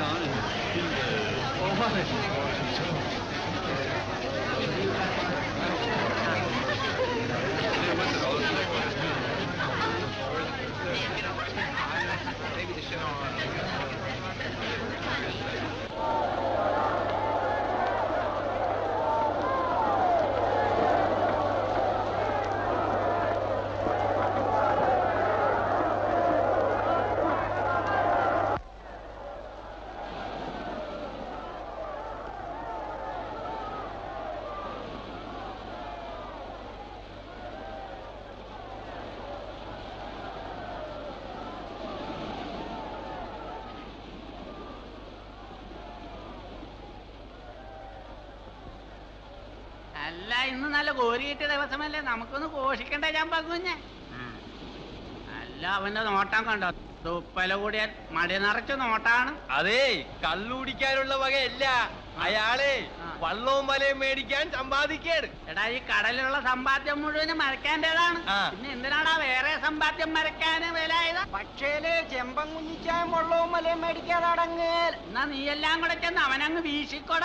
അല്ല ഇന്ന് നല്ല കോരി കിട്ടിയ ദിവസമല്ലേ നമുക്കൊന്ന് കോഷിക്കണ്ടേ ഞാൻ പങ്കുഞ്ഞെ അല്ല അവന്റെ നോട്ടം കണ്ടോ തുപ്പല കൂടിയാൽ മടി നിറച്ച് നോട്ടാണ് അതേ കള്ളുടിക്കാനുള്ള വകയല്ല അയാളെ വള്ളവും വലയും മേടിക്കാൻ സമ്പാദിക്കാണ് എടാ ഈ കടലിലുള്ള സമ്പാദ്യം മുഴുവനും മരക്കാൻ്റെതാണ് ആ. പിന്നെ എന്തിനാടാ വേറെ സമ്പാദ്യം മരക്കാന് വില പക്ഷേലേ ചെമ്പം കുഞ്ഞിച്ചാൻ വെള്ളവും മലയും മേടിക്കാതെ അടങ്ങേൽ എന്നാ നീ എല്ലാം കൂടെ ചെന്ന് അവനങ്ങ് വീശിക്കൊട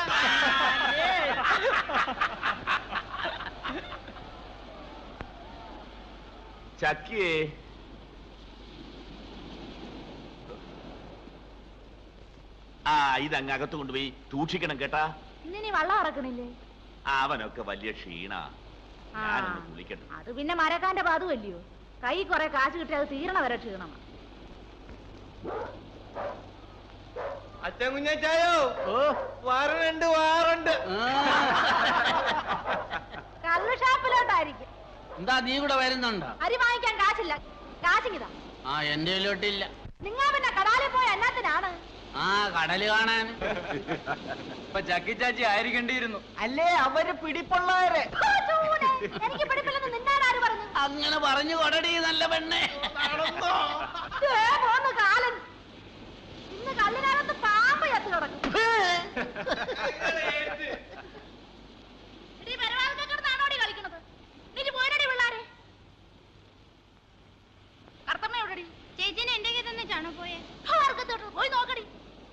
ചക്കിയേ ആ ഇതങ്ങ് അകത്ത് കൊണ്ടുപോയി സൂക്ഷിക്കണം കേട്ടാ ഇന്നിനി വള്ളം ഇറക്കണില്ലേ ആ, അവനൊക്കെ വലിയ ക്ഷീണ ഞാനൊന്ന് കുളിക്കട്ടെ അത് പിന്നെ മരക്കാന്റെ പാതുവല്ലയോ കൈ കുറെ കാശ് കിട്ടി അത് തീരണ വരെ ക്ഷീണം അച്ഛൻ കുഞ്ഞച്ചായോ ഓ വാറുണ്ട് വാറുണ്ട് കള്ളു ഷാപ്പിലോട്ടായിരിക്കും എന്താ നീ കൂടെ വരുന്നുണ്ടോ അരി വാങ്ങിക്കാൻ കാശില്ല കാശിങ്ങിതാ ആ എന്റെ കയ്യിലോട്ടില്ല നിങ്ങൾ പിന്നെ കടാലിൽ പോയ എന്നാത്തിനാണ് ആ കടല് കാണാൻ ഇപ്പൊ ചക്കി ചാച്ചി ആയിരിക്കേണ്ടിയിരുന്നു അല്ലേ അവര് പിടിപ്പുള്ളവരെ ഹോ, ചൂട്. എനിക്ക് പിടിപ്പില്ലെന്ന് നിന്നാരാര് പറഞ്ഞു അങ്ങനെ പറഞ്ഞു കൊടടി നല്ല പെണ്ണെ ദേ പോന്ന് കാലൻ ഇന്ന് കല്ലിനകത്ത് പാമ്പ് ചത്ത് കിടക്കും എടീ, പെരവാതിൽക്കൽ കിടന്നാണോടി കളിക്കണത്? നീ പോയിനടി പിള്ളാരെ? കറുത്തമ്മ എവിടെടി? ചേച്ചിനെ എന്റെ കയ്യിൽ തന്നിട്ടാണോ പോയെ ഹോ, അറുക്കത്തോട്ട് പോയി നോക്കടി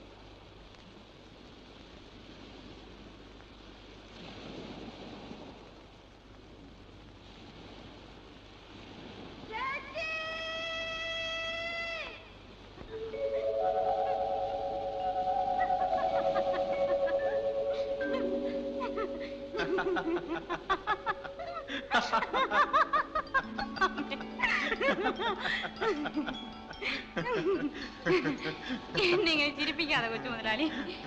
എന്നെ ഇങ്ങനെ ചിരിപ്പിക്കാതെ കൊച്ചു മുതലാളി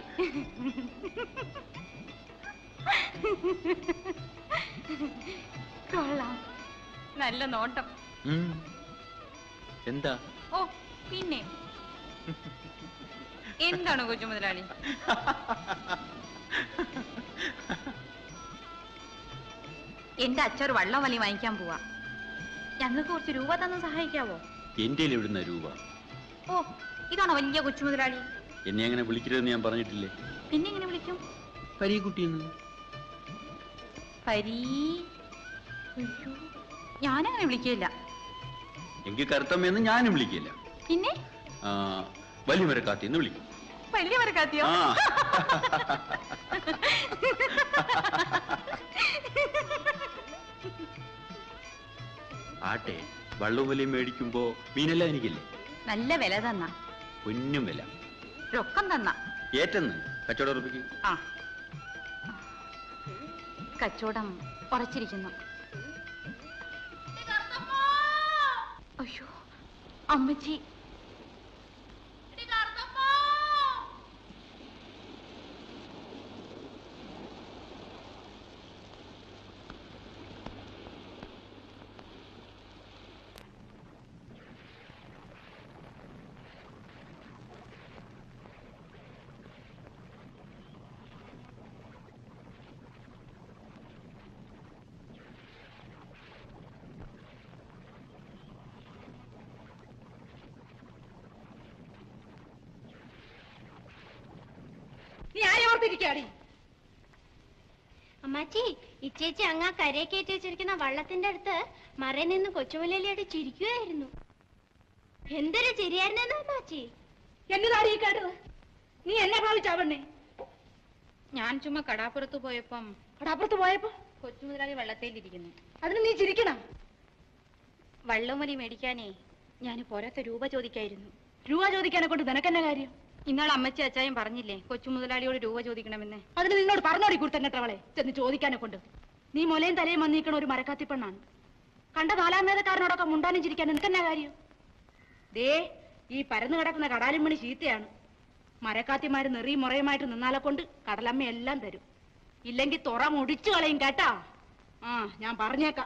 കൊള്ളാം നല്ല നോട്ടം എന്താ ഓ പിന്നെ എന്താണ് കൊച്ചു മുതലാളി എന്റെ അച്ഛൻ ഒരു വള്ളം വലി വാങ്ങിക്കാൻ പോവാ ഞങ്ങൾക്ക് കുറച്ച് രൂപ തന്ന് സഹായിക്കാവോ എന്റെ എവിടുന്ന രൂപ ഓ ഇതാണോ വലിയ കൊച്ചു മുതലാളി എന്നെ അങ്ങനെ വിളിക്കരുതെന്ന് ഞാൻ പറഞ്ഞിട്ടില്ലേ പിന്നെ എങ്ങനെ വിളിക്കും പരീക്കുട്ടിന്ന് പരീ അയ്യോ, ഞാനങ്ങനെ വിളിക്കില്ല എങ്കിൽ കറുത്തമ്മയെന്ന് ഞാനും വിളിക്കില്ല പിന്നെ ആ, വലിയ കാത്തിന്ന് വിളിക്കും വലിയ വരക്കാത്തിയോ ആ ആട്ടെ വള്ളവും വിലയും മേടിക്കുമ്പോ മീനെല്ലാം എനിക്കില്ലേ നല്ല വില തന്ന പൊന്നും വില രൊക്കം തന്ന ഏറ്റെന്ന് കച്ചവടം ഉറപ്പിക്കും ആ കച്ചവടം ഉറച്ചിരിക്കുന്നു അയ്യോ അമ്മച്ചി നീ ആരെ ഓർത്തിരിക്കാടി അമ്മാച്ചി ഇച്ചേച്ചി അങ്ങാ കരയെ കയറ്റി വെച്ചിരിക്കുന്ന വള്ളത്തിന്റെ അടുത്ത് മറയിൽ നിന്ന് കൊച്ചുമുലയിലായിട്ട് ചിരിക്കുകയായിരുന്നു എന്തൊരു ചിരിയായിരുന്നെന്ന് അമ്മാച്ചി എന്നതാടി ഈ കേട്ടത് നീ എന്നെ സംഭവിച്ചാവണ്ണേ ഞാൻ ചുമ്മാ കടാപ്പുറത്ത് പോയപ്പം കടാപ്പുറത്ത് പോയപ്പോ കൊച്ചു മുതലാളി വെള്ളത്തേലിരിക്കുന്നു അതിന് നീ ചിരിക്കണം വള്ളംവലി മേടിക്കാനേ ഞാൻ പോരാത്ത രൂപ ചോദിക്കായിരുന്നു രൂപ ചോദിക്കാനെ കൊണ്ട് നിനക്കെന്നെ കാര്യം ഇന്നാൾ അമ്മച്ചി അച്ചായും പറഞ്ഞില്ലേ കൊച്ചു മുതലാളിയോട് രൂപ ചോദിക്കണമെന്ന് അതിന് നിന്നോട് പറഞ്ഞോടി കുരുത്തന്നെട്ടവളെ ചെന്ന് ചോദിക്കാനെ കൊണ്ട് നീ മുലയും തലയും വന്നിരിക്കണ ഒരു മരക്കാത്തിപ്പെണ്ണാണ് കണ്ട നാലാം വേദക്കാരനോടൊക്കെ മുണ്ടാനും ചിരിക്കാൻ നിനക്കെന്നാ കാര്യം ദേ ഈ പരന്നു കിടക്കുന്ന കടാലും മണി ചീത്തയാണ് മരക്കാത്തിമാര് നെറിയും മുറയുമായിട്ട് നിന്നാലെ കൊണ്ട് കടലമ്മ എല്ലാം തരും ഇല്ലെങ്കിൽ തുറ മുടിച്ചു കളയും കേട്ടാ ആ ഞാൻ പറഞ്ഞേക്കാം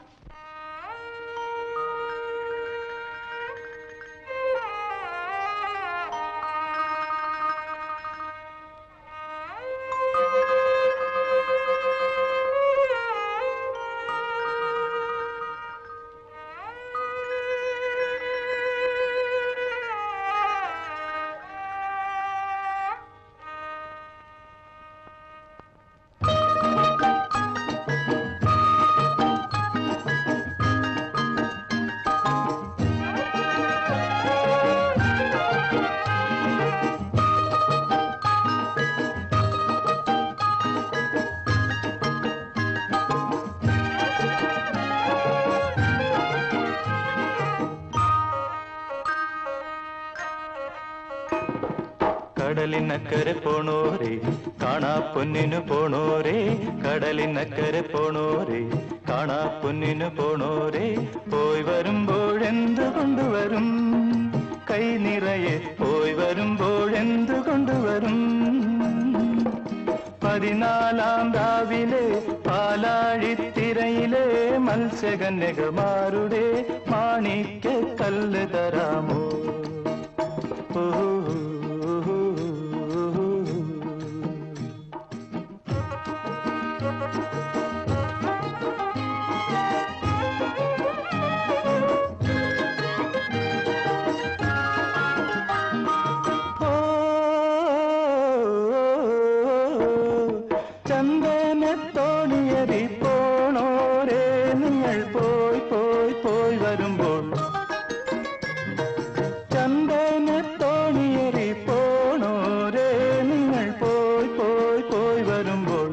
കടലിനക്കരെ പോണോരേ കാണാ പൊന്നിനു പോണോരേ കടലിനക്കരെ പോണോരേ കാണാ പൊന്നിനു പോണോരേ പോയി വരുമ്പോഴെന്ത് കൊണ്ടുവരും കൈ നിറയെ പോയി വരുമ്പോഴെന്ത് കൊണ്ടുവരും പതിനാലാം രാവിലെ പാലാഴിത്തിരയിലെ മത്സ്യകന്യകമാരുടെ മാണിക്യ കല്ല് തരാമോ ചന്ദനത്തോണിയതി പോണോരേ നിങ്ങൾ പോയി പോയി പോയി വരുമ്പോൾ ചന്ദനത്തോണിയറി പോണോരേ നിങ്ങൾ പോയി പോയി പോയി വരുമ്പോൾ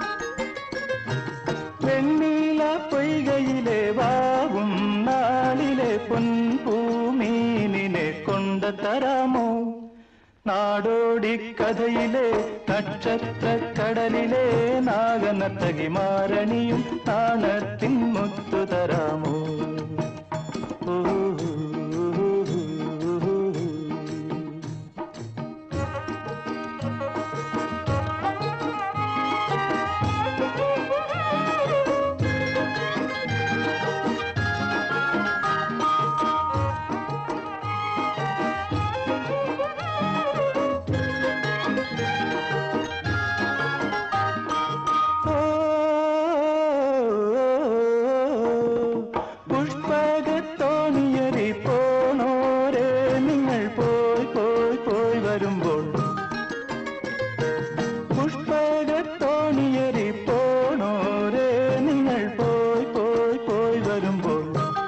വെണ്ണീല പൊയ്കയിലെ വാവും നാളിലെ പൊൻപൂമീനിനെ കൊണ്ട തരാമോ നാടോടി കഥയിലെ നക്ഷത്ര കടലിലെ നാഗനത്തകി മാരണിയും താണത്തിൻ മുത്തു തരാമോ ഓ പുഷ്പകത്തോണിയറി പോണോരേ നിങ്ങൾ പോയി പോയി പോയി വരുമ്പോൾ പുഷ്പകത്തോണിയറി പോണോരേ നിങ്ങൾ പോയി പോയി പോയി വരുമ്പോൾ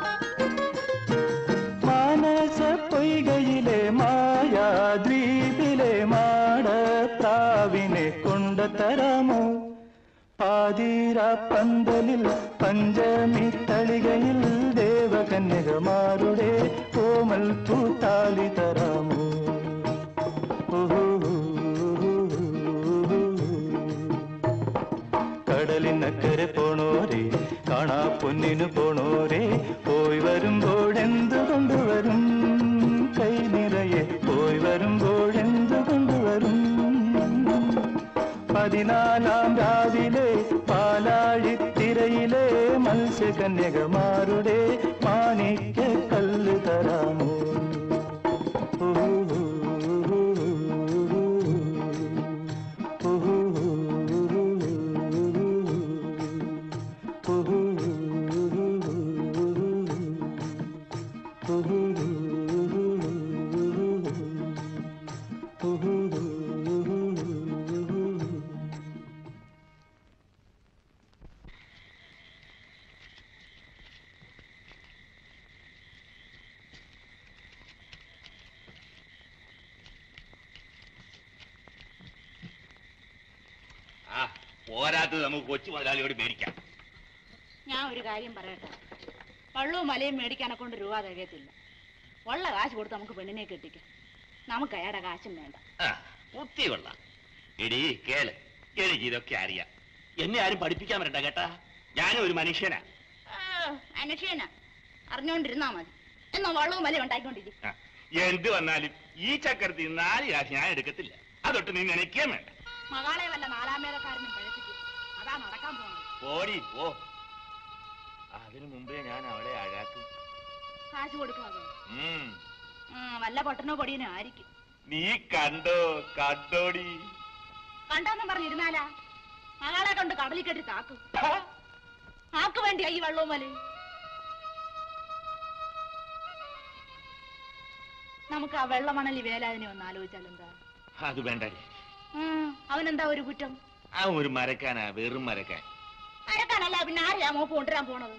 മാനസ പൊയ്കയിലെ മായാദ്വീപിലെ മാടപ്രാവിനെ കൊണ്ടുതരാമോ പാതിര പന്തലിൽ പഞ്ചമി തളികയിൽ ദേവകന്യകമാരുടെ കോമൽ പൂത്താലി തരാമോ കടലിനക്കരെ പോണോരേ കാണാ പൊന്നിനു പോണോരേ പോയി വരുമ്പോഴെന്ത് കൊണ്ടുവരും കൈ നിറയെ പോയി വരുമ്പോഴെന്ത് കൊണ്ടുവരും പതിനാലാം രാവിലെ പാലാഴിത്തിരയിലെ മത്സ്യകന്യകമാരുടെ മാണിക്യ കല്ല് തരാമോ പോരാത്തത് നമുക്ക് കൊച്ചു മുതലാളിയോട് മേടിക്കാം ഞാൻ ഒരു കാര്യം പറയട്ടെ വള്ളവും മലയും മേടിക്കാനെ കൊണ്ട് രൂപ തികയത്തില്ല ഉള്ള കാശ് കൊടുത്ത് നമുക്ക് പെണ്ണിനെ കെട്ടിക്കാം നമുക്ക് അയാളുടെ കാശും വേണ്ട ആ, ബുദ്ധി കൊള്ളാം എടീ കേള് എനിക്ക് ഇതൊക്കെ അറിയാം എന്നെ ആരും പഠിപ്പിക്കാൻ വരണ്ട കേട്ടാ ഞാനും ഒരു മനുഷ്യനാ അനുഷേന അറിഞ്ഞോണ്ടിരുന്നാ മതി എന്നാ വള്ളവും മലയും ഉണ്ടായിക്കൊണ്ടിരിക്കും ആ, എന്ത് വന്നാലും ഈ ചക്രത്തിൽ നാല് കാശ് ഞാൻ എടുക്കത്തില്ല അതൊട്ട് നീ നനയ്ക്കാൻ വേണ്ട മകളെ വല്ല നാലാമേലക്കാരനും പഴപ്പിക്കും അതാ നടക്കാൻ പോകുന്നത് ഓടി ഓ അതിനു മുമ്പേ ഞാൻ അവളെ അഴാക്കും കാശ് കൊടുക്കാതെ ഉം. വല്ല പൊട്ടനോ പൊടിയനോ ആയിരിക്കും നീ കണ്ടോ കണ്ടോടി കണ്ടെന്നും പറഞ്ഞിരുന്നാലാ മകളെ കൊണ്ട് കടലിൽ കെട്ടി താക്കും ആക്ക് വേണ്ടിയാ ഈ വള്ളവും മലയും നമുക്ക് ആ വെള്ളമണലി വേലാതിനെ ഒന്ന് ആലോചിച്ചാൽ എന്താ അത് വേണ്ടടി ഉം, അവനെന്താ ഒരു കുറ്റം ആ ഒരു മരക്കാനാ വെറും മരക്കാൻ അരക്കാനല്ല പിന്നെ ആരെയാ മോപ്പ് കൊണ്ടുവരാൻ പോണത്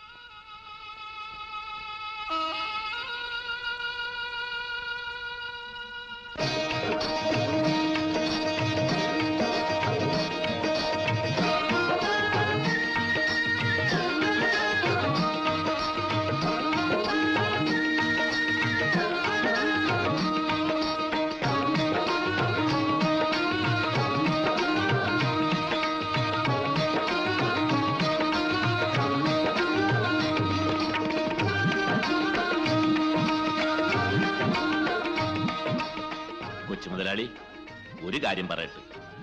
കൊച്ചു മുതലാളി ഒരു കാര്യം പറയട്ടെ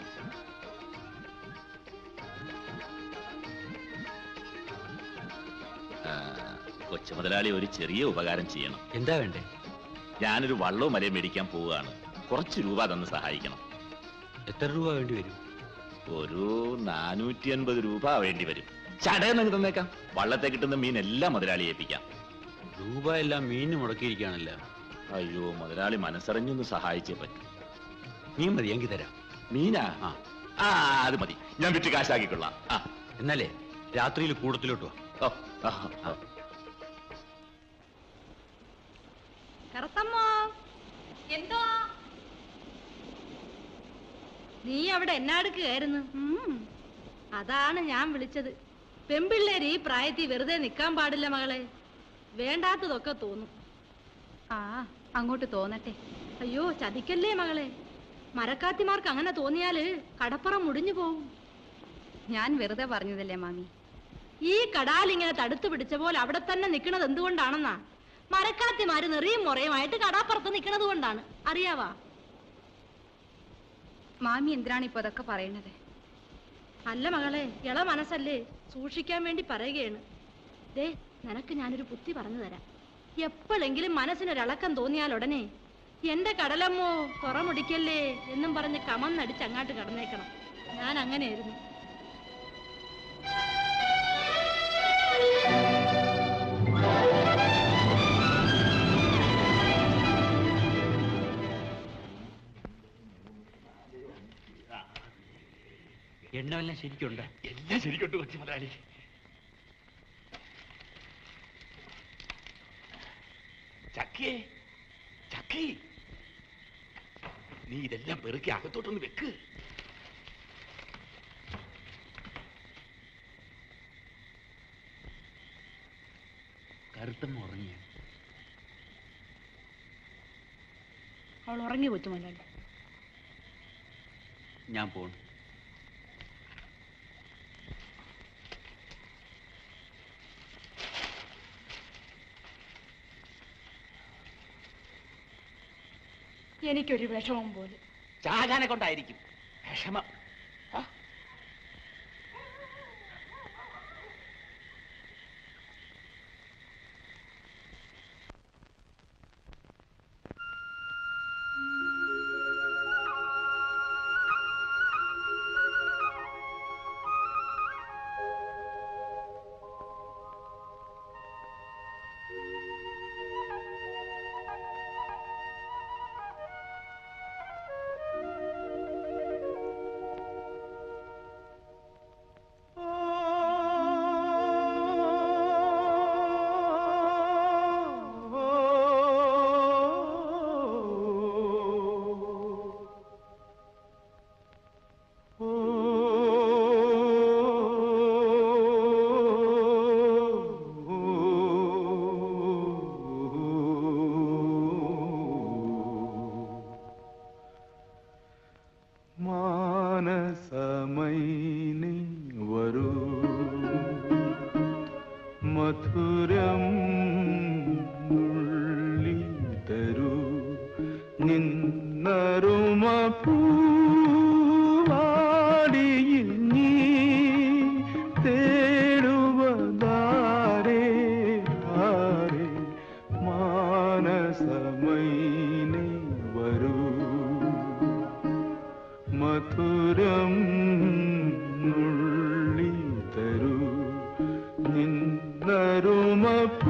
ആ, കൊച്ചു മുതലാളി ഒരു ചെറിയ ഉപകാരം ചെയ്യണം എന്താ വേണ്ടേ ഞാനൊരു വള്ളവും മലയും മേടിക്കാൻ പോവുകയാണ് കുറച്ച് രൂപ തന്ന് സഹായിക്കണം എത്ര രൂപ വേണ്ടി വരും ഒരു നാനൂറ്റി അൻപത് രൂപ വേണ്ടി വരും ചടയെന്ന് തന്നേക്കാം വള്ളത്തെ കിട്ടുന്ന മീൻ എല്ലാം മുതലാളി ഏൽപ്പിക്കാം രൂപ എല്ലാം മീന് മുടക്കിയിരിക്കുകയാണല്ലോ അയ്യോ മുതലാളി മനസ്സറിഞ്ഞൊന്ന് സഹായിച്ചേ പറ്റും മീൻ മതി എങ്കിൽ തരാം മീനാ ആ ആ അത് മതി ഞാൻ വിറ്റ് കാശാക്കിക്കൊള്ളാം ആ എന്നാലേ രാത്രിയിൽ കൂടത്തിലോട്ട് വാ ഓ, ആ, ആ. കറുത്തമ്മോ എന്തോ നീ അവിടെ എന്നാടുക്കുകയായിരുന്നു അതാണ് ഞാൻ വിളിച്ചത് പെമ്പിള്ളേര് ഈ പ്രായത്തിൽ വെറുതെ നിൽക്കാൻ പാടില്ല മകളെ വേണ്ടാത്തതൊക്കെ തോന്നും ആ അങ്ങോട്ട് തോന്നട്ടെ അയ്യോ ചതിക്കല്ലേ മകളെ മരക്കാത്തിമാർക്ക് അങ്ങനെ തോന്നിയാല് കടപ്പുറം മുടിഞ്ഞു പോവും ഞാൻ വെറുതെ പറഞ്ഞതല്ലേ മാമി ഈ കടാൽ ഇങ്ങനെ തടുത്തു പിടിച്ച പോലെ അവിടെ തന്നെ നിൽക്കുന്നത് എന്തുകൊണ്ടാണെന്നാ മരക്കാത്തിമാര് നെറിയും മുറയുമായിട്ട് കടാപ്പുറത്ത് നിൽക്കുന്നത് കൊണ്ടാണ് അറിയാവാ മാമി എന്തിനാണ് ഇപ്പൊ അതൊക്കെ പറയണത് അല്ല മകളെ ഇള മനസ്സല്ലേ സൂക്ഷിക്കാൻ വേണ്ടി പറയുകയാണ് ദേ നിനക്ക് ഞാനൊരു ബുദ്ധി പറഞ്ഞു തരാം എപ്പോഴെങ്കിലും മനസ്സിനൊരളക്കം തോന്നിയാൽ ഉടനെ എന്റെ കടലമ്മോ തുറമുടിക്കല്ലേ എന്നും പറഞ്ഞ് കമന്നടിച്ച് അങ്ങാട്ട് കടന്നേക്കണം ഞാൻ അങ്ങനെയായിരുന്നു എണ്ണമെല്ലാം ശരിക്കുണ്ട് എല്ലാം ശരിക്കുണ്ട് കൊച്ചു മുതലാളി ചക്കിയേ ചക്കി നീ ഇതെല്ലാം പെറുക്കി അകത്തോട്ടൊന്ന് വെക്ക് കറുത്തമ്മ ഉറങ്ങിയ അവൾ ഉറങ്ങി കൊച്ചു മുതലാളി ഞാൻ പോണു എനിക്കൊരു വിഷമം പോലെ ചാകാനെ കൊണ്ടായിരിക്കും വിഷമം ആ, മാനസമൈനി വരൂ മധുരം നുള്ളി തരൂ നിന്നരുമ പൂവാടിയിൽ നീ തേടുവതാരേ ആരേ മാനസമൈനി വരൂ മധുരം നുള്ളി തരൂ നിന്നരുമ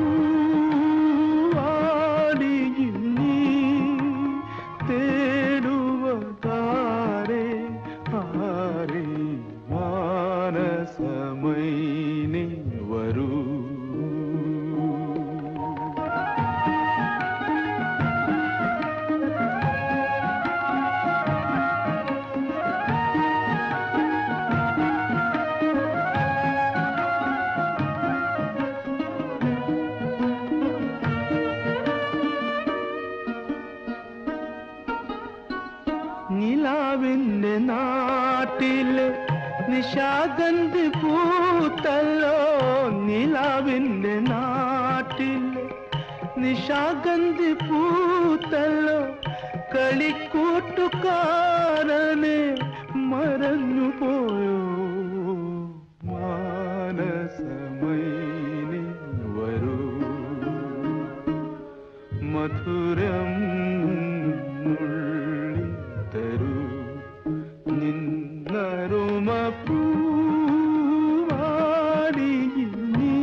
പൂവാടിയിൽ നീ തേടുവതാരേ ആരേ മാനസമൈനി വരൂ നിലാവിന്റെ നാട്ടില് നിശാഗന്ധി പൂത്തല്ലോ നിലാവിന്റെ നാട്ടില് നിശാഗന്ധി പൂത്തല്ലോ കളിക്കൂട്ടുകാരനെ മറഞ്ഞു പോയോ മാനസമൈനി വരൂ മധുരം നുള്ളി തരൂ നിന്നരുമ പൂവാടിയിൽ നീ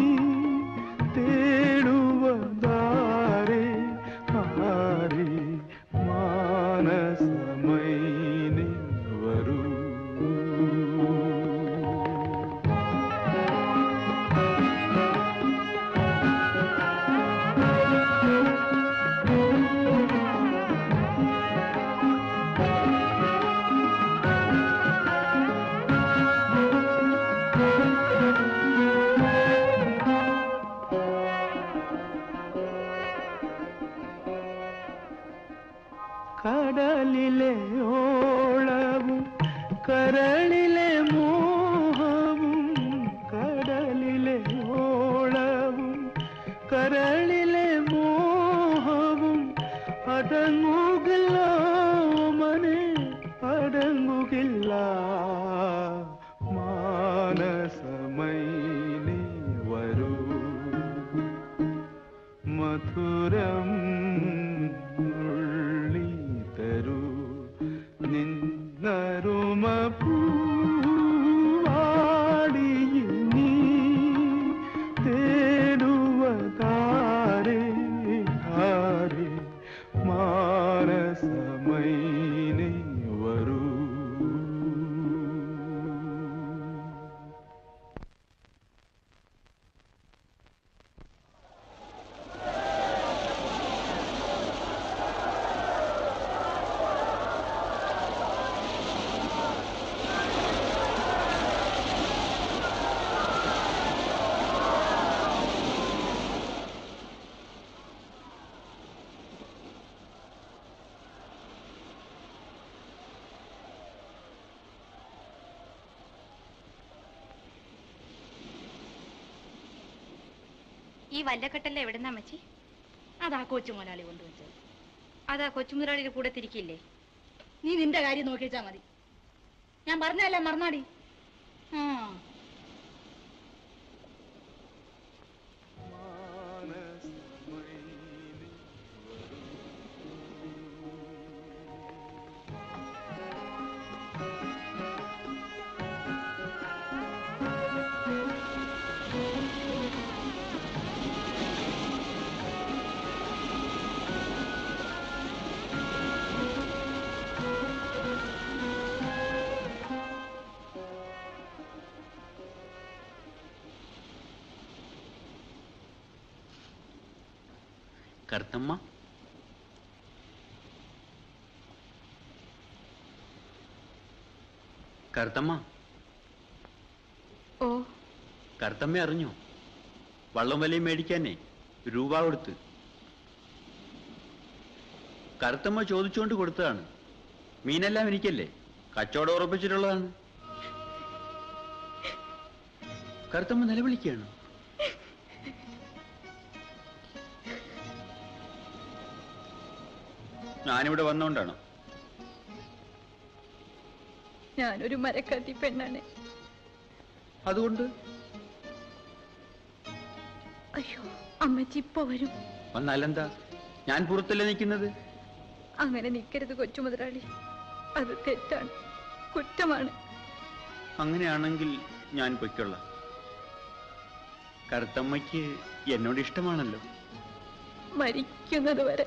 തേടുവതാരേ ആരേ മാനസമൈനി വരൂ കടലിലെ ഓളവും കരളിലെ മോഹവും കടലിലെ ഓളവും കരളിലെ മോഹവും അടങ്ങുകില്ല മനെ അടങ്ങുകില്ല മാനസമൈനി വരൂ മധുരം ഉള്ളി തരൂ നിന്നരുമ പൂവാടിയിൽ നീ തേടുവതാരേ ആരേ മാനസമൈനി വരൂ ഈ വല്ലക്കെട്ടല്ല എവിടുന്നാ മച്ചി അതാ കൊച്ചു മുതലാളി കൊണ്ടുവച്ചത് അതാ കൊച്ചുമുതലാളിയുടെ കൂടെ തിരിക്കില്ലേ നീ നിന്റെ കാര്യം നോക്കി വെച്ചാ മതി ഞാൻ പറഞ്ഞല്ലേ മറന്നാടി ആ കറുത്തമ്മ കറുത്തമ്മ ഓ കറുത്തമ്മ അറിഞ്ഞോ വള്ളം വലയും മേടിക്കാനേ രൂപ കൊടുത്ത് കറുത്തമ്മ ചോദിച്ചുകൊണ്ട് കൊടുത്തതാണ് മീനെല്ലാം എനിക്കല്ലേ കച്ചവടം ഉറപ്പിച്ചിട്ടുള്ളതാണ് കറുത്തമ്മ നിലവിളിക്കുകയാണ് ഞാനിവിടെ വന്നോണ്ടാണോ ഞാനൊരു മരക്കാത്തി പെണ്ണാണ് അതുകൊണ്ട് അയ്യോ അമ്മച്ചി ഇപ്പൊ വരും വന്നാലെന്താ ഞാൻ പുറത്തല്ലേ നിൽക്കുന്നത് അങ്ങനെ നിൽക്കരുത് കൊച്ചു മുതലാളി അത് തെറ്റാണ് കുറ്റമാണ് അങ്ങനെയാണെങ്കിൽ ഞാൻ പൊയ്ക്കൊള്ളാം കറുത്തമ്മയ്ക്ക് എന്നോട് ഇഷ്ടമാണല്ലോ മരിക്കുന്നത് വരെ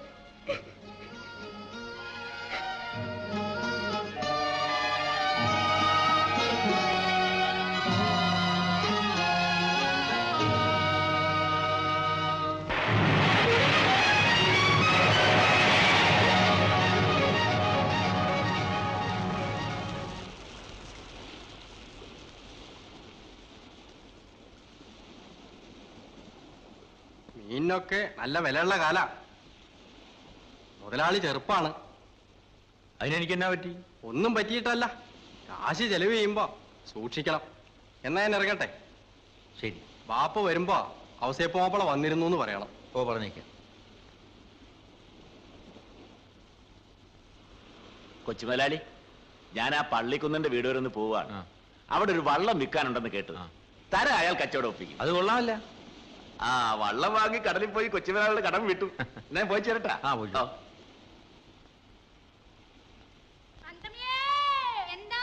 മീനിനൊക്കെ നല്ല വിലയുള്ള കാല മുതലാളി ചെറുപ്പാണ് അതിനെനിക്ക് എന്നാ പറ്റി ഒന്നും പറ്റിയിട്ടല്ല കാശ് ചെലവ് ചെയ്യുമ്പോ സൂക്ഷിക്കണം എന്നാ ഞാൻ ഇറങ്ങട്ടെ ശരി ബാപ്പ വരുമ്പോ അവസയപ്പോപ്പള വന്നിരുന്നു എന്ന് പറയണം ഓ പറഞ്ഞേക്കാം കൊച്ചുമലാലി ഞാൻ ആ പള്ളിക്കുന്നിന്റെ വീട് വരെ ഒന്ന് പോവാണ് അവിടെ ഒരു വള്ളം വിൽക്കാനുണ്ടെന്ന് കേട്ടു തര അയാൾ കച്ചവടം ഒപ്പിക്കും അത് കൊള്ളാമല്ല ആ വള്ളം വാങ്ങി കടലിൽ പോയി കൊച്ചുമലാളിയുടെ കടം വിട്ടു ഞാൻ പോയി ചേരട്ടാ ആ, പോയിക്കോ. എന്താ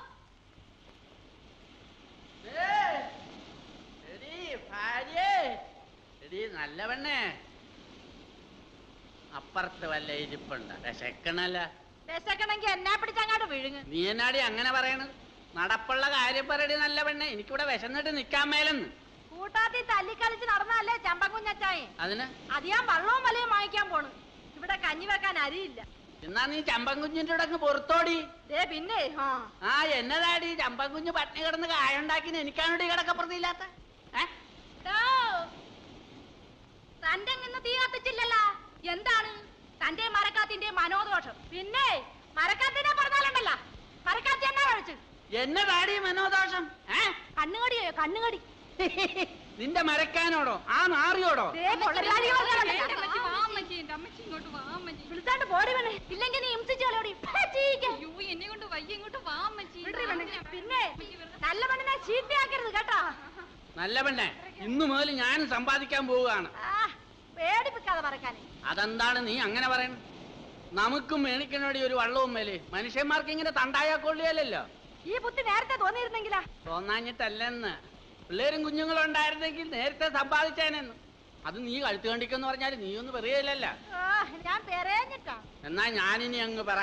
എടീ ഭാര്യേ എടീ നല്ല പെണ്ണേ അപ്പുറത്ത് വല്ല ഇരിപ്പുണ്ട് വിശക്കണല്ല വിശക്കണമെങ്കിൽ എന്നാ പിടിച്ചങ്ങാട്ട് വിഴുങ്ങ് നീ എന്നാടി അങ്ങനെ പറയണത് നടപ്പുള്ള കാര്യം പറയടി നല്ല പെണ്ണെ എനിക്കിവിടെ വിശന്നിട്ട് നിക്കാൻ മേലെന്ന് കൂട്ടാത്തി തല്ലിക്കളിച്ച് നടന്നല്ലേ ചമ്പക്കുഞ്ഞച്ചായി അതിന് അത് ഞാൻ വള്ളവും വലയും വാങ്ങിക്കാൻ പോണ് ഇവിടെ കഞ്ഞി വെക്കാൻ അരിയില്ല എന്നാ നീ ചമ്പൻകുഞ്ഞിന്റെ കൂടെ അങ്ങ് പുറത്തോടി ദേ പിന്നെ ആ ആ എന്നതാടി ചമ്പൻകുഞ്ഞ് പട്ടിണി കിടന്ന് കായുണ്ടാക്കിന് എനിക്കാണോടി കിടക്കപ്പുറത്തില്ലാത്ത ഏ ഡോ, തന്റെ ഇന്ന് തീ കത്തിച്ചില്ലല്ലോ എന്താണ് തന്റെ മരക്കാത്തിന്റെ മനോദോഷം പിന്നെ മരക്കാത്തിനെ പറഞ്ഞാലുണ്ടല്ല മരക്കാത്തി എന്നാ കഴിച്ചു എന്നതാടി മനോദോഷം ഏ കണ്ണുകടിയോ കണ്ണുകടി നിന്റെ മരക്കാനോടോ ആ നാറിയോടോ ദേ കൊള്ളരുതാടി വിളിച്ചാണ്ട് പോടി വേണേ ഇല്ലെങ്കിൽ നീ ഇംസിച്ച് കളയോടി എന്നെ കൊണ്ട് വയ്യ ഇങ്ങോട്ട് വാ അമ്മച്ചി പിന്നെ നല്ല പെണ്ണിനെ ചീത്തയാക്കരുത് കേട്ടോ നല്ല പെണ്ണെ ഇന്നു മുതൽ ഞാൻ സമ്പാദിക്കാൻ പോവുകയാണ് ആ, പേടിപ്പിക്കാതെ പറക്കാനേ അതെന്താണ് നീ അങ്ങനെ പറയുന്നത് നമുക്കും മേണിക്കനോടി ഒരു വള്ളവും മേലെ മനുഷ്യന്മാർക്ക് ഇങ്ങനെ തണ്ടായാ കൊള്ളിയല്ലോ ഈ ബുദ്ധി നേരത്തെ തോന്നിയിരുന്നെങ്കിലാ തോന്നാഞ്ഞിട്ടല്ലെന്ന് പിള്ളേരും കുഞ്ഞുങ്ങളും ഉണ്ടായിരുന്നെങ്കിൽ നേരത്തെ സമ്പാദിച്ചേനെന്ന് അത് നീ കഴുത്ത് കണ്ടിക്കെന്ന് പറഞ്ഞാൽ നീ ഒന്നും പറയലല്ല ആ, ഞാൻ പെരേഞ്ഞിട്ടാ എന്നാ ഞാനിനി അങ്ങ് പറ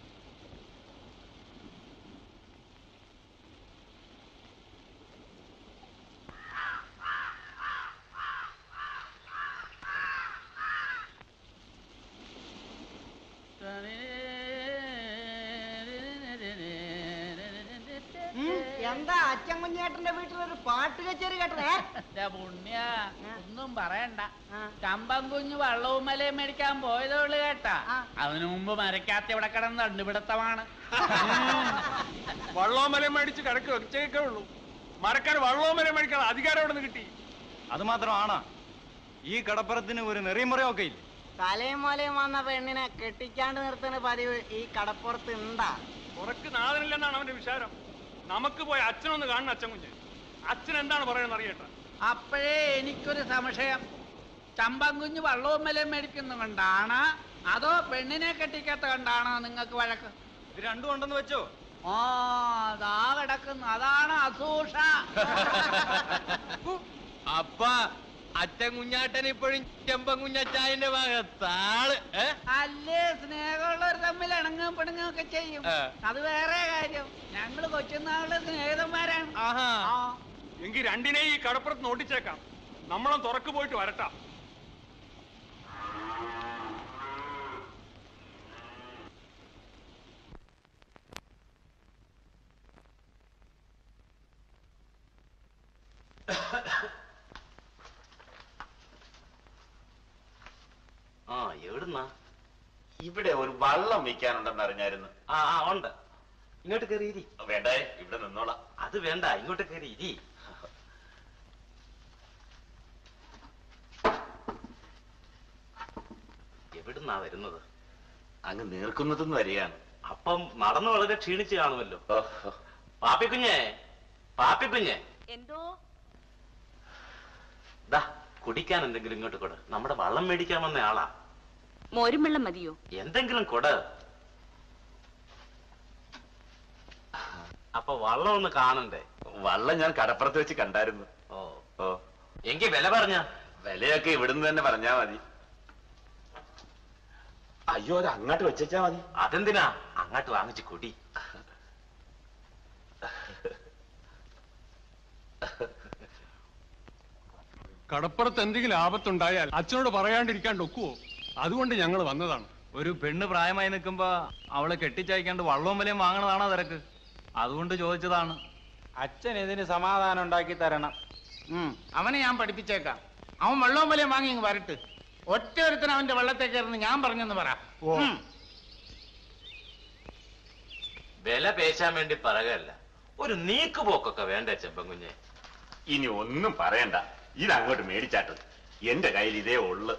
ഉം, എന്താ അച്ഛൻ കുഞ്ഞേട്ടന്റെ വീട്ടിലൊരു പാട്ട് കച്ചേരി കേട്ടേ എന്റെ പുണ്യ ഒന്നും പറയണ്ട ചമ്പം കുഞ്ഞ് വള്ളവും മലയും മേടിക്കാൻ പോയതേ ഉള്ളു കേട്ടാ അതിനു മുമ്പ് മരക്കാത്ത ഇവിടെ കിടന്ന് കണ്ടുപിടുത്തമാണ് വള്ളവും മലയും മേടിച്ച് കിടക്ക് വെച്ചേക്കേ ഉള്ളൂ മരക്കാർ വള്ളവും മലയും മേടിക്കാൻ അധികാരം എവിടെ നിന്ന് കിട്ടി അത് മാത്രമാണോ ഈ കടപ്പുറത്തിന് ഒരു നെറിമുറയൊക്കെ ഇല്ല തലയും മോലയും വന്ന പെണ്ണിനെ കെട്ടിക്കാണ്ട് നിർത്തുന്ന പതിവ് ഈ കടപ്പുറത്ത് ഉണ്ടാ ഉറക്ക് നാഥനില്ലെന്നാണ് അവന്റെ വിചാരം നമുക്ക് പോയി അച്ഛനൊന്ന് കാണണം അച്ഛൻ കുഞ്ഞ് അച്ഛൻ എന്താണ് പറയുന്നത് അറിയട്ടെ അപ്പോഴേ എനിക്കൊരു സംശയം ചമ്പം കുഞ്ഞ് വള്ളവും മലയും മേടിക്കുന്ന കൊണ്ടാണ് അതോ പെണ്ണിനെ കെട്ടിക്കാത്ത കൊണ്ടാണോ നിങ്ങൾക്ക് വഴക്ക് ഇത് രണ്ടും ഉണ്ടെന്ന് വെച്ചോ ആ അതാ കിടക്കുന്നു അതാണ് അസൂഷ അപ്പ അച്ഛൻ കുഞ്ഞാട്ടൻ ഇപ്പോഴും ചെമ്പൻ കുഞ്ഞച്ചായന്റെ ഭാഗത്താള് ഏ? അല്ലേ സ്നേഹമുള്ളവർ തമ്മിൽ ഇണങ്ങും പിണങ്ങും ഒക്കെ ചെയ്യും ആ. അത് വേറെ കാര്യം ഞങ്ങള് കൊച്ചുനാളുടെ സ്നേഹിതന്മാരാണ് ആഹാ ആ എങ്കിൽ രണ്ടിനെ ഈ കടപ്പുറത്ത് നോട്ടിച്ചേക്കാം നമ്മളും തുറക്ക് പോയിട്ട് വരട്ടാ ആ എവിടുന്നാ ഇവിടെ ഒരു വള്ളം വിൽക്കാനുണ്ടെന്ന് അറിഞ്ഞായിരുന്നു ആ ആ ഉണ്ട് ഇങ്ങോട്ട് കയറി ഇരി വേണ്ടേ ഇവിടെ നിന്നോളാം അത് വേണ്ട ഇങ്ങോട്ട് കയറി ഇരി എവിടുന്നാ വരുന്നത് അങ്ങ് നീർക്കുന്നതെന്ന് വരികയാണ് അപ്പം നടന്നു വളരെ ക്ഷീണിച്ച് കാണുമല്ലോ പാപ്പിക്കുഞ്ഞേ പാപ്പിക്കുഞ്ഞേ എന്തോ ദാ കുടിക്കാൻ എന്തെങ്കിലും ഇങ്ങോട്ട് കൊട് നമ്മുടെ വള്ളം മേടിക്കാൻ വന്ന ആളാ മോരും വെള്ളം മതിയോ എന്തെങ്കിലും കൊട് അപ്പൊ വള്ളം ഒന്ന് കാണണ്ടേ വള്ളം ഞാൻ കടപ്പുറത്ത് വെച്ച് കണ്ടായിരുന്നു ഓ ഓ എങ്കി വില പറഞ്ഞ വിലയൊക്കെ ഇവിടുന്ന് തന്നെ പറഞ്ഞാ മതി അയ്യോ അത് അങ്ങോട്ട് വെച്ചാ മതി അതെന്തിനാ അങ്ങോട്ട് വാങ്ങിച്ച് കുടി കടപ്പുറത്ത് എന്തെങ്കിലും ആപത്തുണ്ടായാൽ അച്ഛനോട് പറയാണ്ടിരിക്കാൻ ഒക്കുവോ അതുകൊണ്ട് ഞങ്ങൾ വന്നതാണ് ഒരു പെണ്ണ് പ്രായമായി നിൽക്കുമ്പോ അവളെ കെട്ടിച്ചയക്കാണ്ട് വള്ളവും വിലയും വാങ്ങണതാണോ തിരക്ക് അതുകൊണ്ട് ചോദിച്ചതാണ് അച്ഛൻ ഇതിന് സമാധാനം ഉണ്ടാക്കി തരണം ഉം, അവനെ ഞാൻ പഠിപ്പിച്ചേക്കാം അവൻ വെള്ളവും വലയും വാങ്ങി ഇങ്ങ് വരട്ട് ഒറ്റ ഒരുത്തൻ അവന്റെ വെള്ളത്തെ കയറുന്ന ഞാൻ പറഞ്ഞെന്ന് പറ ഉം. വില പേശാൻ വേണ്ടി പറയല്ല ഒരു നീക്കുപോക്കൊക്കെ വേണ്ടേ ചെമ്പൻകുഞ്ഞെ ഇനി ഒന്നും പറയണ്ട ഇത് അങ്ങോട്ട് മേടിച്ചാട്ടത് എന്റെ കയ്യിൽ ഇതേ ഉള്ളു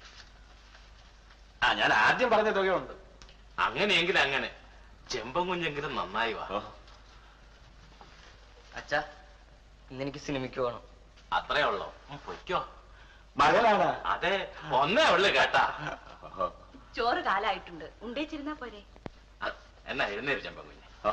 ആ ഞാൻ ആദ്യം പറഞ്ഞ തുകയുണ്ട് അങ്ങനെയെങ്കിൽ അങ്ങനെ ചെമ്പൻകുഞ്ഞെങ്കിലും നന്നായി വാ അച്ഛാ ഇന്നെനിക്ക് സിനിമയ്ക്ക് പോകണം അത്രേ ഉള്ളോ ഉം, പൊയ്ക്കോ മകനാണ് അതെ ഒന്നേ ഉള്ളു കേട്ടാ ചോറ് കാലായിട്ടുണ്ട് ഉണ്ടേച്ചിരുന്നാ പോരെ ആ, എന്നാ എഴുന്നേര് ചെമ്പൻകുഞ്ഞെ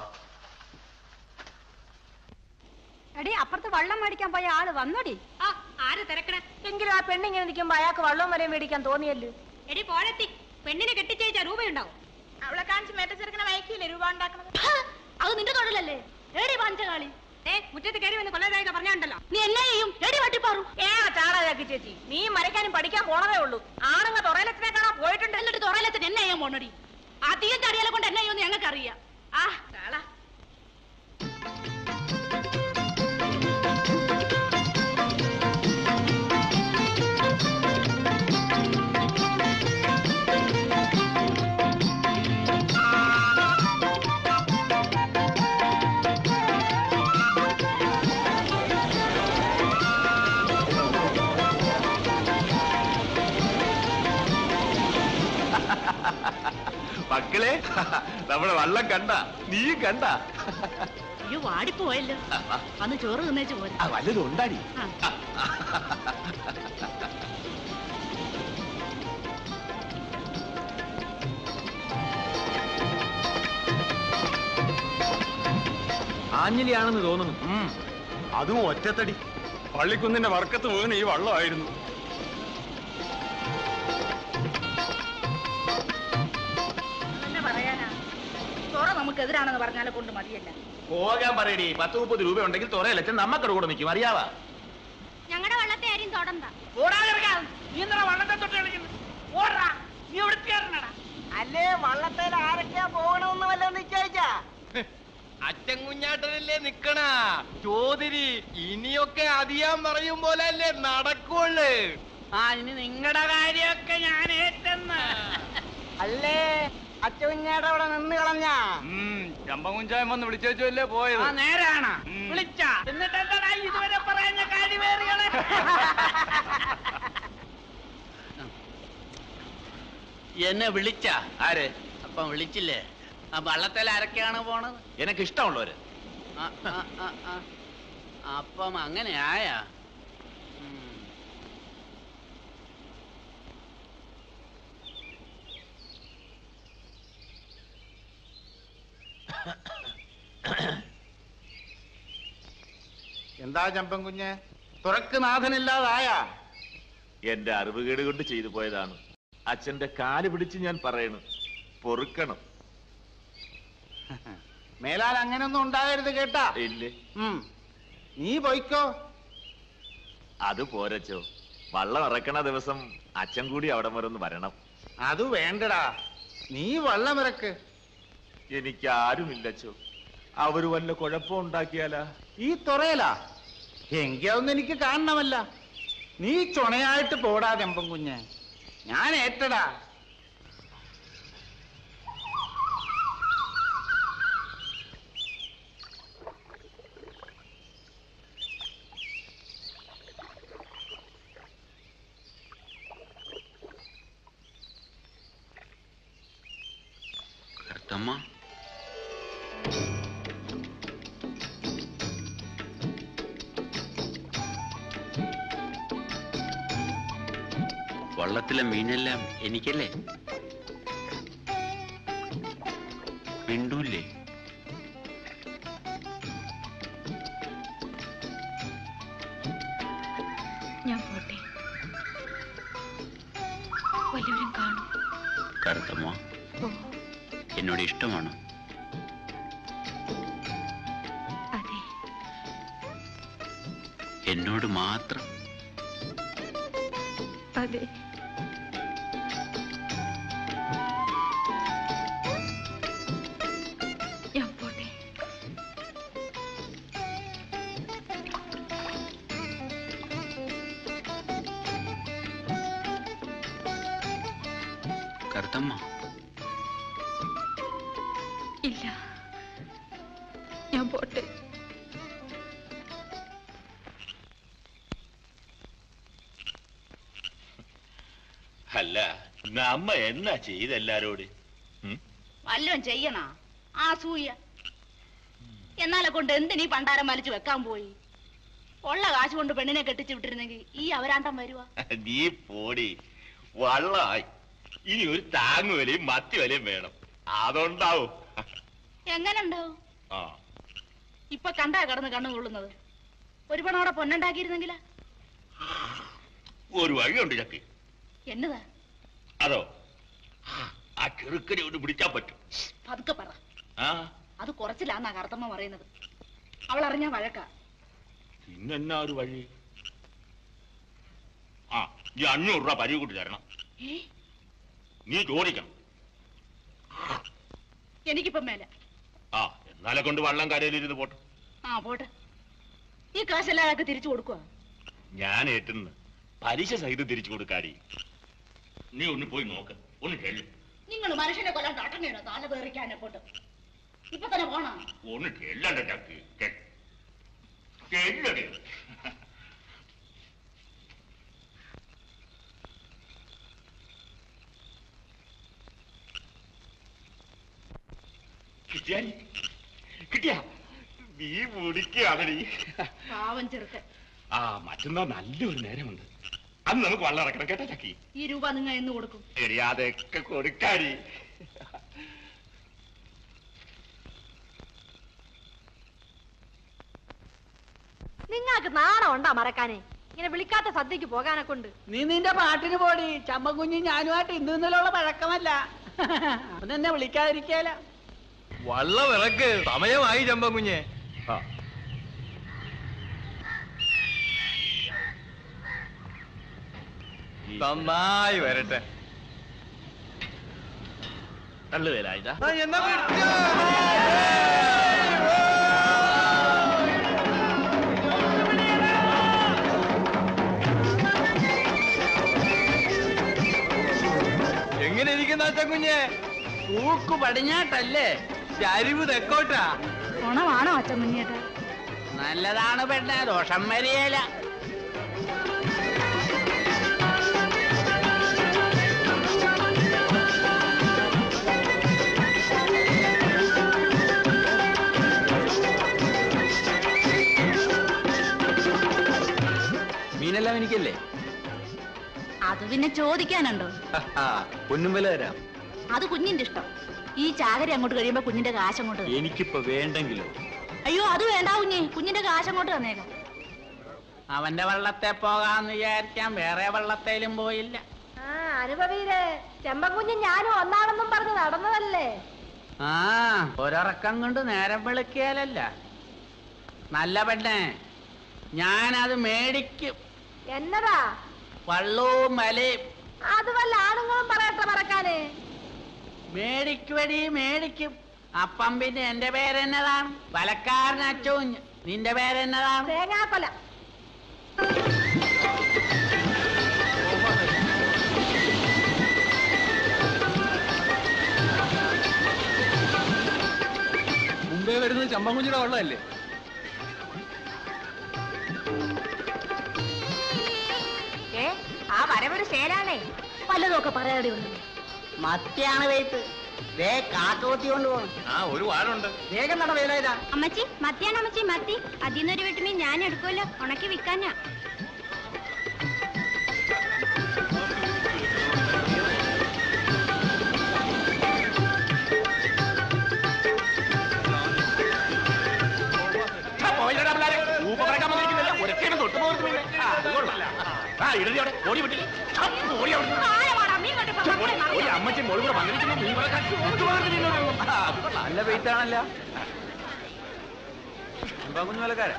എടി അപ്പുറത്ത് വെള്ളം മേടിക്കാൻ പോയ ആള് വന്നോടി ആ ആര് തിരക്കണ എങ്കിലും ആ പെണ്ണിങ്ങനെ നിൽക്കുമ്പോ അയാൾക്ക് വെള്ളം വരെയും മേടിക്കാൻ തോന്നിയല്ലോ എടി പോഴത്തി പെണ്ണിനെ കെട്ടിച്ചയച്ചാ രൂപയുണ്ടാവും അവളെ കാണിച്ച് മേറ്റ ചെറുക്കനെ വയക്കില്ലേ രൂപ ഉണ്ടാക്കണത് അത് നിന്റെ തൊഴിലല്ലേ ഏടി പാഞ്ചകാളി ഏ മുറ്റത്ത് കയറി വന്ന് കൊല്ലാതായിട്ട് പറഞ്ഞാണ്ടല്ലോ നീ എന്നെ ചെയ്യും ഏടി വട്ടിപ്പാറു ഏ ചാടാതാക്കി ചേച്ചി നീ മരയ്ക്കാനും പഠിക്കാൻ പോണതേ ഉള്ളൂ ആണുങ്ങ തുറയിലത്തിനെ കാണാൻ പോയിട്ടുണ്ട് എന്നിട്ട് തുറയിലത്തിന് എന്നെ ചെയ്യാൻ പോണടി അധികം തടിയാലെ കൊണ്ട് എന്നെ ചെയ്യുമെന്ന് ഞങ്ങൾക്ക് അറിയാം ആ കാള മക്കളെ നമ്മുടെ വള്ളം കണ്ട നീ കണ്ട അയ്യോ വാടിപ്പോയല്ലോ അന്ന് ചോറ് തിന്നേച്ച് പോരെ ആ വല്ലതും ഉണ്ടാടി ആ. ആഞ്ഞലിയാണെന്ന് തോന്നുന്നു അതും ഒറ്റത്തടി പള്ളിക്കുന്നിന്റെ വർക്കത്ത് മുഴുവൻ ഈ വള്ളമായിരുന്നു എന്നെ പറയാനാ തുറ നമുക്കെതിരാണെന്ന് പറഞ്ഞാലെ കൊണ്ട് മതിയല്ല പോകാൻ പറയടി പത്ത് മുപ്പത് രൂപ ഉണ്ടെങ്കിൽ തുറയിലച്ഛൻ നമ്മക്കടെ കൂടെ നിൽക്കും അറിയാവാ ഞങ്ങളുടെ വള്ളത്തെ ആരും തൊടണ്ട ഓടാതിറങ്ങാൻ നീ എന്താ വള്ളത്തെ തൊട്ട് കളിക്കുന്നത് ഓടാ നീ എവിടുത്തേറണടാ അല്ലേ വള്ളത്തേൽ ആരൊക്കെയാ പോകണമെന്ന് വല്ലതും നിശ്ചയിച്ചാ അച്ഛൻ കുഞ്ഞാട്ടനല്ലേ നിക്കണ ചോദിരി ഇനിയൊക്കെ അതിയാൻ പറയും പോലെ അല്ലേ നടക്കുള്ളു ആ ഇനി നിങ്ങളുടെ കാര്യമൊക്കെ ഞാൻ ഏറ്റെന്ന് അല്ലേ അച്ചുകുഞ്ഞേടെ അവിടെ നിന്ന് കളഞ്ഞാ ചമ്പകുഞ്ചായം വന്ന് വിളിച്ചേച്ചല്ലേ പോയത് ആ നേരാണ് വിളിച്ച എന്നിട്ട് എന്താ ഇതുവരെ പറഞ്ഞ കാര്യമേറികളെ എന്നെ വിളിച്ച ആര് അപ്പം വിളിച്ചില്ലേ ആ വള്ളത്തിൽ ആരൊക്കെയാണ് പോണത് എനക്ക് ഇഷ്ടമുള്ളവര് ആ, ആ, ആ, ആ. അപ്പം അങ്ങനെ ആയാ ഉം. എന്താ ചമ്പൻ കുഞ്ഞ് തുറക്ക് നാഥനില്ലാതായാ എന്റെ അറിവുകേട് കൊണ്ട് ചെയ്തു പോയതാണ് അച്ഛന്റെ കാല് പിടിച്ച് ഞാൻ പറയണു പൊറുക്കണം മേലാൽ അങ്ങനൊന്നും ഉണ്ടാകരുത് കേട്ടാ ഇല്ലേ ഉം. നീ പോയിക്കോ അത് പോരച്ചോ വള്ളം ഇറക്കണ ദിവസം അച്ഛൻ കൂടി അവിടെ വരെ ഒന്ന് വരണം അത് വേണ്ടടാ നീ വള്ളമിറക്ക് എനിക്ക് ആരുമില്ലച്ചോ അവര് വല്ല കുഴപ്പം ഉണ്ടാക്കിയാലാ ഈ തുറയലാ എങ്കി അതൊന്നും എനിക്ക് കാണണമല്ല നീ ചുണയായിട്ട് പോടാ ചെമ്പൻ കുഞ്ഞ് ഞാൻ ഏറ്റടാ വള്ളത്തിലെ മീനെല്ലാം എനിക്കല്ലേ മിണ്ടൂല്ലേ ഞാൻ പോട്ടെ വല്ലവരും കാണും കറുത്തമ്മ ഓ എന്നോട് ഇഷ്ടമാണോ അതെ എന്നോട് മാത്രം അതെ ഞാൻ പോട്ടെ കറുത്തമ്മ ഇല്ല ഞാൻ പോട്ടെ അല്ല നമ്മ എന്നാ ചെയ്തെല്ലാരോട് വല്ലതും ചെയ്യണ ആ സൂയ എന്നാലെ കൊണ്ട് എന്തിനീ പണ്ടാരം വലിച്ചു വെക്കാൻ പോയി ഉള്ള കാശ് കൊണ്ട് പെണ്ണിനെ കെട്ടിച്ചു വിട്ടിരുന്നെങ്കിൽ ഈ അവരാണ്ടം വരുവാ നീ പോടി വള്ളായി ഇനി ഒരു താങ്ങുവിലയും മത്തി വിലയും വേണം അതുണ്ടാവും എങ്ങനെ ഉണ്ടാവും ആ ഇപ്പൊ കണ്ടാ കിടന്ന് കണ്ണു കൊള്ളുന്നത് ഒരു പണോടെ പൊന്നുണ്ടാക്കിയിരുന്നെങ്കിലാ ഒരു വഴിയുണ്ട് ചക്കി എന്നതാ അതോ ആ ചെറുക്കനെ ഒന്ന് പിടിച്ചാ പറ്റും പതുക്കെ പറ ആ അത് കുറച്ചില്ലാന്നാ കറുത്തമ്മ പറയുന്നത് അവൾ അറിഞ്ഞാ വഴക്കാ പിന്നെന്നാ ഒരു വഴി ആ ഈ അഞ്ഞൂറ് രൂപ പരിവ് കൂട്ടി തരണം ഏ നീ ചോദിക്കണം എനിക്കിപ്പം മേല ആ എന്നാലെ കൊണ്ട് വള്ളം കരയിലിരുന്ന് പോട്ടെ ആ പോട്ടെ ഈ കാശെല്ലാം അയാൾക്ക് തിരിച്ചു കൊടുക്കുക ഞാൻ ഏറ്റുന്നു പലിശ സഹിതം തിരിച്ചു കൊടുക്കാടി നീ ഒന്ന് പോയി നോക്ക് ഒന്ന് ചെല്ലു നിങ്ങൾ മനുഷ്യനെ കൊല്ലാൻ തട്ടണേനോ തല പേറിക്കാനെ കൊണ്ട് ഇപ്പൊ തന്നെ പോണോ ഒന്ന് ചെല്ലണ്ട ചക്കി ചെ- ചെല്ലടി കിട്ടിയാ കിട്ടിയാ നീ മുടിക്കുകയാണടി പാവം ചെറുക്കൻ ആ മറ്റന്നാ നല്ലൊരു നേരമുണ്ട് അന്ന് നമുക്ക് വള്ളം ഇറക്കണം കേട്ടോ ചക്കി ഈ രൂപ നിങ്ങൾ എന്ന് കൊടുക്കും എടി അതൊക്കെ കൊടുക്കാടി നിങ്ങൾക്ക് നാണം ഉണ്ടാ മറക്കാനേ ഇങ്ങനെ വിളിക്കാത്ത സദ്യക്ക് പോകാനെ കൊണ്ട് നീ നിന്റെ പാട്ടിന് പോടി ചമ്മക്കുഞ്ഞി ഞാനുമായിട്ട് ഇന്നു ഇന്നലെയുള്ള പഴക്കമല്ല അവനെന്നെ വിളിക്കാതിരിക്കാല വള്ളം ഇറക്ക് സമയമായി ചമ്പ കുഞ്ഞെ നന്നായി വരട്ടെ നല്ല വില ഇതാ ആ, എന്നാ പിടിച്ചോ. എങ്ങനെ ഇരിക്കുന്ന അച്ഛക്കുഞ്ഞെ തൂക്ക് പടിഞ്ഞാട്ടല്ലേ ചരിവ് തെക്കോട്ടാ ഗുണമാണോ അച്ഛൻ മുന്നിയേട്ടാ നല്ലതാണ് പെണ്ണ ദോഷം വരികയില്ല മീനെല്ലാം എനിക്കല്ലേ അത് പിന്നെ ചോദിക്കാനുണ്ടോ പൊന്നും വില തരാം അത് കുഞ്ഞിന്റെ ഇഷ്ടം ഈ ചാകര അങ്ങോട്ട് കഴിയുമ്പോ കുഞ്ഞിന്റെ കാശ് അങ്ങോട്ട് തരാം. എനിക്കിപ്പോ വേണ്ടെങ്കിലോ അയ്യോ അത് വേണ്ട കുഞ്ഞെ കുഞ്ഞിന്റെ കാശ് അങ്ങോട്ട് തന്നേക്കാം അവന്റെ വള്ളത്തെ പോകാന്ന് വിചാരിക്കാൻ വേറെ വള്ളത്തേലും പോയില്ല ആ അനുഭവീരെ ചെമ്പക്കുഞ്ഞ് ഞാനും ഒന്നാണെന്നും പറഞ്ഞ് നടന്നതല്ലേ ആ ഒരിറക്കം കൊണ്ട് നേരം വിളിക്കാലല്ല നല്ല പെണ്ണേ ഞാനത് മേടിക്കും എന്നതാ വള്ളവും വലയും അത് വല്ല ആണുങ്ങളും പറയട്ടെ മറക്കാനേ മേടിക്കുവടി മേടിക്കും അപ്പം പിന്നെ എന്റെ പേരെന്നതാണ് വലക്കാരൻ അച്ചവും നിന്റെ പേരെന്നതാണ് തേങ്ങാക്കൊല മുമ്പേ വരുന്നത് ചമ്പക്കുഞ്ഞിയുടെ വള്ളമല്ലേ ഏ ആ വരവൊരു ശേലാണേ വല്ലതൊക്കെ പറയാടി ഉണ്ട് മത്തിയാണ് വെയ്ത്ത് ദേ കാട്ടുകൊത്തി കൊണ്ടുപോകണം ആ ഒരു വാടുണ്ട് വേഗം നട വേല അമ്മച്ചി മത്തിയാണ് അമ്മച്ചി മത്തി അതിന്നൊരു വിട്ടുമീൻ ഞാൻ എടുക്കുമല്ലോ ഉണക്കി വിൽക്കാനാ മുഴുവൻ മീനെ. ആ, അത് കൊള്ളാം. ആ, ഇടറി അവിടെ. ഓടി വിട്ടില്ലേ? ഛ, ഓടി അവിടെ. ഛ, ഓടി, ഓടി, അമ്മച്ചി മോള് കൂടെ വന്നിരിക്കുന്നു മീൻ വറക്കാൻ ചുവന്നുമാർന്ന് മീൻ വരണം. ആ, അത് കൊള്ളാം. നല്ല വെയിറ്റ് ആണല്ല കുഞ്ഞുമലക്കാരെ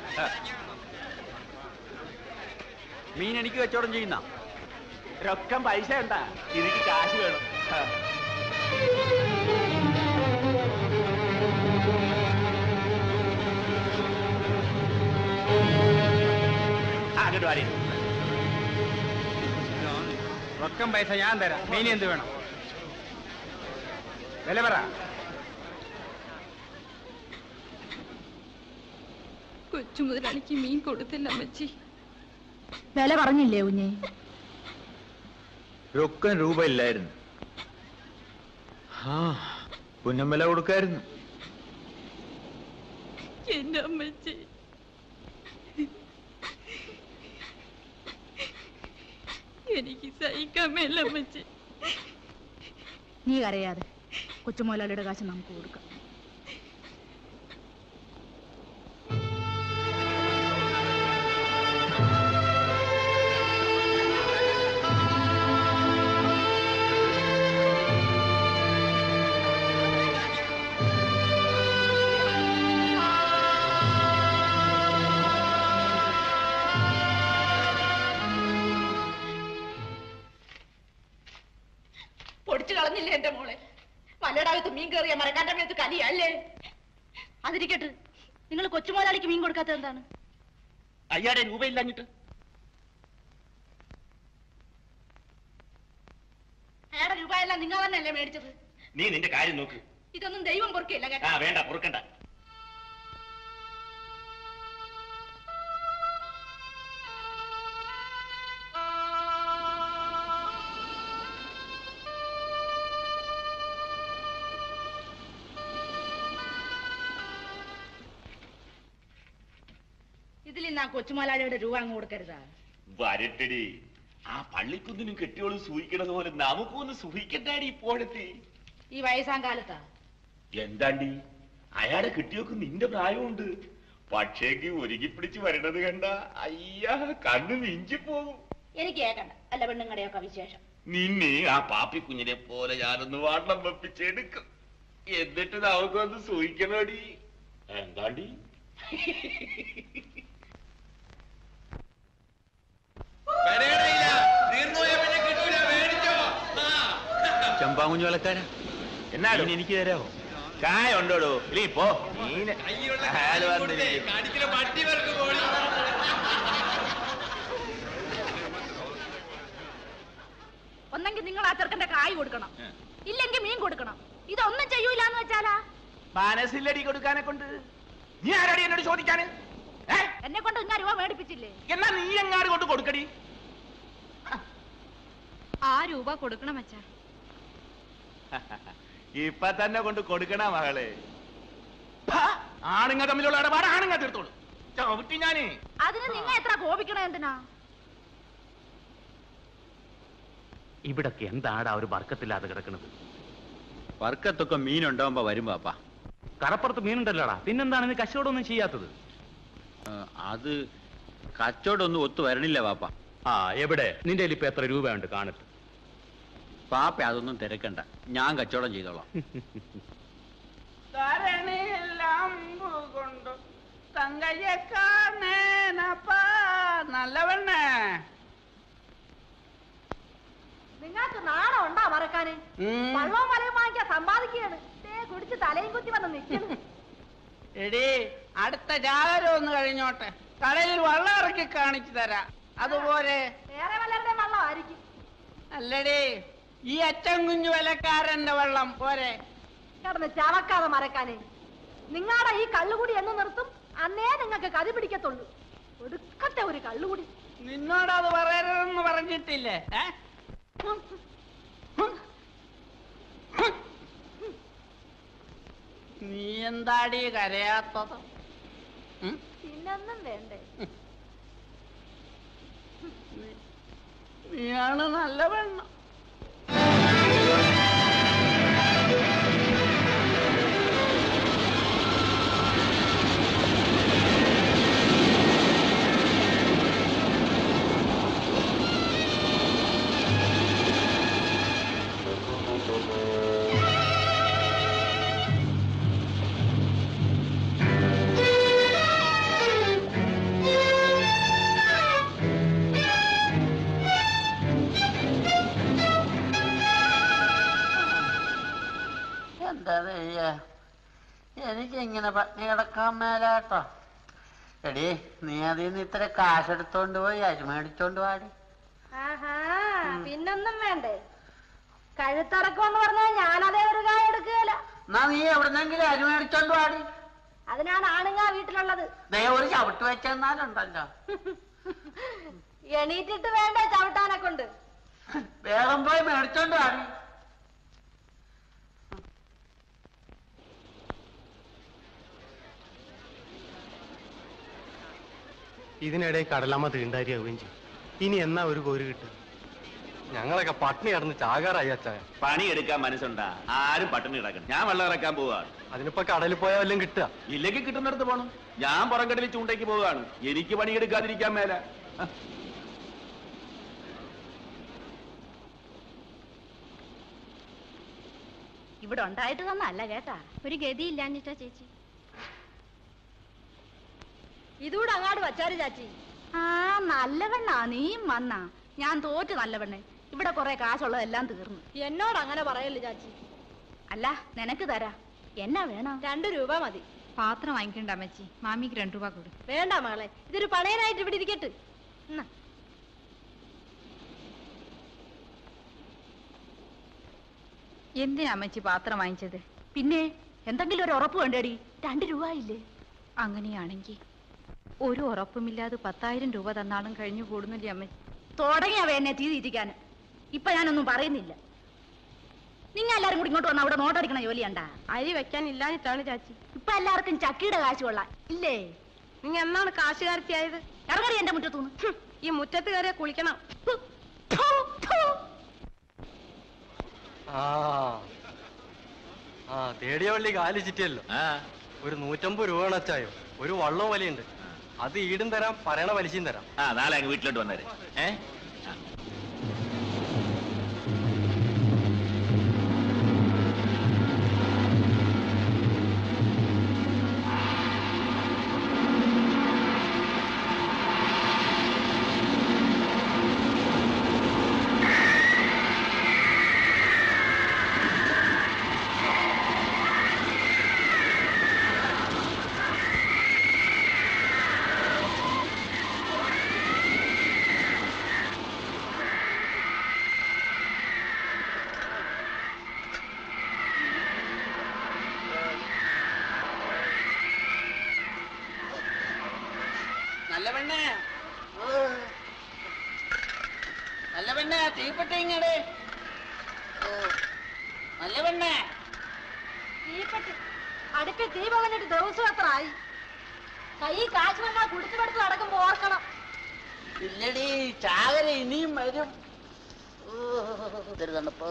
മീൻ എനിക്ക് കച്ചവടം ചെയ്യുന്ന രൊക്കം പൈസ ഉണ്ടാ എനിക്ക് കാശ് വേണം ആ. ആ, അങ്ങോട്ട് വാരി റൊക്കം പൈസ ഞാൻ തരാം മീൻ എന്ത് വേണം വില പറ കൊച്ചു മുതലാളിക്ക് മീൻ കൊടുത്തില്ല അമ്മച്ചി വില പറഞ്ഞില്ലേ കുഞ്ഞേ രൊക്കം രൂപ ഇല്ലായിരുന്നു ആ പുന്നം വില കൊടുക്കായിരുന്നു എന്റെ അമ്മച്ചി എനിക്ക് സഹിക്കാൻ മേല അമ്മച്ചി നീ കരയാതെ കൊച്ചുമോലാളിയുടെ കാശ് നമുക്ക് കൊടുക്കാം പൊടിച്ചു കളഞ്ഞില്ലേ എന്റെ മോളെ മലയിടകത്ത് മീൻ കയറിയ മരക്കാന്റെ മേത്ത് കലിയല്ലേ അതിരിക്കട്ടെ നിങ്ങൾ കൊച്ചുമോലാളിക്ക് മീൻ കൊടുക്കാത്തത് എന്താണ് അയ്യാടെ രൂപയില്ലാഞ്ഞിട്ട് അയാളുടെ രൂപയെല്ലാം നിങ്ങൾ തന്നെയല്ലേ മേടിച്ചത് നീ നിന്റെ കാര്യം നോക്ക് ഇതൊന്നും ദൈവം പൊറുക്കില്ല ആ കേട്ടോ വേണ്ട പൊറുക്കണ്ട ഇതിൽ ഇന്ന് ആ കൊച്ചുമോലാളിയുടെ രൂപ അങ്ങ് കൊടുക്കരുതാ വരട്ടടി ആ പള്ളിക്കുന്നിനും കെട്ടിയോളും സൂഹിക്കണത് പോലെ നമുക്കൊന്ന് സൂഹിക്കണ്ടാടി ഇപ്പോഴത്തെ ഈ വയസ്സാം കാലത്താ എന്താണ്ടി അയാളെ കെട്ടിയോക്ക് നിന്റെ പ്രായമുണ്ട് പക്ഷേക്ക് ഒരുങ്ങി പിടിച്ച് വരണത് കണ്ട അയ്യാ കണ്ണു മിഞ്ചി പോകും എനിക്ക് കേക്കണ്ട അല്ല പെണ്ണുങ്ങളുടെയൊക്കെ വിശേഷം നിന്നെ ആ പാപ്പി കുഞ്ഞിനെ പോലെ ഞാനൊന്ന് വാട്ടം വെപ്പിച്ചെടുക്കും എന്നിട്ട് നമുക്കൊന്ന് സൂഹിക്കണോടി എന്താണ്ടി ചമ്പാകുഞ്ഞു വിലക്കാര എന്നാലും മീൻ എനിക്ക് തരാമോ കായ ഉണ്ടോടോ ഇല്ലേ പോ മീന് ആള് വന്നിരിക്കും. ഒന്നെങ്കിൽ നിങ്ങൾ ആ ചെറുക്കന്റെ കായ് കൊടുക്കണം ഇല്ലെങ്കിൽ മീൻ കൊടുക്കണം ഇതൊന്നും ചെയ്യൂലെന്ന് വെച്ചാലാ മനസ്സിലടി കൊടുക്കാനെ കൊണ്ട് നീ ആരാടി എന്നോട് ചോദിക്കാന് ഏ? എന്നെ കൊണ്ട് ഇങ്ങനെ രൂപ മേടിപ്പിച്ചില്ലേ എന്നാ നീ എങ്ങാട് കൊണ്ട് കൊടുക്കടി ആ രൂപ കൊടുക്കണം അച്ഛാ ഇപ്പൊ തന്നെ കൊണ്ട് കൊടുക്കണ മകളെ ആണുങ്ങ തമ്മിലുള്ള ഇടപാട് ആണുങ്ങ തീർത്തോളൂ ചവിട്ടി ഞാനേ അതിന് നിങ്ങൾ എത്ര കോപിക്കണ എന്തിനാ ഇവിടൊക്കെ എന്താടാ ഒരു വർക്കത്തില്ലാതെ കിടക്കുന്നത് വർക്കത്തൊക്കെ മീൻ ഉണ്ടാവുമ്പോ വരും പാപ്പ കടപ്പുറത്ത് മീനുണ്ടല്ലോടാ പിന്നെന്താണ് നീ കച്ചവടം ഒന്നും ചെയ്യാത്തത് അത് കച്ചവടം ഒന്നും ഒത്തു വരണില്ല പാപ്പ ആ എവിടെ നിന്റെ കയ്യിൽ ഇപ്പൊ എത്ര രൂപയുണ്ട് കാണട്ടെ പാപ്പ അതൊന്നും തിരക്കണ്ട ഞാൻ കച്ചവടം ചെയ്തോളാം ധരണിയെല്ലാം കൊണ്ടു തങ്കയെ കാണേനപ്പാ നല്ലവണ്ണേ നിങ്ങൾക്ക് നാണം ഉണ്ടാ മറക്കാന് ഉം. വള്ളവും വലയും വാങ്ങിക്കാൻ സമ്പാദിക്കുകയാണ് ദേ കുടിച്ച് തലയും കുത്തി വന്ന് നിൽക്കുന്നു എടി അടുത്ത ജാഗരം ഒന്ന് കഴിഞ്ഞോട്ടെ കടയിൽ വള്ളം ഇറക്കി കാണിച്ചു തരാം അതുപോലെ വേറെ വല്ലവരുടെ വള്ളം ആയിരിക്കും അല്ലടി ഈ അച്ഛൻ കുഞ്ഞു വിലക്കാരന്റെ വെള്ളം പോരെ കിടന്ന് ചവക്കാതെ മറക്കാനേ നിങ്ങളുടെ ഈ കള്ളുകൂടി എന്ന് നിർത്തും അന്നേ നിങ്ങൾക്ക് കതി പിടിക്കത്തുള്ളൂ ഒടുക്കത്തെ ഒരു കള്ളുകൂടി നിന്നോടത് പറയരുതെന്ന് പറഞ്ഞിട്ടില്ലേ ഏ? നീ എന്താടി കരയാത്തത് ഉം? പിന്നൊന്നും വേണ്ടേ നീയാണ് നല്ല പെണ്ണ് ഇങ്ങനെ പട്ടിണി കിടക്കാൻ മേലാട്ടോ എടി നീ അതിൽ നിന്ന് ഇത്ര കാശെടുത്തോണ്ട് പോയി അരി മേടിച്ചോണ്ട് പാടി ആഹാ പിന്നൊന്നും വേണ്ടേ കഴുത്തറക്കമെന്ന് പറഞ്ഞാൽ ഞാനതേ ഒരു കായ എടുക്കുകയില്ല എന്നാ നീ എവിടുന്നെങ്കിലും അരി മേടിച്ചോണ്ട് പാടി അതിനാണ് ആണുങ്ങ വീട്ടിലുള്ളത് ദേ ഒരു ചവിട്ട് വെച്ചെന്നാലുണ്ടല്ലോ എണീറ്റിട്ട് വേണ്ടേ ചവിട്ടാനെ കൊണ്ട് വേഗം പോയി മേടിച്ചോണ്ട് പാടി ഇതിനിടെ കടലമ്മ തീണ്ടാരിയാവുകയും ചെയ്യും ഇനി എന്നാ ഒരു കോര് കിട്ടുക ഞങ്ങളൊക്കെ പട്ടിണി കിടന്ന് ചാകാറായി അച്ചായ പണിയെടുക്കാൻ മനസ്സുണ്ടാ ആരും പട്ടിണി കിടക്കണം ഞാൻ വെള്ളം ഇറക്കാൻ പോവാണ് അതിനിപ്പോ കടലിൽ പോയാൽ വല്ലതും കിട്ടുക ഇല്ലെങ്കിൽ കിട്ടുന്നിടത്ത് പോണം ഞാൻ പുറംകടലിൽ ചൂണ്ടയ്ക്ക് പോവുകയാണ് എനിക്ക് പണിയെടുക്കാതിരിക്കാൻ മേല ഇവിടെ ഉണ്ടായിട്ട് തന്നല്ല കേട്ടാ ഒരു ഗതിയില്ലാഞ്ഞിട്ടാ ചേച്ചി ഇതൂടെ അങ്ങാട് വച്ചാര് ചാച്ചി ആ നല്ലവണ്ണാ നീയും വന്നാ ഞാൻ തോറ്റ് നല്ലവണ്ണേ ഇവിടെ കുറെ കാശുള്ളതെല്ലാം തീർന്നു എന്നോട് അങ്ങനെ പറയല്ലേ ചാച്ചി അല്ല നിനക്ക് തരാ എന്നാ വേണം രണ്ടു രൂപ മതി പാത്രം വാങ്ങിക്കണ്ട അമ്മച്ചി മാമിക്ക് രണ്ടു രൂപ കൊടു വേണ്ട മകളെ ഇതൊരു പണയനായിട്ട് ഇവിടെ ഇരിക്കട്ടെ എന്നാ എന്തിനാ അമ്മച്ചി പാത്രം വാങ്ങിച്ചത് പിന്നെ എന്തെങ്കിലും ഒരു ഉറപ്പ് വേണ്ടേടി രണ്ട് രൂപ ഇല്ലേ അങ്ങനെയാണെങ്കിൽ ഒരു ഉറപ്പുമില്ലാതെ പത്തായിരം രൂപ തന്നാളും കഴിഞ്ഞു കൂടുന്നില്ലേ അമ്മച്ചി തുടങ്ങിയവ എന്നെ തീ തീറ്റിക്കാൻ ഇപ്പൊ ഞാനൊന്നും പറയുന്നില്ല നിങ്ങൾ എല്ലാരും കൂടി ഇങ്ങോട്ട് വന്ന് അവിടെ നോട്ടടിക്കണ ജോലിയണ്ട അരി വെക്കാൻ ഇല്ലാഞ്ഞിട്ടാണ് ചാച്ചി ഇപ്പൊ എല്ലാവർക്കും ചക്കിയുടെ കാശ് കൊള്ളാം ഇല്ലേ നീ എന്നാണ് കാശുകാരത്തിയായത് ഇറങ്ങടി എന്റെ മുറ്റത്തുനിന്ന് ഈ മുറ്റത്ത് കയറിയ കുളിക്കണം ആ ആ തേടിയ വള്ളി കാലി ചിറ്റിയല്ലോ ഒരു നൂറ്റമ്പത് രൂപയാണ് അച്ചായോ ഒരു വള്ളവും വലിയുണ്ട് അത് ഈടും തരാം പറയണ പലിശയും തരാം ആ നാളെ അങ്ങ് വീട്ടിലോട്ട് വന്നേരെ ഏ നല്ല പെണ്ണേ ഓ. നല്ല പെണ്ണേ തീപ്പെട്ട ഇങ്ങടെ ഓ. നല്ല പെണ്ണേ തീപ്പെട്ടി അടുപ്പിൽ തീ പകഞ്ഞിട്ട് ദിവസം എത്ര ആയി കൈ കാശ് വന്നാ കുടിച്ചു പടുത്ത് നടക്കുമ്പോ ഓർക്കണം ഇല്ലടി ചാകര ഇനിയും വരും ഓ, ഇതൊരു തണുപ്പ്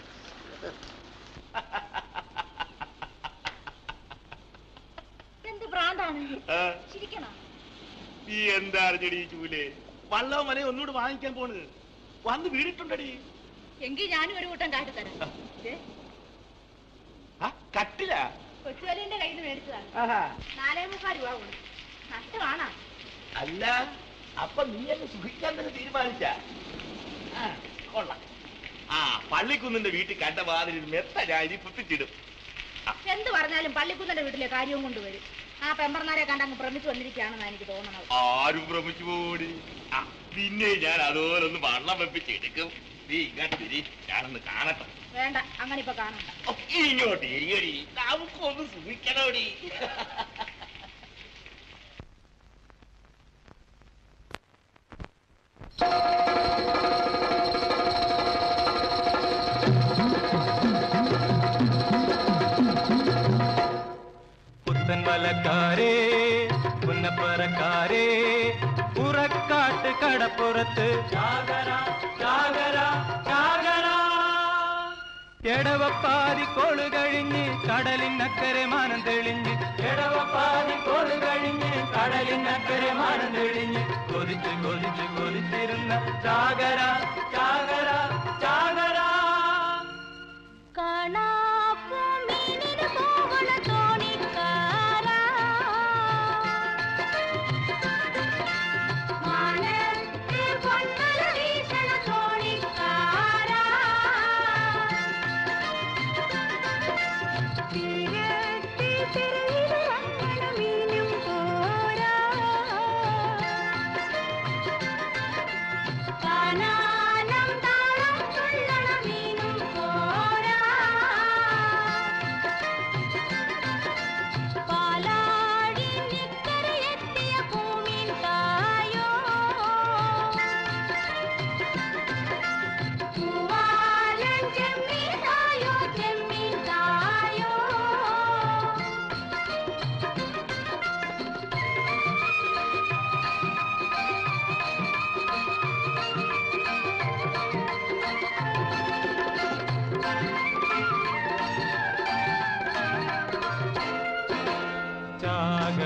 എന്ത് ഭ്രാന്താണ് ചിരിക്കണം നീ എന്താണ് ചെടി ചൂലേ വള്ളവും വലയും ഒന്നുകൂടെ വാങ്ങിക്കാൻ പോണ് വന്ന് വീണിട്ടുണ്ടടി എങ്കിൽ ഞാനും ഒരു കൂട്ടം കാട്ടിത്തരാം ദേ, ആ, കട്ടില കൊച്ചുവലിന്റെ കയ്യിൽ നിന്ന് മേടിച്ചതാണ് ആഹാ. നാലേ മുക്കാൽ രൂപ കൊടുത്തു നഷ്ടമാണോ അല്ല അപ്പൊ നീ എന്നെ സുഖിക്കാൻ തന്നെ തീരുമാനിച്ച കൊള്ളാം ആ പള്ളിക്കുന്നിന്റെ വീട്ടിൽ കണ്ട വാതിൽ മെത്ത ഞാൻ ഇനി കുത്തിച്ചിടും എന്ത് പറഞ്ഞാലും പള്ളിക്കുന്നന്റെ വീട്ടിലെ കാര്യവും കൊണ്ടുവരും ആ പെമ്പർമാരെ കണ്ടങ്ങ് ഭ്രമിച്ചു വന്നിരിക്കുകയാണെന്നാണ് എനിക്ക് തോന്നണത് ആരും ഭ്രമിച്ചു പോടി ആ, പിന്നെ ഞാൻ അതുപോലെ ഒന്ന് വള്ളം വെപ്പിച്ചെടുക്കും നീ ഇങ്ങോട്ട് തിരി ഞാനൊന്ന് കാണട്ടെ വേണ്ട അങ്ങനെ ഇപ്പൊ കാണണ്ട ഓ, ഇങ്ങോട്ട് ഇരിക്കടി നമുക്കൊന്ന് സുഖിക്കണോടി പുത്തൻ വലക്കാരേ പുന്നപ്പറക്കാരേ പുറക്കാട്ട് കടപ്പുറത്ത് ജാഗര ജാഗര ജാഗര എടവപ്പാതി കോള് കഴിഞ്ഞ് കടലിനക്കരെ മാനം തെളിഞ്ഞ് എടവപ്പാതി കോള് കഴിഞ്ഞ് കടലിനക്കരെ മാനം തെളിഞ്ഞ് കൊതിച്ച് കൊതിച്ച് കൊതിച്ചിരുന്ന ജാഗര ജാഗര ജാഗര കാണാപ്പൂമീനിന് പോകണ തോണിക്കാരാ. മാനത്ത് പൊന്നല വീശണ തോണിക്കാരാ. തീരത്ത് തിരയിലെ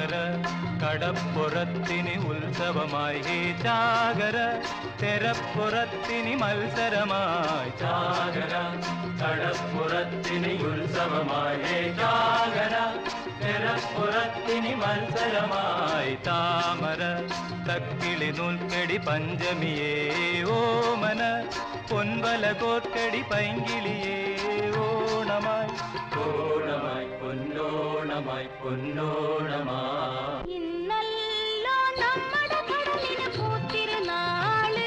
ചാകര കടപ്പുറത്തിന് ഉത്സവമായി ഹേ ചാകര തെരപ്പുറത്തിന് മത്സരമായി ചാകര കടപ്പുറത്തിന് ഉത്സവമായി ഹേ ചാകര തെരപ്പുറത്തിന് മത്സരമായി താമര തക്കിളി നൂൽക്കടി പഞ്ചമിയേ ഓമന പൊൻവല കോർക്കടി പൈങ്കിളിയേ ഓണമായി ഓണമായി പൊന്നോണമായി പൊന്നോണമായി ഇന്നല്ലോ നമ്മുടെ കടലിന് പൂത്തിരുന്നാള്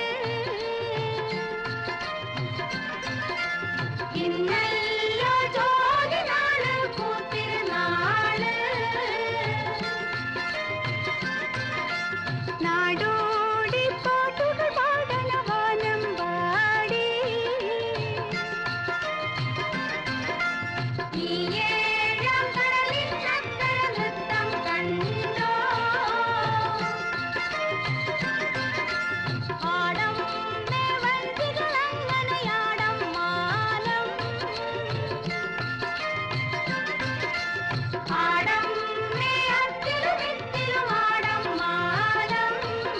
ഇന്നല്ലോ ജോലിനാള് പൂത്തിരുന്നാള് നാടോടി പാട്ടുകൾ പാടണ വാനം പാടി ഈ ഏഴാം കടലിൻ അക്കര നൃത്തം കണ്ടോ ആടം വഞ്ചികൾ അങ്ങനെയാടം മാലം ആടം അത്തിലും ഇത്തിലും ആടം മാലം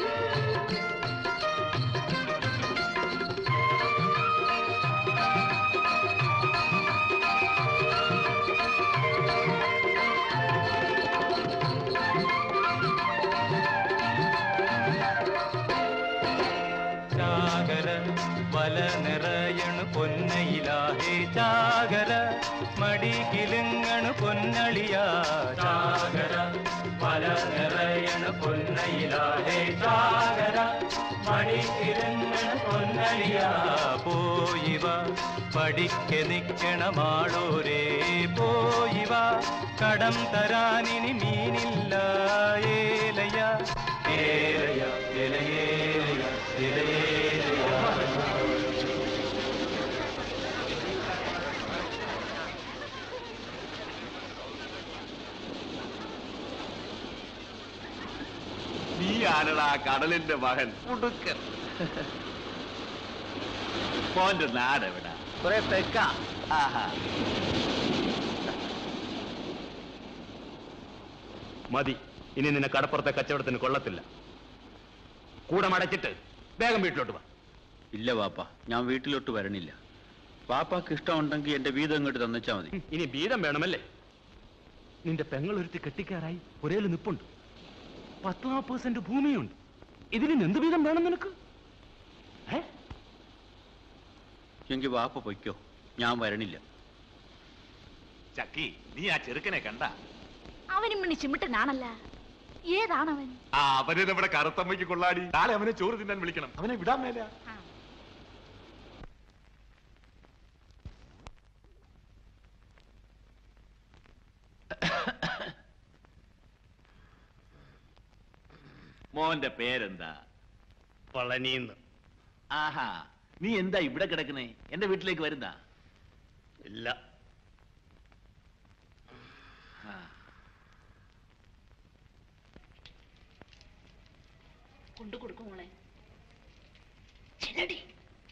ചാകര വല നിറയണു പൊന്നയിലാഹേ ചാകര മടി കിലുങ്ങണു പൊന്നളിയാ ചാകര വല നിറയണു പൊന്നയിലാഹേ ചാകര മടി കിലുങ്ങണു പൊന്നളിയാ പോയിവ പഠിക്കെ നിക്കണമാളോരേ പോയിവ കടം തരാനിനി മീനില്ല ഏലയ ഏലയ ഇലയേലയ ഇലയേലയ നീയാണടാ കടലിന്റെ മകൻ ഉടുക്കൻ മോന്റെ നാട് എവിടാ കുറെ തെക്ക ആഹാ മതി ഇനി നിന്നെ കടപ്പുറത്തെ കച്ചവടത്തിന് കൊള്ളത്തില്ല കൂടെ മടച്ചിട്ട് വേഗം വീട്ടിലോട്ട് വാ ഇല്ല വാപ്പ ഞാൻ വീട്ടിലോട്ട് വരണില്ല പാപ്പാക്ക് ഇഷ്ടമുണ്ടെങ്കിൽ എന്റെ വീതം ഇങ്ങോട്ട് തന്നേച്ചാ മതി ഇനി ബീതം വേണമല്ലേ നിന്റെ പെങ്ങൾ ഒരുത്തി കെട്ടിക്കാറായി ഒരേല് നിപ്പുണ്ട് പത്ത് നാൽപ്പത് സെന്റ് ഭൂമിയുണ്ട് ഇതിന് എന്ത് വീതം വേണം നിനക്ക് എങ്കിൽ വാപ്പ പൊയ്ക്കോ ഞാൻ വരണില്ല ചക്കി നീ ആ ചെറുക്കനെ കണ്ട അവനും മണി ചിമിട്ടനാണല്ല ഏതാണവൻ ആ അവനെ നമ്മുടെ കറുത്തമ്മയ്ക്ക് കൊള്ളാടി നാളെ അവനെ ചോറ് തിന്നാൻ വിളിക്കണം അവനെ വിടാൻ മേല മോന്റെ പേരെന്താ പളനീന്ന് ആഹാ നീ എന്താ ഇവിടെ കിടക്കണേ എന്റെ വീട്ടിലേക്ക് വരുന്ന ഇല്ല കൊണ്ടു കൊടുക്കും മോളെ ചെല്ലടി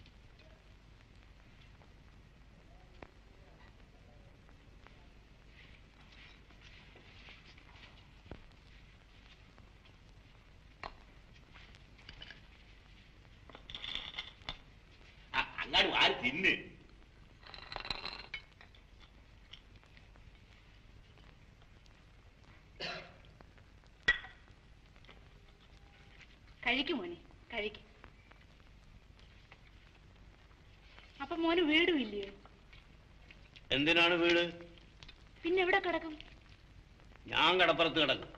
അങ്ങാട് ആര് തിന്ന് കഴിക്കും മോനെ കഴിക്കും അപ്പൊ മോന് വീടും ഇല്ലയോ എന്തിനാണ് വീട് പിന്നെ എവിടെ കിടക്കും ഞാൻ കടപ്പുറത്ത് കിടക്കും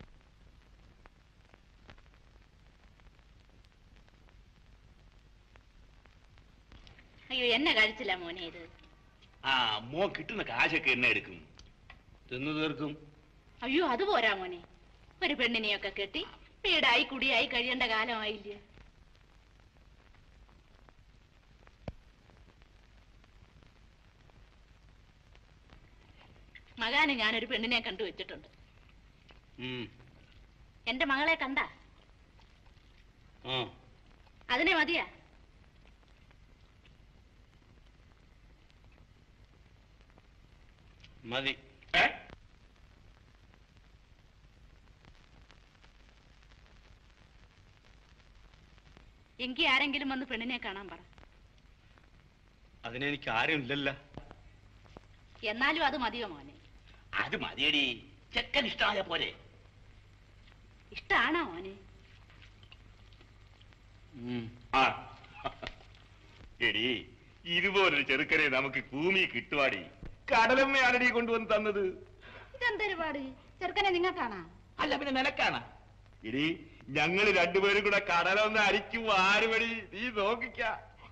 അയ്യോ എന്നെ കഴിച്ചില്ല മോനെ ഇത് ആ മോ കിട്ടുന്ന കാശൊക്കെ എന്നെ എടുക്കും തിന്നു തീർക്കും അയ്യോ അത് പോരാ മോനെ ഒരു പെണ്ണിനെയൊക്കെ കെട്ടി വീടായി കുടിയായി കഴിയേണ്ട കാലമായില്ലേ മകാന് ഞാനൊരു പെണ്ണിനെ കണ്ടു വെച്ചിട്ടുണ്ട് ഉം. എന്റെ മകളെ കണ്ട ആ അതിനെ മതിയാ മതി എങ്കിൽ ആരെങ്കിലും വന്ന് പെണ്ണിനെ കാണാൻ പറ അതിനെനിക്ക് ആരും ഇല്ലല്ലോ എന്നാലും അത് മതിയോ മോനെ അത് മതിയടി ചെക്കൻ ഇഷ്ടമായ പോലെ ഇഷ്ടാണോ മോനെ ആ എടി ഇതുപോലൊരു ചെറുക്കനെ നമുക്ക് ഭൂമി കിട്ടുവാടി കടലമ്മയാണടി കൊണ്ടുവന്ന് തന്നത് ഇതെന്തൊരുപാട് ചെറുക്കനെ നിങ്ങൾക്കാണാ അല്ല പിന്നെ നിനക്കാണ് എടി ഞങ്ങൾ രണ്ടുപേരും കൂടെ കടലൊന്ന് അരിക്കും ആരുമടി നീ നോക്കിക്ക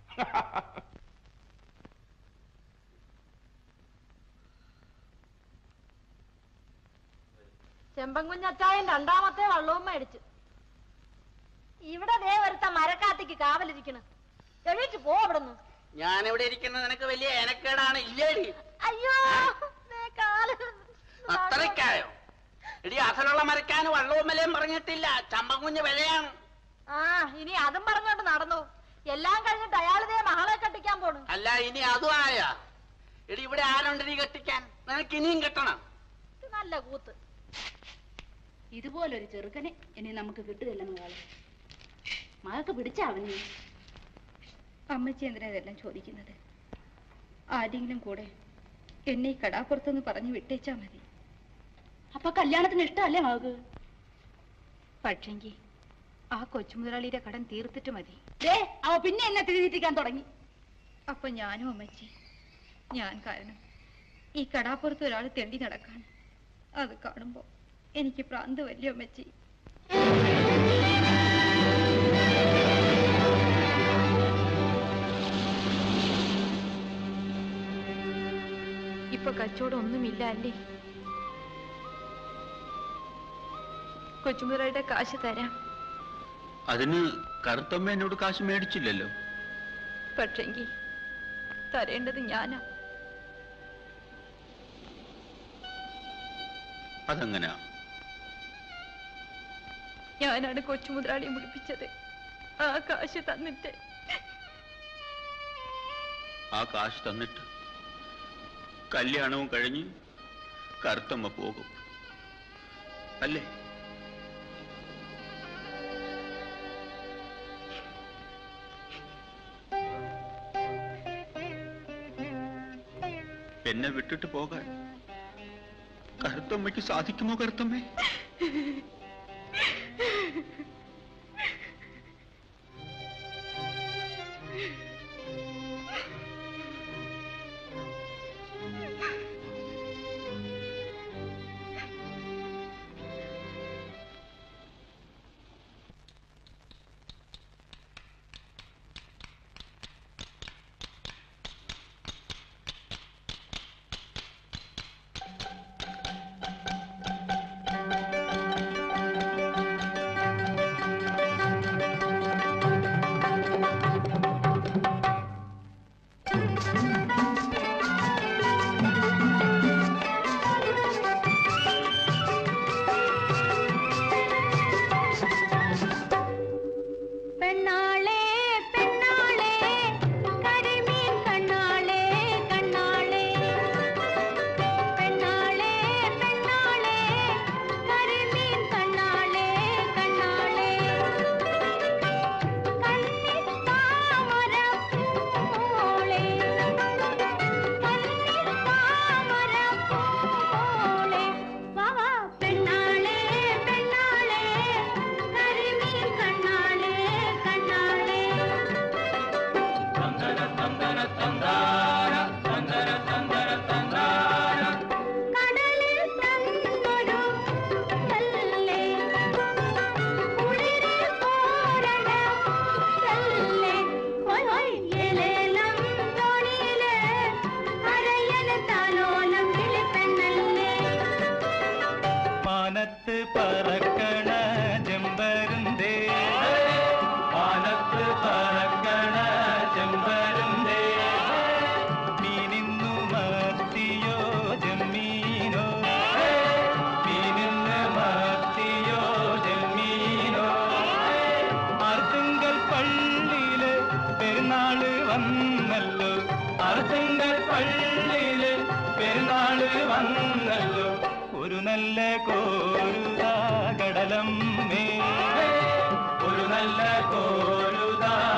ചെമ്പൻകുഞ്ഞച്ചായൻ രണ്ടാമത്തെ വള്ളവും മേടിച്ചു ഇവിടെ ദേ ഒരുത്ത മരക്കാത്തിക്ക് കാവലിരിക്കണ് എണീറ്റ് പോ അവിടുന്ന് ഞാനിവിടെ ഇരിക്കുന്ന നിനക്ക് വലിയ എനക്കേടാണ് ഇല്ലേടി അയ്യോ ദേ കാല് അത്രയ്ക്കായോ എടി അസലുള്ള മരക്കാൻ വള്ളവും വിലയും പറഞ്ഞിട്ടില്ല ചമ്പകുഞ്ഞ് വിലയാണ് ആ ഇനി അതും പറഞ്ഞോണ്ട് നടന്നു എല്ലാം കഴിഞ്ഞിട്ട് അയാൾ ദേ മകളെ കെട്ടിക്കാൻ പോണു അല്ല ഇനി അതും ആയ എടി ഇവിടെ ആരുണ്ട് നീ കെട്ടിക്കാൻ നിനക്ക് ഇനിയും കെട്ടണം ഇത് നല്ല കൂത്ത് ഇതുപോലൊരു ചെറുക്കനെ ഇനി നമുക്ക് കിട്ടുകയില്ല മകളെ മകൾക്ക് പിടിച്ച അവനെ അമ്മച്ചി എന്തിനാ ഇതെല്ലാം ചോദിക്കുന്നത് ആരെങ്കിലും കൂടെ എന്നെ ഈ കടാപ്പുറത്തൊന്ന് പറഞ്ഞു വിട്ടേച്ചാ മതി അപ്പൊ കല്യാണത്തിന് ഇഷ്ടമല്ലേ മകൾക്ക് പക്ഷെങ്കി ആ കൊച്ചുമുതലാളിയുടെ കടം തീർത്തിട്ട് മതി ദേ അവ പിന്നെ എന്നെ തിരിതിരിക്കാൻ തുടങ്ങി അപ്പൊ ഞാനും അമ്മച്ചി ഞാൻ കാരണം ഈ കടാപ്പുറത്ത് ഒരാൾ തെണ്ടി നടക്കാൻ അത് കാണുമ്പോ എനിക്ക് പ്രാന്ത് വല്യ അമ്മച്ചി ഇപ്പൊ കച്ചവടം ഒന്നുമില്ല അല്ലേ കൊച്ചുമുതലാളിയുടെ കാശ് തരാം അതിന് കറുത്തമ്മ എന്നോട് കാശ് മേടിച്ചില്ലല്ലോ പക്ഷെങ്കി തരേണ്ടത് ഞാനാ അതെങ്ങനെയാ ഞാനാണ് കൊച്ചുമുതലാളിയെ വിളിപ്പിച്ചത് ആ കാശ് തന്നിട്ട് ആ കാശ് തന്നിട്ട് കല്യാണവും കഴിഞ്ഞ് കറുത്തമ്മ പോകും അല്ലേ എന്നെ വിട്ടിട്ട് പോകാൻ കറുത്തമ്മയ്ക്ക് സാധിക്കുമോ കറുത്തമ്മേ പെണ്ണാളേ പെണ്ണാളേ കരിമീൻ കണ്ണാളേ കണ്ണാളേ പെണ്ണാളേ പെണ്ണാളേ കരിമീൻ കണ്ണാളേ കണ്ണാളേ കണ്ണിത്താമര പൂളേ കണ്ണിത്താമര പൂളേ വാ വാ പെണ്ണാളേ പെണ്ണാളേ കരിമീൻ കണ്ണാളേ കണ്ണാളേ കടലിൽ തന്നൊരു കല്ലേ കുളിരിൽ കോരണ കല്ലേ ഹോയ് ഹോയ് ഏലേലം തോണിയിലെ അരയന താലോലം വിളിപ്പെണ്ണല്ലേ മാനത്ത് പറക്കണ ചെമ്പരുന്തേ മാനത്ത് പറക്കണ ചെമ്പരുന്തേ മീനിന്നു മത്തിയോ ജമ്മീനോ മീനിന്ന് മത്തിയോ ജമ്മീനോ അർത്തുങ്കൽ പള്ളിയില് പെരുന്നാള് വന്നല്ലോ അർത്തുങ്കൽ പള്ളിയില് പെരുന്നാള് വന്നല്ലോ ഒരു നല്ല കോരുതാ കടലമ്മേ ഒരു നല്ല കോരുതാ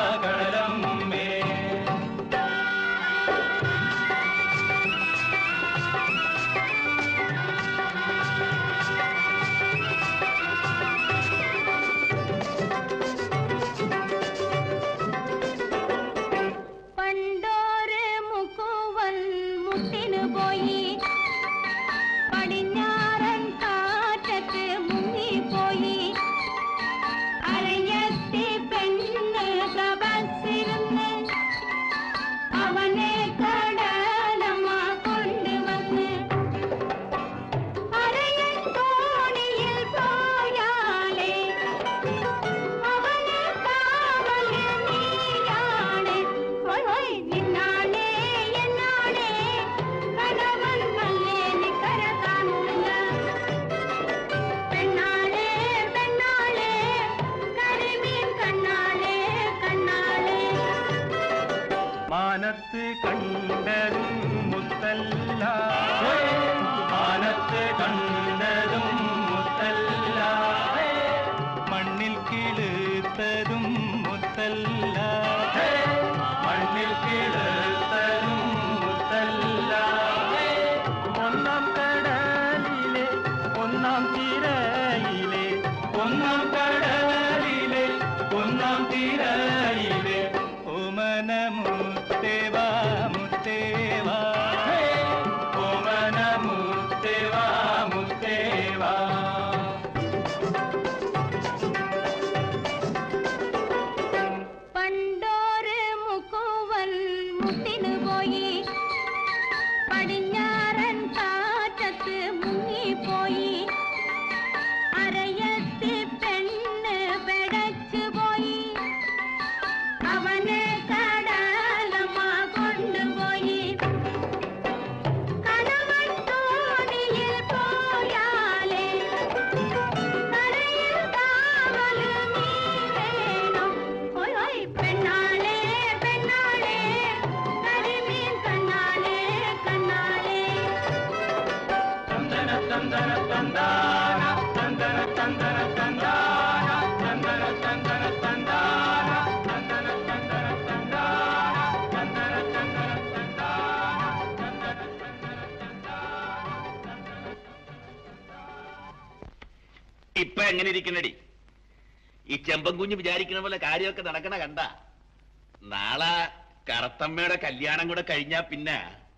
മാനത്ത് കണ്ടതും മുത്തല്ല മാനത്ത് കണ്ടതും മുത്തല്ല മണ്ണിൽ കിളുത്തതും മുത്തല്ല മണ്ണിൽ കിളുത്തതും മുത്തല്ല ഒന്നാം കടലിലെ ഒന്നാം തിരയിലെ ഒന്നാം കടലിലെ ഒന്നാം തിരയിലെ ഓമന മുത്തേവാ മുത്തേവാ ഓമന മുത്തേവാ മുത്തേവാ പണ്ടോര് മുക്കുവൻ മുത്തിനു പോയി പടിഞ്ഞാറൻ കാറ്റത്ത് മുങ്ങിപ്പോയി അരയത്തി പെണ്ണ് പെടച്ചു പോയി അവനെ കടലമ്മ കൊണ്ടുപോയി കടമത്തോണിയിൽ പോയാലേ കരയിൽ കാവല് നീ വേണം ഓയ് ഓയ് പെണ്ണാളെ പെണ്ണാളെ കരിമീൻ കണ്ണാളെ കണ്ണാളെ തന്തന തന്തന തന്താന തന്തന തന്തന തന്താന തന്തന തന്തന തന്താന തന്തന തന്തന തന്താന തന്തന തന്തന ഇപ്പൊ എങ്ങനെ ഇരിക്കുന്നടി ഈ ചെമ്പൻ കുഞ്ഞ് വിചാരിക്കുന്ന പോലെ കാര്യമൊക്കെ നടക്കണ കണ്ട നാളെ കറത്തമ്മയുടെ കല്യാണം കൂടെ കഴിഞ്ഞാ പിന്നെ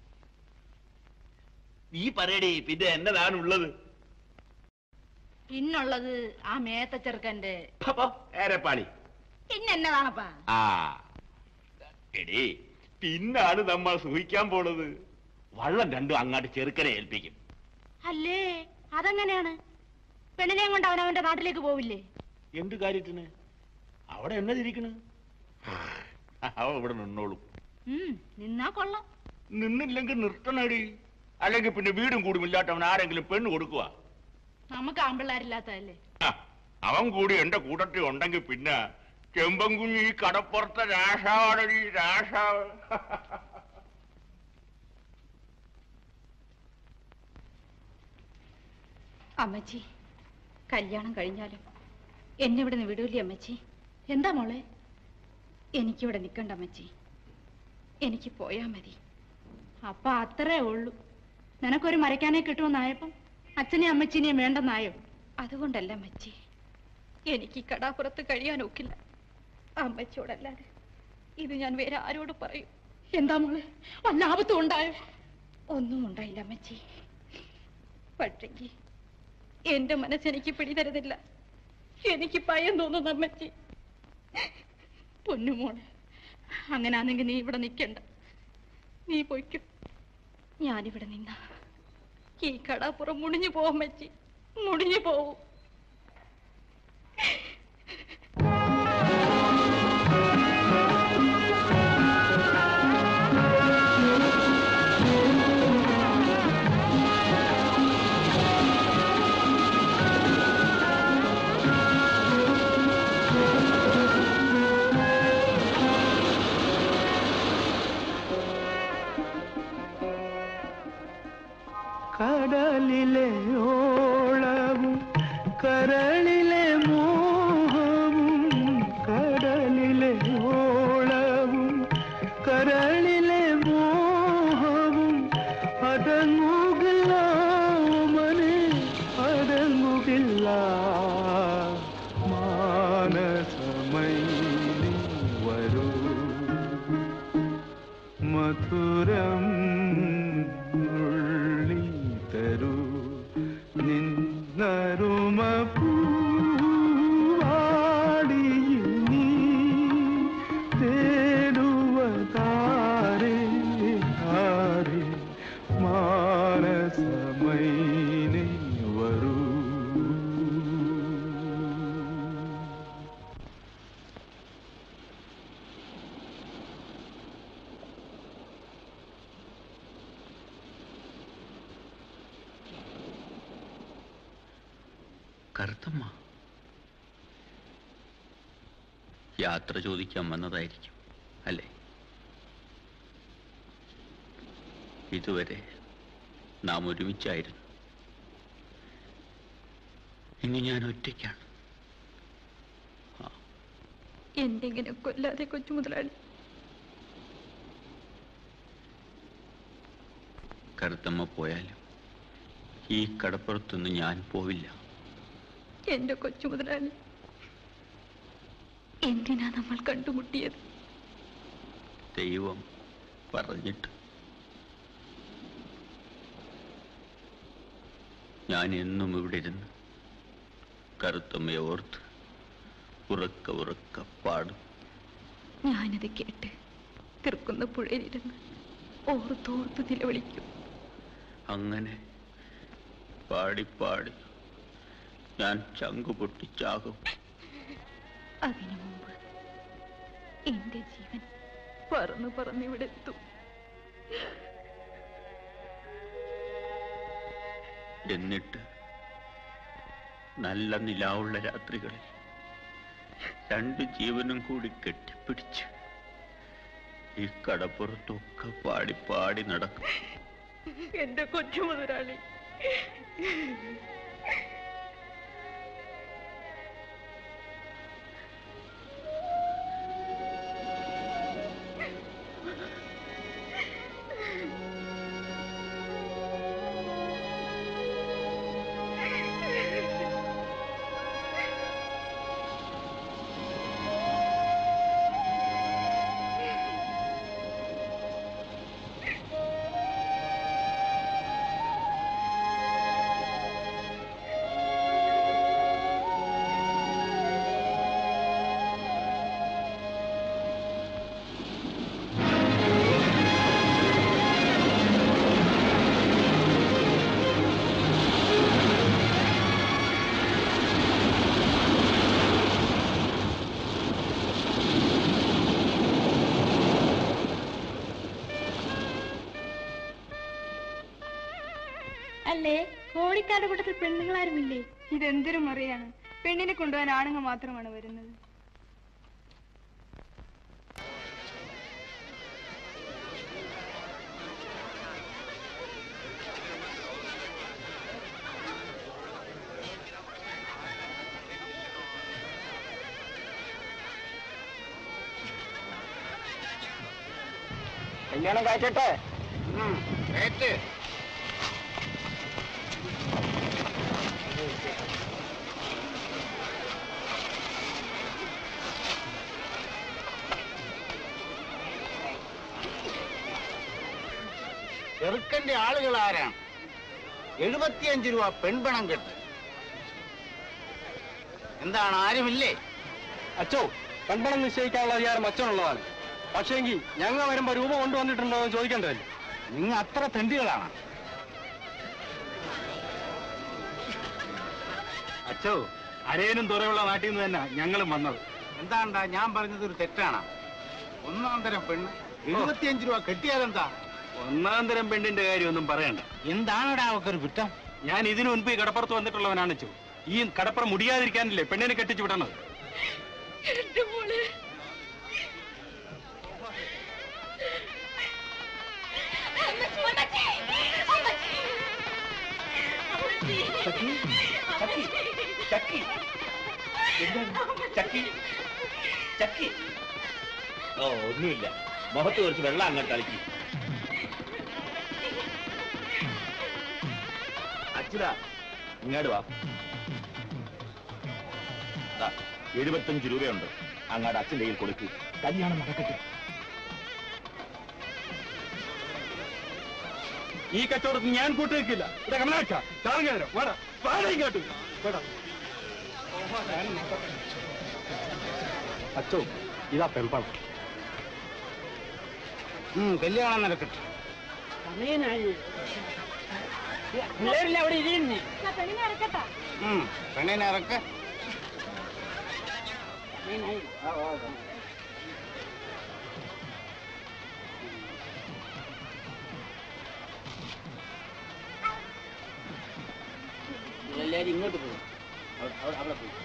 നീ പറയടി പിന്നെ എന്നതാണുള്ളത് പിന്നുള്ളത് ആ മേത്ത ചെറുക്കന്റെ ഏരപ്പാളി പിന്നെന്നതാണപ്പാ ആ എടി പിന്നാണ് നമ്മൾ സൂഹിക്കാൻ പോണത് വള്ളം രണ്ടും അങ്ങാട്ട് ചെറുക്കനെ ഏൽപ്പിക്കും അല്ലേ അതെങ്ങനെയാണ് പെണ്ണിനെയും കൊണ്ട് അവൻ അവന്റെ നാട്ടിലേക്ക് പോവില്ലേ എന്ത് കാര്യത്തിന് അവിടെ എന്നതിരിക്കണ് അവ ഇവിടെ നിന്നോളും ഉം നിന്നാ കൊള്ളാം നിന്നില്ലെങ്കിൽ നിർത്തണടി അല്ലെങ്കിൽ പിന്നെ വീടും കൂടും ഇല്ലാത്തവൻ ആരെങ്കിലും പെണ്ണ് കൊടുക്കുക നമുക്ക് ആമ്പിള്ളാരില്ലാത്തതല്ലേ അവൻ കൂടി എന്റെ കൂട്ടത്തിൽ ഉണ്ടെങ്കിൽ പിന്നെ ചെമ്പൻകുഞ്ഞ് ഈ കടപ്പുറത്തെ രാഷാവാണടി രാഷാവ് അമ്മച്ചി കല്യാണം കഴിഞ്ഞാലും എന്നെ ഇവിടെ നിന്ന് വിടൂലേ അമ്മച്ചി എന്താ മോളെ എനിക്കിവിടെ നിൽക്കണ്ട അമ്മച്ചി എനിക്ക് പോയാ മതി അപ്പൊ അത്രേ ഉള്ളൂ നിനക്കൊരു മരക്കാനെ കിട്ടുമെന്നായപ്പം അച്ഛനെയും അമ്മച്ചിനെയും വേണ്ടെന്നായോ അതുകൊണ്ടല്ല അമ്മച്ചി എനിക്ക് ഈ കടാപ്പുറത്ത് കഴിയാൻ ഒക്കില്ല അമ്മച്ചിയോടല്ലാതെ ഇത് ഞാൻ വേറെ ആരോട് പറയും എന്താ മോളെ വല്ല ആപത്തും ഉണ്ടായോ ഒന്നും ഉണ്ടായില്ല അമ്മച്ചി പക്ഷെങ്കിൽ എന്റെ മനസ്സെനിക്ക് പിടിതരുന്നില്ല എനിക്ക് ഭയം തോന്നുന്നു അമ്മച്ചി പൊന്നുമോളെ അങ്ങനാണെങ്കിൽ നീ ഇവിടെ നിൽക്കണ്ട നീ പൊയ്ക്കോ ഞാനിവിടെ നിന്ന ഈ കടാപ്പുറം മുടിഞ്ഞു പോവും അമ്മച്ചി മുടിഞ്ഞു പോവും കടലിലെ ഓളവും കരളിലെ മോഹവും കടലിലെ ഓളവും കരളിലെ മോഹവും അടങ്ങുകില്ല മനെ അടങ്ങുകില്ല മാനസമൈനി വരൂ മധുരം ഉള്ളി തരൂ നിന്നരുമ പൂവാടിയിൽ നീ തേടുവതാരേ ആരേ മാനസമൈനി വരൂ കറുത്തമ്മ യാത്ര ചോദിക്കാൻ വന്നതായിരിക്കും അല്ലേ ഇതുവരെ നാം ഒരുമിച്ചായിരുന്നു ഇനി ഞാൻ ഒറ്റയ്ക്കാണ് എന്നെ ഇങ്ങനെ കൊല്ലാതെ കൊച്ചു മുതലാളി കറുത്തമ്മ പോയാലും ഈ കടപ്പുറത്തൊന്നും ഞാൻ പോവില്ല എന്റെ കൊച്ചു മുതലാളി എന്തിനാ നമ്മൾ കണ്ടുമുട്ടിയത് ദൈവം പറഞ്ഞിട്ട് ഞാൻ എന്നും ഇവിടെ ഇരുന്ന് കറുത്തമ്മയെ ഓർത്ത് ഉറക്ക ഉറക്ക പാടും ഞാനത് കേട്ട് തീർക്കുന്ന പുഴയിലിരുന്ന് ഓർത്തോർത്ത് നിലവിളിക്കും അങ്ങനെ പാടി പാടി ഞാൻ ചങ്കു പൊട്ടിച്ചാകും അതിനു മുമ്പ് എന്റെ ജീവൻ പറന്നു പറന്നിവിടെ എത്തും എന്നിട്ട് നല്ല നിലാവുള്ള രാത്രികളിൽ രണ്ട് ജീവനും കൂടി കെട്ടിപ്പിടിച്ച് ഈ കടപ്പുറത്തൊക്കെ പാടി പാടി നടക്കും എന്റെ കൊച്ചു മുതലാളി അല്ലേ കോഴിക്കാട് കൂട്ടത്തിൽ പെണ്ണുങ്ങളാരുമില്ലേ ഇതെന്തൊരു മറിയാണ് പെണ്ണിനെ കൊണ്ടുപോകാൻ ആണുങ്ങൾ മാത്രമാണ് വരുന്നത് കല്യാണം കാറ്റട്ടെ ചെറുക്കന്റെ ആളുകൾ ആരാണ് എഴുപത്തിയഞ്ച് രൂപ പെൺപണം കെട്ട് എന്താണ് ആരുമില്ലേ അച്ചോ പെൺപണം നിശ്ചയിക്കാനുള്ള അധികാരം അച്ഛനുള്ളതാണ് പക്ഷേങ്കിൽ ഞങ്ങൾ വരുമ്പോ രൂപ കൊണ്ടുവന്നിട്ടുണ്ടോ എന്ന് ചോദിക്കേണ്ടതല്ലേ നിങ്ങൾ അത്ര തെണ്ടികളാണ് അച്ചോ അരയനും തുറയുള്ള നാട്ടിൽ നിന്ന് തന്നെ ഞങ്ങളും വന്നത് എന്താണ്ടാ ഞാൻ പറഞ്ഞത് ഒരു തെറ്റാണ് ഒന്നാം തരം പെണ്ണ് എഴുപത്തിയഞ്ച് രൂപ കെട്ടിയാലെന്താ ഒന്നാം തരം പെണ്ണിന്റെ കാര്യമൊന്നും പറയണ്ട എന്താണടാ അവക്കൊരു കുറ്റം ഞാൻ ഇതിനു മുൻപ് ഈ കടപ്പുറത്ത് വന്നിട്ടുള്ളവനാണ് അച്ചോ ഈ കടപ്പുറം മുടിയാതിരിക്കാനല്ലേ പെണ്ണിനെ കെട്ടിച്ചു വിടണത് എന്റെ മോളെ ചക്കി ചക്കി ചക്കി എന്താണ് ചക്കി ചക്കി ഓ ഒന്നുമില്ല മുഖത്ത് കുറച്ച് വെള്ളം അങ്ങോട്ട് കളിക്കി അച്ഛനാ ഇങ്ങോട്ട് വാ ദാ, എഴുപത്തഞ്ച് രൂപയുണ്ട് അങ്ങാട് അച്ഛൻ്റെ കയ്യിൽ കൊടുക്ക് കല്യാണം നടക്കട്ടെ ഈ കച്ചവടത്തിൽ ഞാൻ കൂട്ടുവെക്കില്ല ഇവിടെ കമലാക്ക ചാറുകേരം വേടാ വേടാ ഇങ്ങോട്ട് വേടാ അച്ചോ ഇതാ പെൺപണം കല്യാണം നടക്കട്ടെ പിള്ളേരില്ല അവിടെ ഇരിയുന്നേ പെണ്ണിനെ ഇറക്കട്ടാ ഉം, പെണ്ണിനെ ഇറക്ക എല്ലാരും ഇങ്ങോട്ട് പോകും അവിടെ അവിടെ- അവിടെ പോകും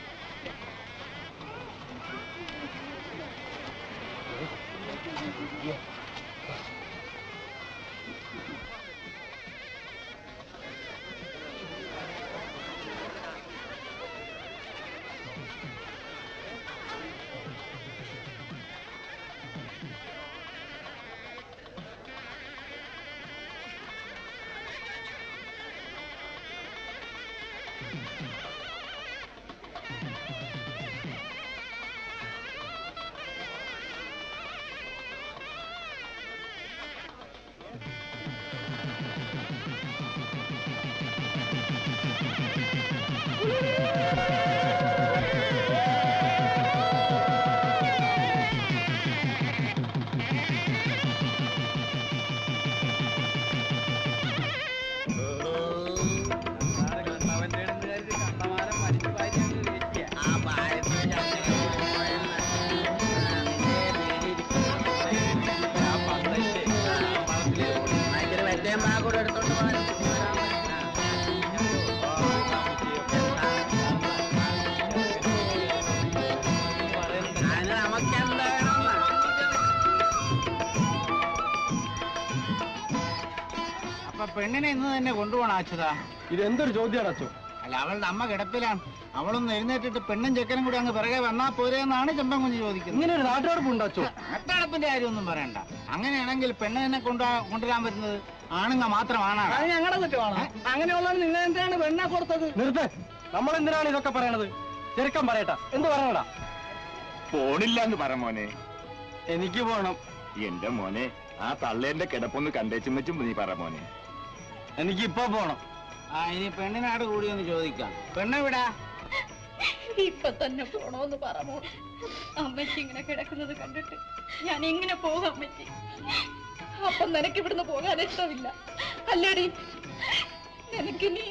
അപ്പൊ പെണ്ണിനെ ഇന്ന് തന്നെ കൊണ്ടുപോകണം അച്യുതാ ഇത് എന്തൊരു ചോദ്യമാണ് അച്ഛോ അല്ല അവളുടെ അമ്മ കിടപ്പിലാണ് അവളൊന്ന് എഴുന്നേറ്റിട്ട് പെണ്ണും ചെക്കനും കൂടി അങ്ങ് പിറകെ വന്നാ പോരെ എന്നാണ് ചെമ്പൻ കുഞ്ഞ് ചോദിക്കുന്നത് ഇങ്ങനെ ഒരു നാട്ടുകാർപ്പ് ഉണ്ടോ അച്ഛോ നാട്ടടപ്പിന്റെ കാര്യമൊന്നും പറയണ്ട അങ്ങനെയാണെങ്കിൽ പെണ്ണിനെ കൊണ്ടു കൊണ്ടുവരാൻ വരുന്നത് ആണുങ്ങ മാത്രമാണ് അത് ഞങ്ങളുടെ കുറ്റമാണ് അങ്ങനെയുള്ള നിങ്ങൾ എന്തിനാണ് വെണ്ണ കൊടുത്തത് നിർത്ത് നമ്മൾ എന്തിനാണ് ഇതൊക്കെ പറയണത് ചെറുക്കം പറയട്ടാ എന്ത് പറയണടാ പോണില്ല എന്ന് പറ മോനെ എനിക്ക് പോണം എന്റെ മോനെ ആ തള്ളേന്റെ കിടപ്പൊന്ന് കണ്ടേച്ചും വെച്ചും നീ പറ മോനെ എനിക്ക് ഇപ്പൊ പോണം ആ ഇനി പെണ്ണിനാട് കൂടി ഒന്ന് ചോദിക്കാം പെണ്ണെവിടാ ഇപ്പൊ തന്നെ പോണോന്ന് പറമോ അമ്മച്ചി ഇങ്ങനെ കിടക്കുന്നത് കണ്ടിട്ട് ഞാൻ എങ്ങനെ പോകാം അമ്മച്ചി അപ്പൊ നിനക്ക് ഇവിടുന്ന് പോകാൻ ഇഷ്ടമില്ല അല്ലേടി നിനക്കിനി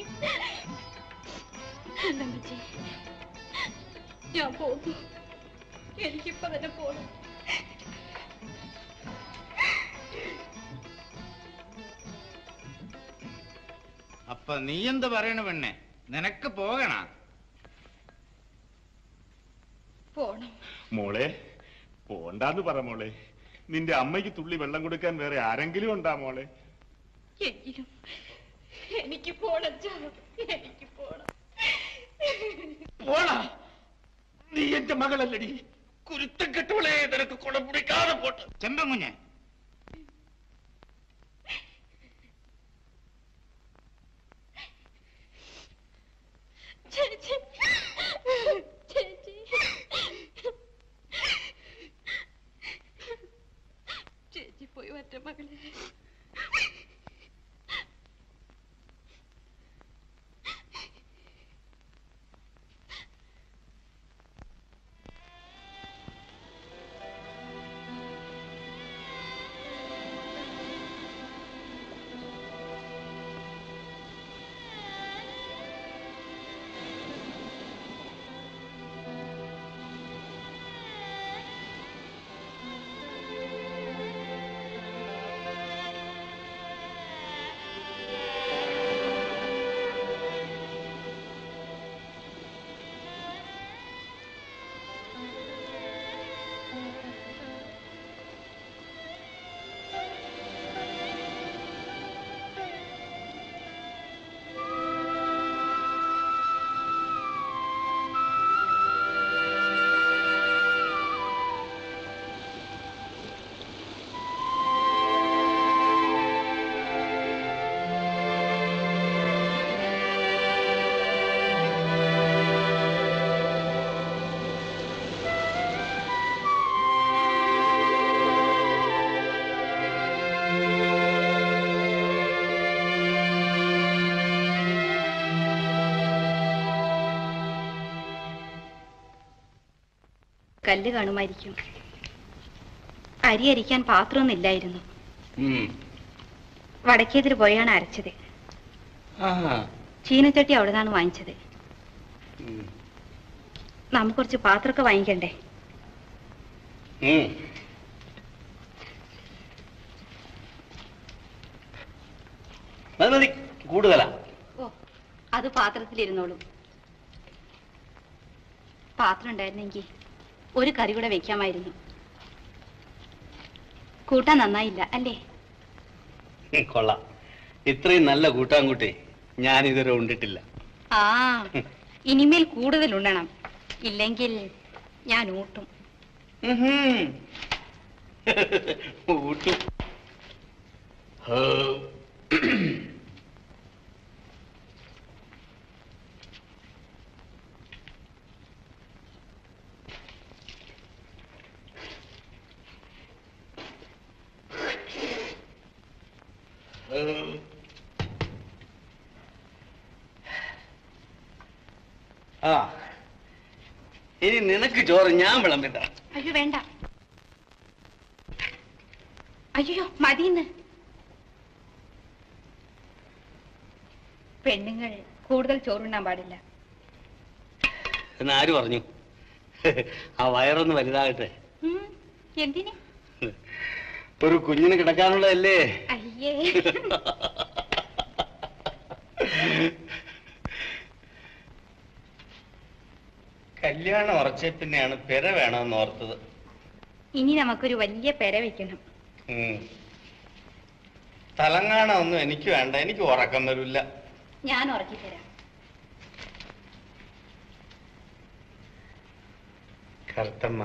ഇല്ല അമ്മച്ചി ഞാൻ പോകുന്നു എനിക്കിപ്പൊ തന്നെ പോകണം അപ്പൊ നീ എന്ത് പറയണ പെണ്ണെ നിനക്ക് പോകണ പോണം മോളെ പോണ്ടാന്ന് പറ മോളെ നിന്റെ അമ്മയ്ക്ക് തുള്ളി വെള്ളം കൊടുക്കാൻ വേറെ ആരെങ്കിലും ഉണ്ടാ മോളെ എങ്കിലും എനിക്ക് പോണം ചാ. എനിക്ക് പോണം പോടാ നീ എന്റെ മകളല്ലടി കുരുത്തം കെട്ടവളെ നിനക്ക് കുടം പിടിക്കാതെ പോട്ടെ ചെമ്പൻകുഞ്ഞെ ചേച്ചി ചേച്ചി ചേച്ചി പോയി വറ്റ മകളെ കല്ല് കാണുമായിരിക്കും അരി അരിക്കാൻ പാത്രമൊന്നുമില്ലായിരുന്നു വടക്കേതിൽ പോയാണ് അരച്ചത് ചീനച്ചട്ടി അവിടെ നിന്നാണ് വാങ്ങിച്ചത് നമുക്ക് കുറച്ച് പാത്രമൊക്കെ വാങ്ങിക്കണ്ടേ അത് മതി കൂടുതലാ ഓ അത് പാത്രത്തിലിരുന്നോളൂ പാത്രം ഉണ്ടായിരുന്നെങ്കിൽ ഒരു കറി കൂടെ വെക്കാമായിരുന്നു കൂട്ടാൻ നന്നായില്ല അല്ലേ കൊള്ളാം ഇത്രയും നല്ല കൂട്ടാൻകുട്ടി ഞാൻ ഇതുവരെ ഉണ്ടിട്ടില്ല ആ ഇനിമേൽ കൂടുതൽ ഉണ്ണണം ഇല്ലെങ്കിൽ ഞാൻ ഊട്ടും ഊട്ടും ആ ഇനി നിനക്ക് ചോറ് ഞാൻ വിളമ്പിട്ട അയ്യോ വേണ്ട അയ്യോ മതിന്ന് പെണ്ണുങ്ങൾ കൂടുതൽ ചോറുണ്ണാൻ പാടില്ല എന്ന് ആര് പറഞ്ഞു ആ വയറൊന്ന് വലുതാകട്ടെ ഉം, എന്തിന് ഒരു കുഞ്ഞിന് കിടക്കാനുള്ളതല്ലേ അയ്യേ കല്യാണം ഉറച്ച പിന്നെയാണ് പെര വേണമെന്ന് ഓർത്തത് ഇനി നമുക്കൊരു വലിയ പെര വെക്കണം ഉം. തലങ്ങാണ ഒന്നും എനിക്ക് വേണ്ട എനിക്ക് ഉറക്കം വരില്ല ഞാൻ ഉറക്കി തരാം കറുത്തമ്മ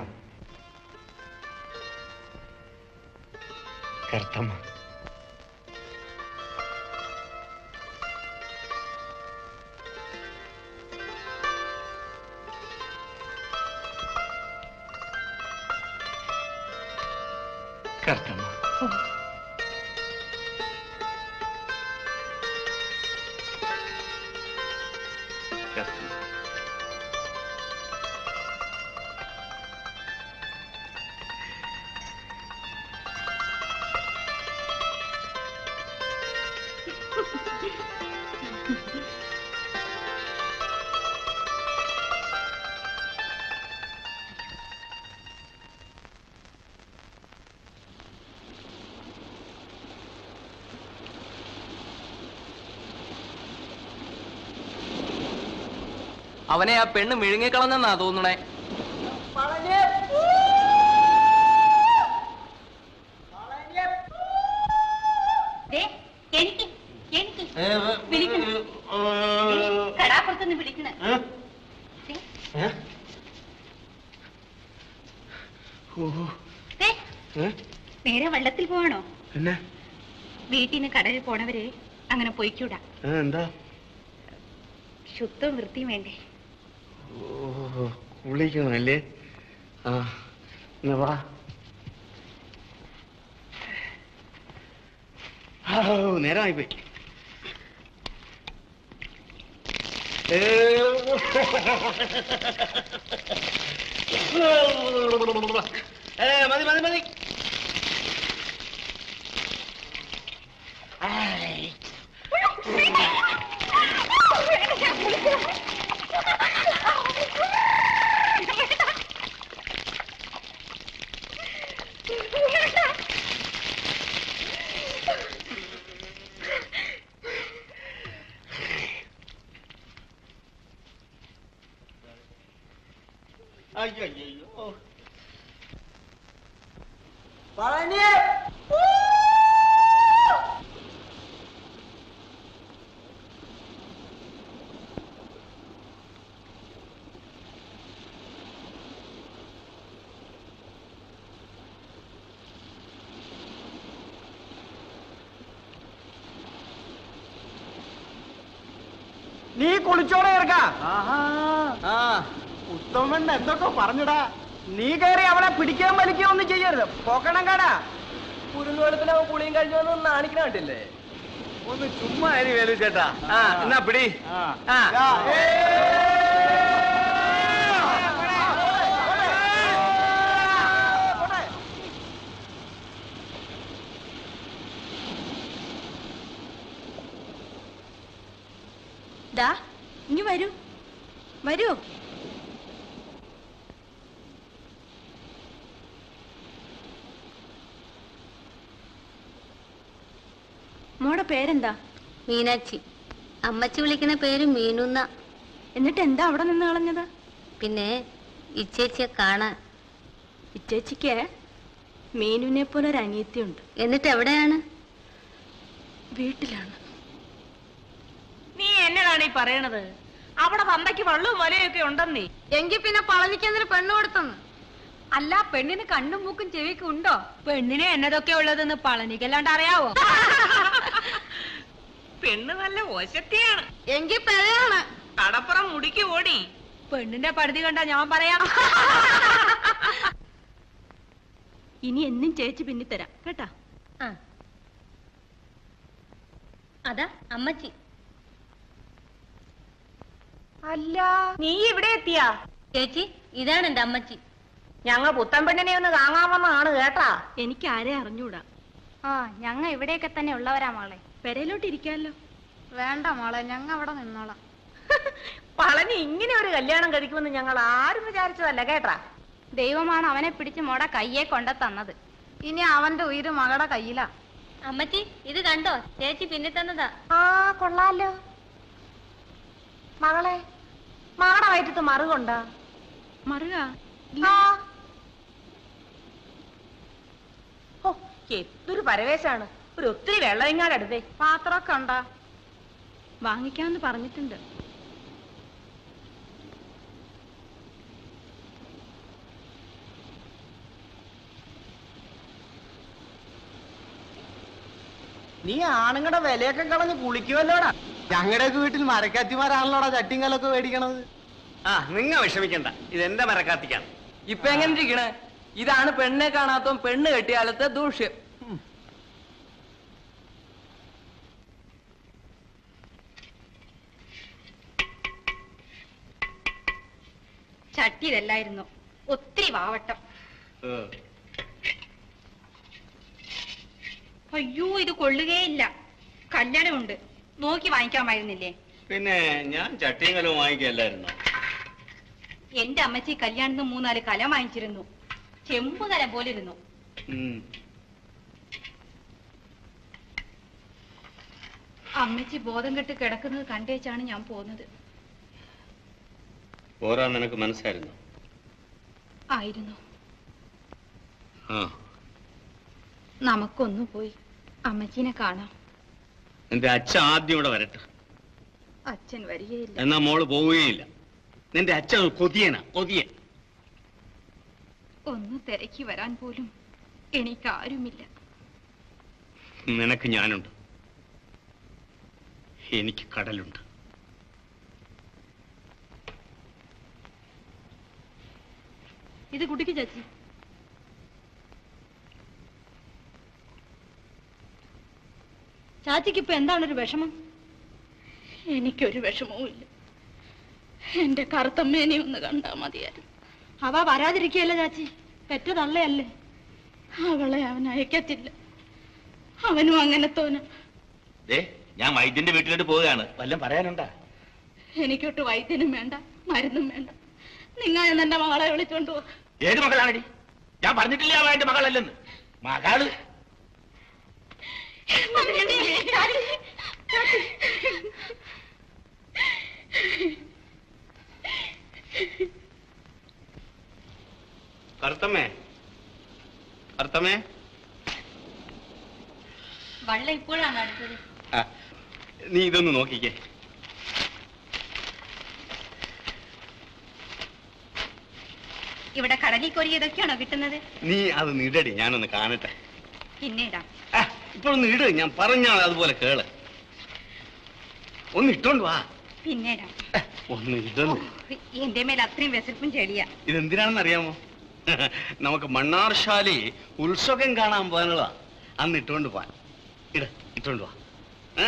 കറുത്തമ്മ കറുത്തമ്മ കറുത്തമ്മ അവനെ ആ പെണ്ണ് മിഴുങ്ങിക്കളഞ്ഞെന്നാ തോന്നണേ ദേ, എനിക്ക് എനിക്ക് വിളിക്കണം കടാപ്പുറത്തുനിന്ന് വിളിക്കണ നേരെ വള്ളത്തിൽ പോകണോ പിന്നെ വീട്ടിൽ നിന്ന് കടലിൽ പോണവര് അങ്ങനെ പൊയ്ക്കൂടാ എന്താ ശുദ്ധവും വൃത്തിയും വേണ്ടേ ഓ കുളിക്കണല്ലേ ആ എന്നാ വാ ഓ നേരമായി പോയി ഏ, ഏ, മതി മതി മതി ആയ്. അയ്യോ നീ കുളിച്ചോടെ ഇറക്കാ ആ ഉത്തമൻ എന്തൊക്കെ പറഞ്ഞടാ നീ കയറി അവളെ പിടിക്കാൻ വലിക്കുകയോ ഒന്നും ചെയ്യരുത് പോക്കണം കാടാ കുരുന്നുവെളുപ്പിന് അവൻ കുളിയും കഴിഞ്ഞു വന്ന് നാണിക്കണ കണ്ടില്ലേ ഒന്ന് ചുമ്മാ അരി വേലു ചേട്ടാ ആ എന്നാ പിടി ആ ദാ ഇനി വരൂ വരൂ മോടെ പേരെന്താ മീനാക്ഷി അമ്മച്ചി വിളിക്കുന്ന പേര് മീനുന്ന എന്നിട്ട് എന്താ അവിടെ നിന്ന് കളഞ്ഞത് പിന്നെ ഇച്ചേച്ചിയെ കാണാൻ ഇച്ചേച്ചിക്ക് മീനുവിനെ പോലെ ഒരു അനിയത്തിയുണ്ട് എന്നിട്ട് എവിടെയാണ് വീട്ടിലാണ് നീ എന്നതാണ് ഈ പറയണത് അവിടെ തന്തയ്ക്ക് വള്ളവും വലയൊക്കെ ഉണ്ടെന്നേ എങ്കിൽ പിന്നെ പളനിക്കെന്തിന് പെണ്ണ് കൊടുത്തെന്ന് അല്ല പെണ്ണിന് കണ്ണും മൂക്കും ചെവിക്കും ഉണ്ടോ പെണ്ണിന് എന്നതൊക്കെ ഉള്ളതെന്ന് പളനിക്കല്ലാണ്ട് അറിയാവോ പെണ്ണ് നല്ല ഒശത്തിയാണ് എങ്കിൽ പെഴയാണ് കടപ്പുറം മുടിക്ക് ഓടി പെണ്ണിന്റെ പടുതി കണ്ടാ ഞാൻ പറയാം ഇനി എന്നും ചേച്ചി പിന്നിത്തരാം കേട്ടാ അതാ അമ്മച്ചി അല്ല നീ ഇവിടെ എത്തിയാ ചേച്ചി ഇതാണ് എന്റെ അമ്മച്ചി ഞങ്ങൾ പുത്തൻപെണ്ണിനെ ഒന്ന് കാണാമെന്നാണ് കേട്ടാ എനിക്ക് ആരെ അറിഞ്ഞൂടാ ആ ഞങ്ങ ഇവിടെയൊക്കെ തന്നെ ഉള്ളവരാ മോളെ പെരയിലോട്ട് ഇരിക്കാമല്ലോ വേണ്ട മോളെ ഞങ്ങ അവിടെ നിന്നോളാം പളനി ഇങ്ങനെ ഒരു കല്യാണം കഴിക്കുമെന്ന് ഞങ്ങൾ ആരും വിചാരിച്ചതല്ല കേട്ടാ ദൈവമാണ് അവനെ പിടിച്ച് മോടെ കയ്യെ കൊണ്ട തന്നത് ഇനി അവന്റെ ഉയിര് മകളുടെ കയ്യിലാ അമ്മച്ചി ഇത് കണ്ടോ ചേച്ചി പിന്നെ തന്നതാ ആ കൊള്ളാലോ മകളെ മകളുടെ വയറ്റത്ത് മറുകൊണ്ടാ മറുക ആ ഓ എന്തൊരു പരവേശാണ് ഒരു ഒത്തിരി വെള്ളം ഇങ്ങാടടുത്തേ പാത്രമൊക്കെ ഉണ്ടാ വാങ്ങിക്കാമെന്ന് പറഞ്ഞിട്ടുണ്ട് നീ ആണുങ്ങളുടെ വിലയൊക്കെ കളഞ്ഞ് കുളിക്കുമല്ലോടാ ഞങ്ങളുടെയൊക്കെ വീട്ടിൽ മരക്കാത്തിമാരാണല്ലോടാ ചട്ടിങ്കലൊക്കെ മേടിക്കണത് ആ നിങ്ങ വിഷമിക്കണ്ട ഇത് എന്റെ മരക്കാത്തിക്കാണ് ഇപ്പൊ എങ്ങനെ ഇരിക്കണേ ഇതാണ് പെണ്ണെ കാണാത്ത പെണ്ണ് കെട്ടിയാലത്തെ ദൂഷ്യം ചട്ടിയിലല്ലായിരുന്നു ഒത്തിരി വാവട്ടം അയ്യോ ഇത് കൊള്ളുകയില്ല കല്യാണമുണ്ട് നോക്കി വാങ്ങിക്കാമായിരുന്നില്ലേ പിന്നെ ഞാൻ ചട്ടിയും കലവും വാങ്ങിക്കല്ലായിരുന്നു എന്റെ അമ്മച്ചി കല്യാണത്തിന് മൂന്നാല് കലം വാങ്ങിച്ചിരുന്നു ചെമ്പ് കലം പോലെ ഇരുന്നു അമ്മച്ചി ബോധം കെട്ട് കിടക്കുന്നത് കണ്ടേച്ചാണ് ഞാൻ പോകുന്നത് പോരാ നിനക്ക് മനസ്സായിരുന്നു ആയിരുന്നു ആ നമുക്കൊന്നു പോയി അമ്മച്ചീനെ കാണാം നിന്റെ അച്ഛൻ ആദ്യം ഇവിടെ വരട്ടെ അച്ഛൻ വരികയില്ല എന്നാ മോള് പോവുകയില്ല നിന്റെ അച്ഛൻ ഒരു കൊതിയനാ കൊതിയൻ ഒന്ന് തിരക്കി വരാൻ പോലും എനിക്കാരുമില്ല നിനക്ക് ഞാനുണ്ട് എനിക്ക് കടലുണ്ട് ഇത് കുട്ടിക്ക് ചാച്ചി ചാച്ചിക്ക് ഇപ്പൊ എന്താണ് ഒരു വിഷമം എനിക്കൊരു വിഷമവും ഇല്ല എന്റെ കറുത്തമ്മേനെ ഒന്ന് കണ്ടാ മതിയായിരുന്നു അവ വരാതിരിക്കുകയല്ല ചാച്ചി പെറ്റ തള്ളയല്ലേ അവളെ അവൻ അയക്കത്തില്ല അവനും അങ്ങനത്തോന ദേ ഞാൻ വൈദ്യന്റെ വീട്ടിലോട്ട് പോവുകയാണ് വല്ലതും പറയാനുണ്ടാ എനിക്കൊട്ട് വൈദ്യനും വേണ്ട മരുന്നും വേണ്ട നിങ്ങൾ എന്നെ മകളെ വിളിച്ചോണ്ട് പോ ഏത് മകളാണടി ഞാൻ പറഞ്ഞിട്ടില്ല അവ എന്റെ മകളല്ലെന്ന് മകള് കറുത്തമ്മേ കറുത്തമ്മേ വള്ളം ഇപ്പോഴാണ് അടുത്തത് ആ, നീ ഇതൊന്ന് നോക്കിക്കേ ഇവിടെ കടലിൽ കൊരി ഇതൊക്കെയാണോ കിട്ടുന്നത് നീ അത് നിടടി ഞാനൊന്ന് കാണട്ടെ പിന്നെ ഇടാം ഇപ്പോഴൊന്ന് ഇട് ഞാൻ പറഞ്ഞാൽ അതുപോലെ കേള് ഒന്ന് ഇട്ടോണ്ട് വാ പിന്നെ ഇടാം ഒന്ന് ഇതൊന്ന് എന്റെ മേൽ അത്രയും വിശപ്പും ചെടിയാ ഇതെന്തിനാണെന്ന് അറിയാമോ നമുക്ക് മണ്ണാർശാലി ഉത്സവം കാണാൻ പോകാനുള്ളതാ അന്ന് ഇട്ടുകൊണ്ട് പോവാൻ ഇട ഇട്ടുകൊണ്ട് വാ ആ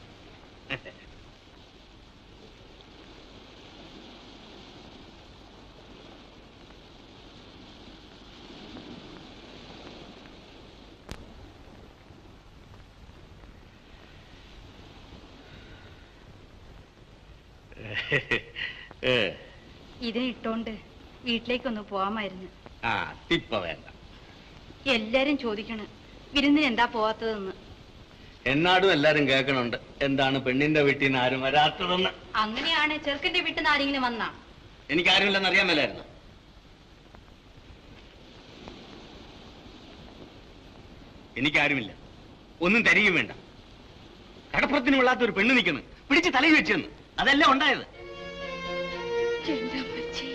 ഏ, ഇതിനിട്ടോണ്ട് വീട്ടിലേക്കൊന്ന് പോവാമായിരുന്നു ആ ഇപ്പ വേണ്ട എല്ലാരും ചോദിക്കണ് വിരുന്നിന് എന്താ പോവാത്തതെന്ന് എന്നാടും എല്ലാരും കേൾക്കണുണ്ട് എന്താണ് പെണ്ണിന്റെ വീട്ടിൽ നിന്ന് ആരും വരാത്തതെന്ന് അങ്ങനെയാണ് ചെറുക്കന്റെ വീട്ടിൽ നിന്ന് ആരെങ്കിലും വന്നാ എനിക്കാരുമില്ലെന്ന് അറിയാൻ മേലായിരുന്നു എനിക്കാരുമില്ല ഒന്നും തരികയും വേണ്ട കടപ്പുറത്തിന് കൊള്ളാത്ത ഒരു പെണ്ണ് നിൽക്കുന്നു പിടിച്ച് തലയിൽ വെച്ചെന്ന് അതല്ല ഉണ്ടായത് എന്റെ അമ്മച്ചി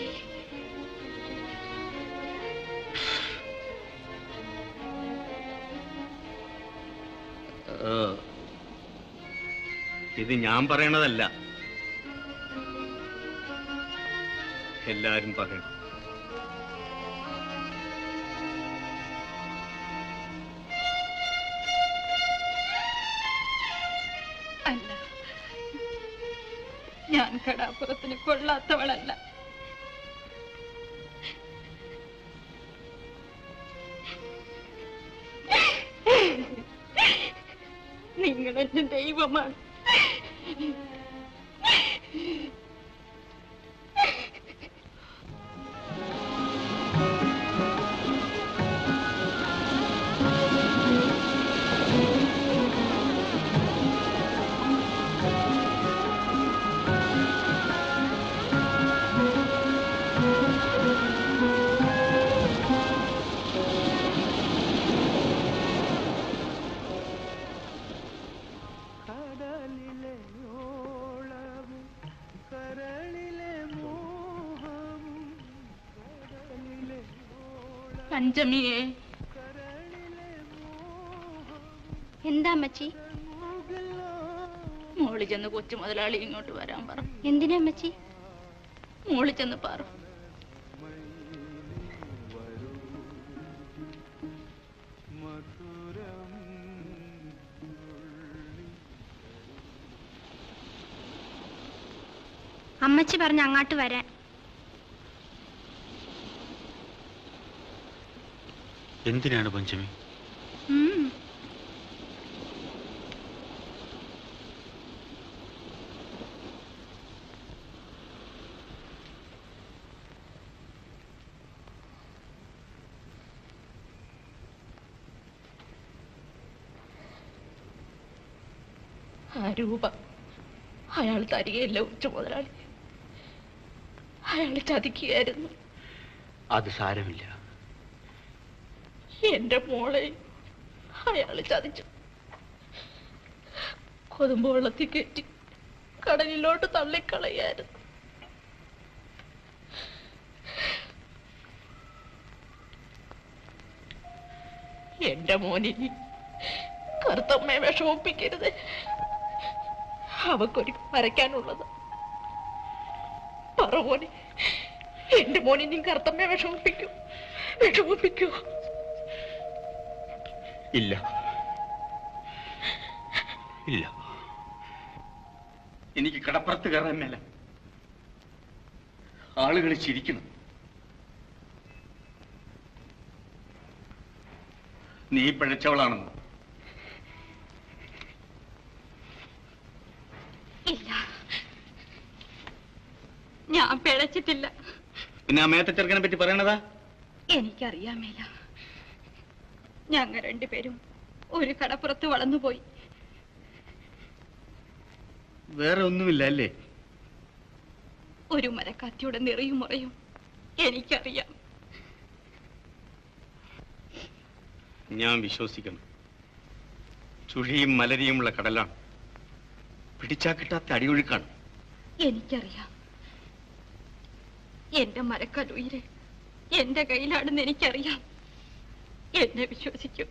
ഏ, ഇത് ഞാൻ പറയണതല്ല എല്ലാരും പറയണം ഞാൻ കടാപ്പുറത്തിന് കൊള്ളാത്തവളല്ല നിങ്ങൾ എന്റെ ദൈവമാണ് പഞ്ചമിയെ എന്താ അമ്മച്ചി മോളി ചെന്ന് കൊച്ചു മുതലാളി ഇങ്ങോട്ട് വരാൻ പറ എന്തിനാ അമ്മച്ചി മോളി ചെന്ന് പറ അമ്മച്ചി പറഞ്ഞ അങ്ങോട്ട് വരാൻ എന്തിനാണ് പഞ്ചമി ഉം. ആ രൂപ അയാൾ തരികയില്ല ഉച്ച മുതലാളി അയാൾ ചതിക്കുകയായിരുന്നു അത് സാരമില്ല എന്റെ മോളെ അയാൾ ചതിച്ചു കൊതുമ്പ് വെള്ളത്തിൽ കയറ്റി കടലിലോട്ട് തള്ളിക്കളയായിരുന്നു എന്റെ മോനിനി കറുത്തമ്മയെ വിഷമിപ്പിക്കരുത് അവക്കൊരു വരയ്ക്കാനുള്ളത് പറ മോനെ എന്റെ മോനിനി കറുത്തമ്മയെ വിഷമിപ്പിക്കൂ വിഷമിപ്പിക്കൂ ഇല്ല ഇല്ല എനിക്ക് കടപ്പുറത്ത് കയറാൻ മേല ആളുകൾ ചിരിക്കണം നീ പിഴച്ചവളാണെന്ന് ഇല്ല ഞാൻ പിഴച്ചിട്ടില്ല പിന്നെ ആ മേത്ത ചെറുക്കനെ പറ്റി പറയണതാ എനിക്കറിയാമേല ഞങ്ങൾ രണ്ടുപേരും ഒരു കടപ്പുറത്ത് വളർന്നുപോയി വേറെ ഒന്നുമില്ല അല്ലേ ഒരു മരക്കാത്തിയുടെ നിറയും മുറയും എനിക്കറിയാം ഞാൻ വിശ്വസിക്കണം ചുഴിയും മലരിയുമുള്ള കടലാണ് പിടിച്ചാ കിട്ടാത്ത അടിയൊഴുക്കാണ് എനിക്കറിയാം എന്റെ മരക്കലുയിര് എന്റെ കയ്യിലാണെന്ന് എനിക്കറിയാം എന്നെ വിശ്വസിക്കും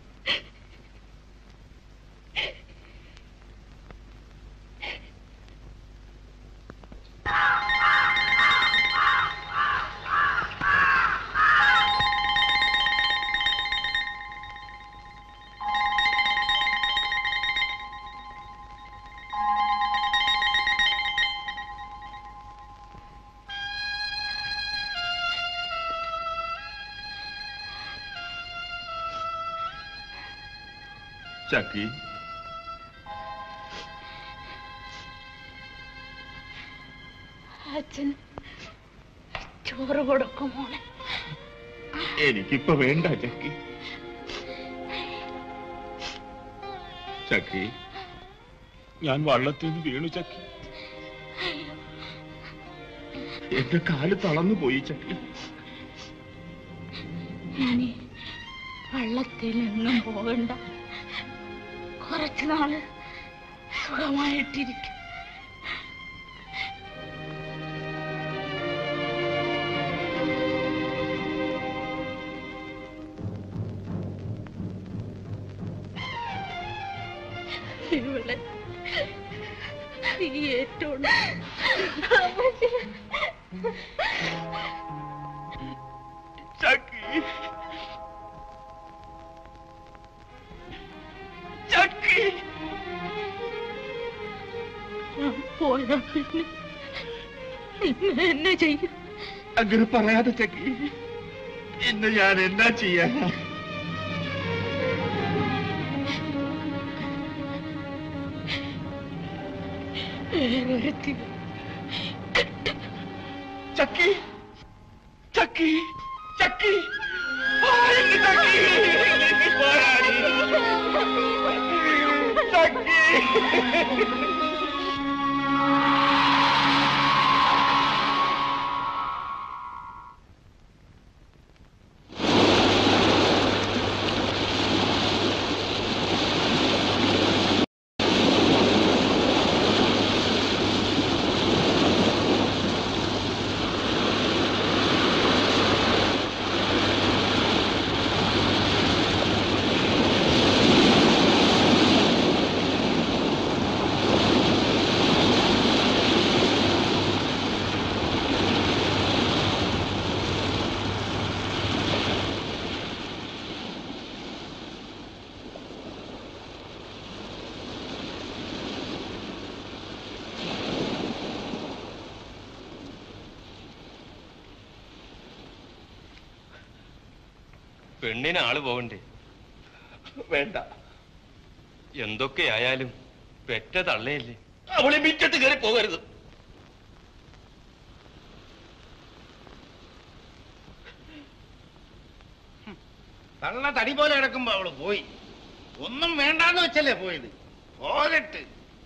ചക്കി അച്ഛൻ ചോറ് കൊടുക്കും മോളെ എനിക്കിപ്പോ വേണ്ട ചക്കി ചക്കി ഞാൻ വള്ളത്തിൽ നിന്ന് വീണു ചക്കി എന്റെ കാല് തളർന്നു പോയി ചക്കി ഇനി വള്ളത്തിൽ എങ്ങും പോകണ്ട കുറച്ചു നാള് സുഖമായിട്ടിരിക്കും ഇവളെ നീ ഏറ്റവും ചക്കി ചക്കി ഞാൻ പോയാ പിന്നെ ഇന്ന് എന്നെ ചെയ്യും അങ്ങനെ പറയാതെ ചക്കി ഇന്ന് ഞാൻ എന്നാ ചെയ്യാനാ വേറൊരുത്തി ചക്കി ചക്കി ചക്കി ആ, എന്റെ ചക്കി പോരാടി. ചക്കി പെണ്ണിന് ആള് പോകണ്ടേ വേണ്ട എന്തൊക്കെയായാലും പെറ്റ തള്ളയല്ലേ അവളെ മിറ്റത്ത് കയറി പോകരുത് തള്ള തടി പോലെ കിടക്കുമ്പോ അവള് പോയി ഒന്നും വേണ്ടാന്ന് വെച്ചല്ലേ പോയത് പോകട്ട്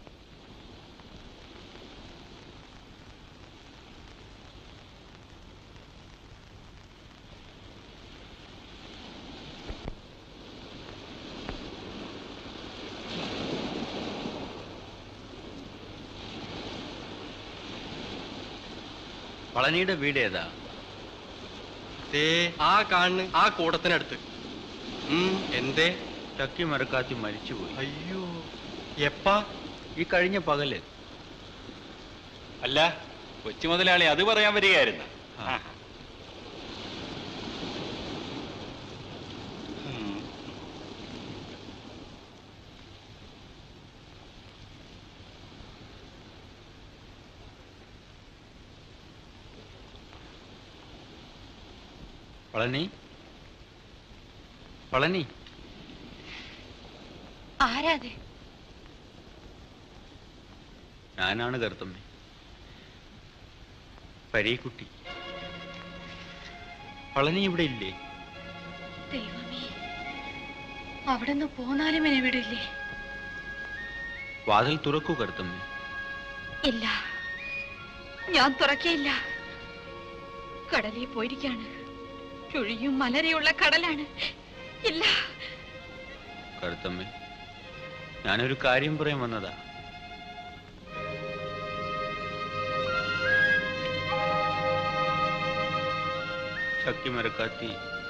പളനിയുടെ വീട് ഏതാ ദേ ആ കാണുന്ന ആ കൂടത്തിനടുത്ത് ഉം, എന്തേ ചക്കി മരക്കാത്തി മരിച്ചുപോയി അയ്യോ എപ്പാ ഈ കഴിഞ്ഞ പകല് അല്ല കൊച്ചു മുതലാളി അത് പറയാൻ വരികയായിരുന്നു പളനി പളനി ആരാതെ ഞാനാണ് കറുത്തമ്മ പരീക്കുട്ടി പളനി ഇവിടെ ഇല്ലേ ദൈവമേ അവിടെ നിന്ന് പോന്നാലും എന്നെ വിടില്ലേ വാതിൽ തുറക്കൂ കറുത്തമ്മ ഇല്ല ഞാൻ തുറക്കയില്ല കടലിൽ പോയിരിക്കാണ് ചുഴിയും മലരെയുള്ള കടലാണ് ഇല്ല കറുത്തമ്മ ഞാനൊരു കാര്യം പറയാൻ വന്നതാ ചക്കി മരക്കാത്തി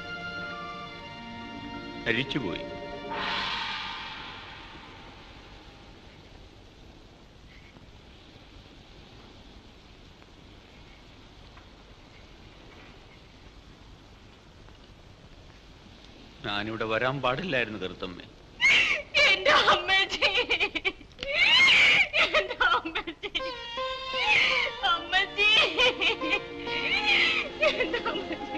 മരിച്ചുപോയി ഞാനിവിടെ വരാൻ പാടില്ലായിരുന്നു കറുത്തമ്മേ എന്റെ അമ്മച്ചി എന്റെ അമ്മച്ചി അമ്മച്ചി എന്റെ അമ്മച്ചി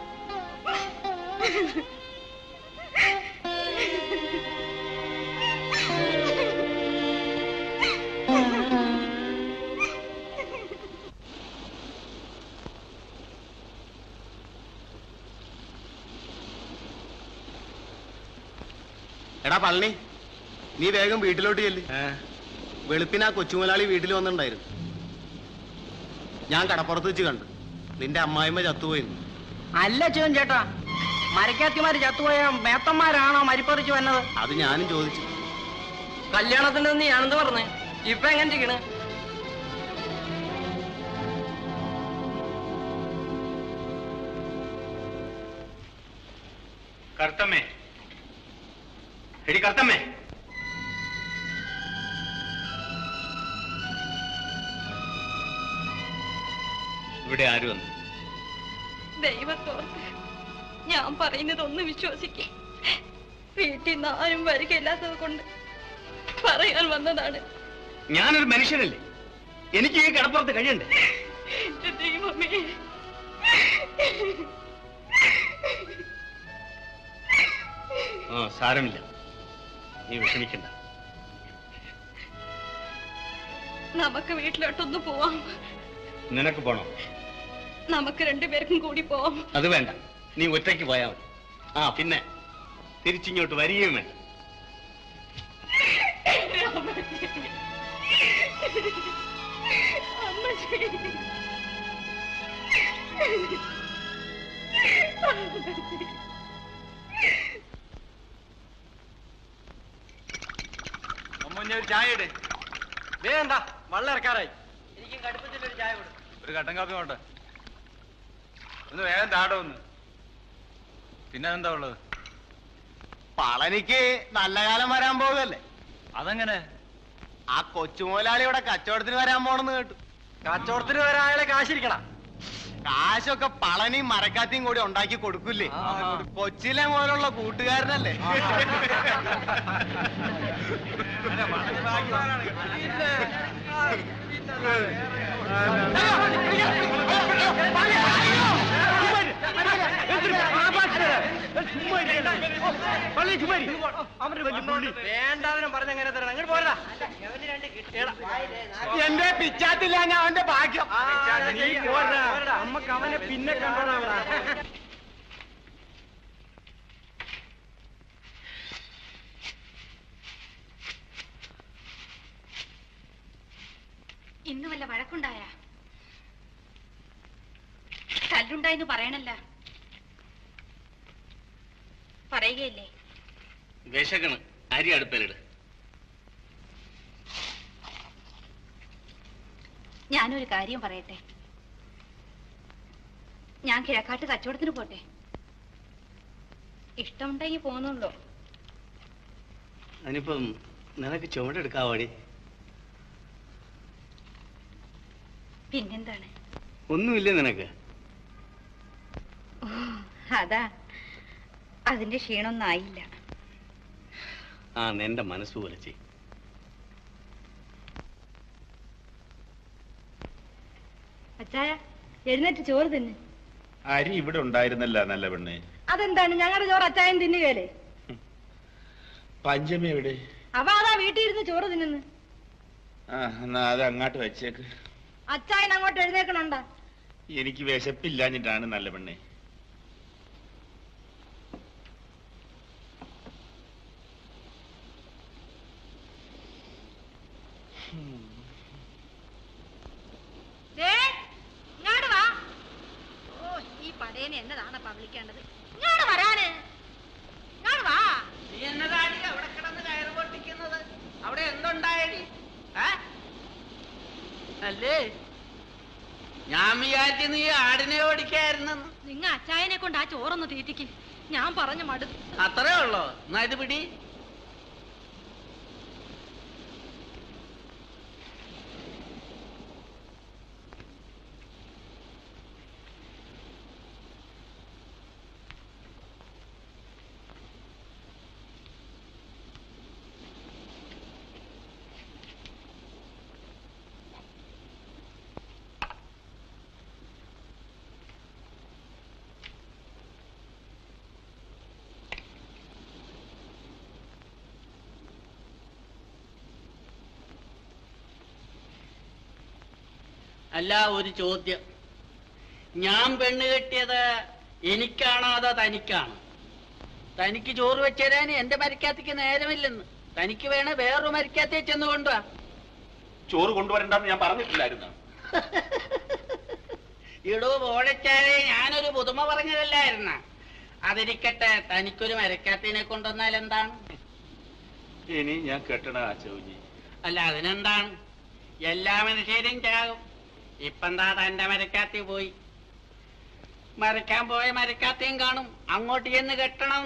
എടാ പളനി നീ വേഗം വീട്ടിലോട്ട് ചെല്ല് വെളുപ്പിന് ആ കൊച്ചുമുതലാളി വീട്ടിൽ വന്നിട്ടുണ്ടായിരുന്നു ഞാൻ കടപ്പുറത്ത് വെച്ച് കണ്ടു നിന്റെ അമ്മായിമ്മ ചത്തുപോയിരുന്നു അല്ല ശിവൻ ചേട്ടാ മരക്കാത്തിമാര് ചത്തുപോയ മേത്തന്മാരാണോ മരിപ്പറിച്ചു വന്നത് അത് ഞാനും ചോദിച്ചു കല്യാണത്തിന് നീയാണെന്ന് പറഞ്ഞ് ഇപ്പൊ എങ്ങനെ ഇരിക്കണ് കർത്തമ്മേ എടി കർത്തമ്മേ ഇവിടെ ആര് വന്നു ദൈവത്തോർത്ത് ഞാൻ പറയുന്നത് ഒന്ന് വിശ്വസിക്കേ വീട്ടിൽ നിന്ന് ആരും വരികയില്ലാത്തത് കൊണ്ട് പറയാൻ വന്നതാണ് ഞാനൊരു മനുഷ്യനല്ലേ എനിക്ക് ഈ കടപ്പുറത്ത് കഴിയണ്ടേ അമ്മേ ആ സാരമില്ല നീ വിഷമിക്കണ്ട നമുക്ക് വീട്ടിലോട്ടൊന്ന് പോവാം നിനക്ക് പോണോ നമുക്ക് രണ്ടുപേർക്കും കൂടി പോവാം അത് വേണ്ട നീ ഒറ്റയ്ക്ക് പോയാൽ മതി ആ പിന്നെ തിരിച്ചിങ്ങോട്ട് വരികയും വേണ്ട അമ്മ ഒരു ചായ ഇട് വേണ്ട വെള്ളം ഇറക്കാറായി എനിക്കും കടുപ്പത്തിൽ ഒരു ചായ കൊടുക്കും ഒരു കട്ടൻ കാപ്പി വേണ്ട ഒന്ന് വേഗം താടോ ഒന്ന് പിന്നെ എന്താ ഉള്ളത് പളനിക്ക് നല്ല കാലം വരാൻ പോകുകയല്ലേ അതെങ്ങനെ ആ കൊച്ചുമോലാളി ഇവിടെ കച്ചവടത്തിന് വരാൻ പോണെന്ന് കേട്ടു കച്ചവടത്തിന് വരാൻ അയാളെ കാശിരിക്കണം കാശൊക്കെ പളനിയും മരക്കാത്തിയും കൂടി ഉണ്ടാക്കി കൊടുക്കൂലേ കൊച്ചിലെ മുതലുള്ള കൂട്ടുകാരനല്ലേ വേണ്ടാതിനും പറഞ്ഞങ്ങനെ തരണം അങ്ങോട്ട് പോരാ എന്റെ പിച്ചാത്തില്ല ഞാൻ അവന്റെ ഭാഗ്യം നീ പോരാ അമ്മക്ക് അവനെ പിന്നെ കണ്ടോളാം ഇന്ന് വല്ല വഴക്കുണ്ടായ തല്ലുണ്ടായെന്ന് പറയണല്ല പറയുകയല്ലേ വിശകണ് അരി അടുപ്പലിട് ഞാനൊരു കാര്യം പറയട്ടെ ഞാൻ കിഴക്കാട്ട് കച്ചവടത്തിന് പോട്ടെ ഇഷ്ടമുണ്ടെങ്കിൽ പോന്നുള്ളൂ അതിനിപ്പം നിനക്ക് ചുമടെടുക്കാവാടി പിന്നെന്താണ് ഒന്നുമില്ലേ നിനക്ക് ഓ അതാ അതിന്റെ ക്ഷീണമൊന്നും ആയില്ല ആ നിന്റെ മനസ്സ് പോലെ ചെയ് അച്ചായ എഴുന്നേറ്റ് ചോറ് തിന്ന് അരി ഇവിടെ ഉണ്ടായിരുന്നല്ല നല്ല പെണ്ണെ അതെന്താണ് ഞങ്ങളുടെ ചോറ് അച്ചായൻ തിന്നുകയല്ലേ പഞ്ചമി എവിടെ അവ അതാ വീട്ടിൽ ഇരുന്ന് ചോറ് തിന്നുന്നു ആ എന്നാ അത് അങ്ങോട്ട് വെച്ചേക്ക് അച്ചായൻ അങ്ങോട്ട് എഴുന്നേക്കണുണ്ടാ എനിക്ക് വിശപ്പില്ലാഞ്ഞിട്ടാണ് നല്ല പെണ്ണെ ദേ, ഇങ്ങാട് വാ ഓ ഈ പടേനെ എന്നതാണപ്പാ വിളിക്കേണ്ടത് ഇങ്ങാട് വരാന് ഇങ്ങാട് വാ നീ എന്നതാടി അവിടെ കിടന്ന് കയറ് പൊട്ടിക്കുന്നത് അവിടെ എന്തുണ്ടായടി ഏ? അല്ലേ ഞാൻ വിചാരിച്ചു നീ ആടിനെ ഓടിക്കായിരുന്നെന്ന് നിങ്ങ അച്ചായനെ കൊണ്ട് ആ ചോറൊന്ന് തീറ്റിക്കും ഞാൻ പറഞ്ഞു മടുത്തു അത്രേ ഉള്ളോ എന്നാ ഇത് പിടി അല്ല ഒരു ചോദ്യം ഞാൻ പെണ്ണ് കെട്ടിയത് എനിക്കാണോ അതോ തനിക്കാണോ തനിക്ക് ചോറ് വെച്ചുതരാൻ എന്റെ മരിക്കാത്തേക്ക് നേരമില്ലെന്ന് തനിക്ക് വേണേ വേറൊരു മരിക്കാത്തേ ചെന്ന് കൊണ്ടുവാ ചോറ് കൊണ്ടുവരണ്ടെന്ന് ഞാൻ പറഞ്ഞിട്ടില്ലായിരുന്നു ഇടൂ ഓടച്ചാരെ ഞാനൊരു പുതുമ പറഞ്ഞതല്ലായിരുന്ന അതിരിക്കട്ടെ തനിക്കൊരു മരക്കാത്തിനെ കൊണ്ടുവന്നാൽ എന്താണ് ഇനി ഞാൻ കെട്ടണ ആ ചൗജി അല്ല അതിനെന്താണ് എല്ലാ മനുഷ്യരും ചാകും ഇപ്പെന്താ തന്റെ മരക്കാത്തി പോയി മരക്കാൻ പോയ മരക്കാത്തിയും കാണും അങ്ങോട്ട് ചെന്ന് കെട്ടണം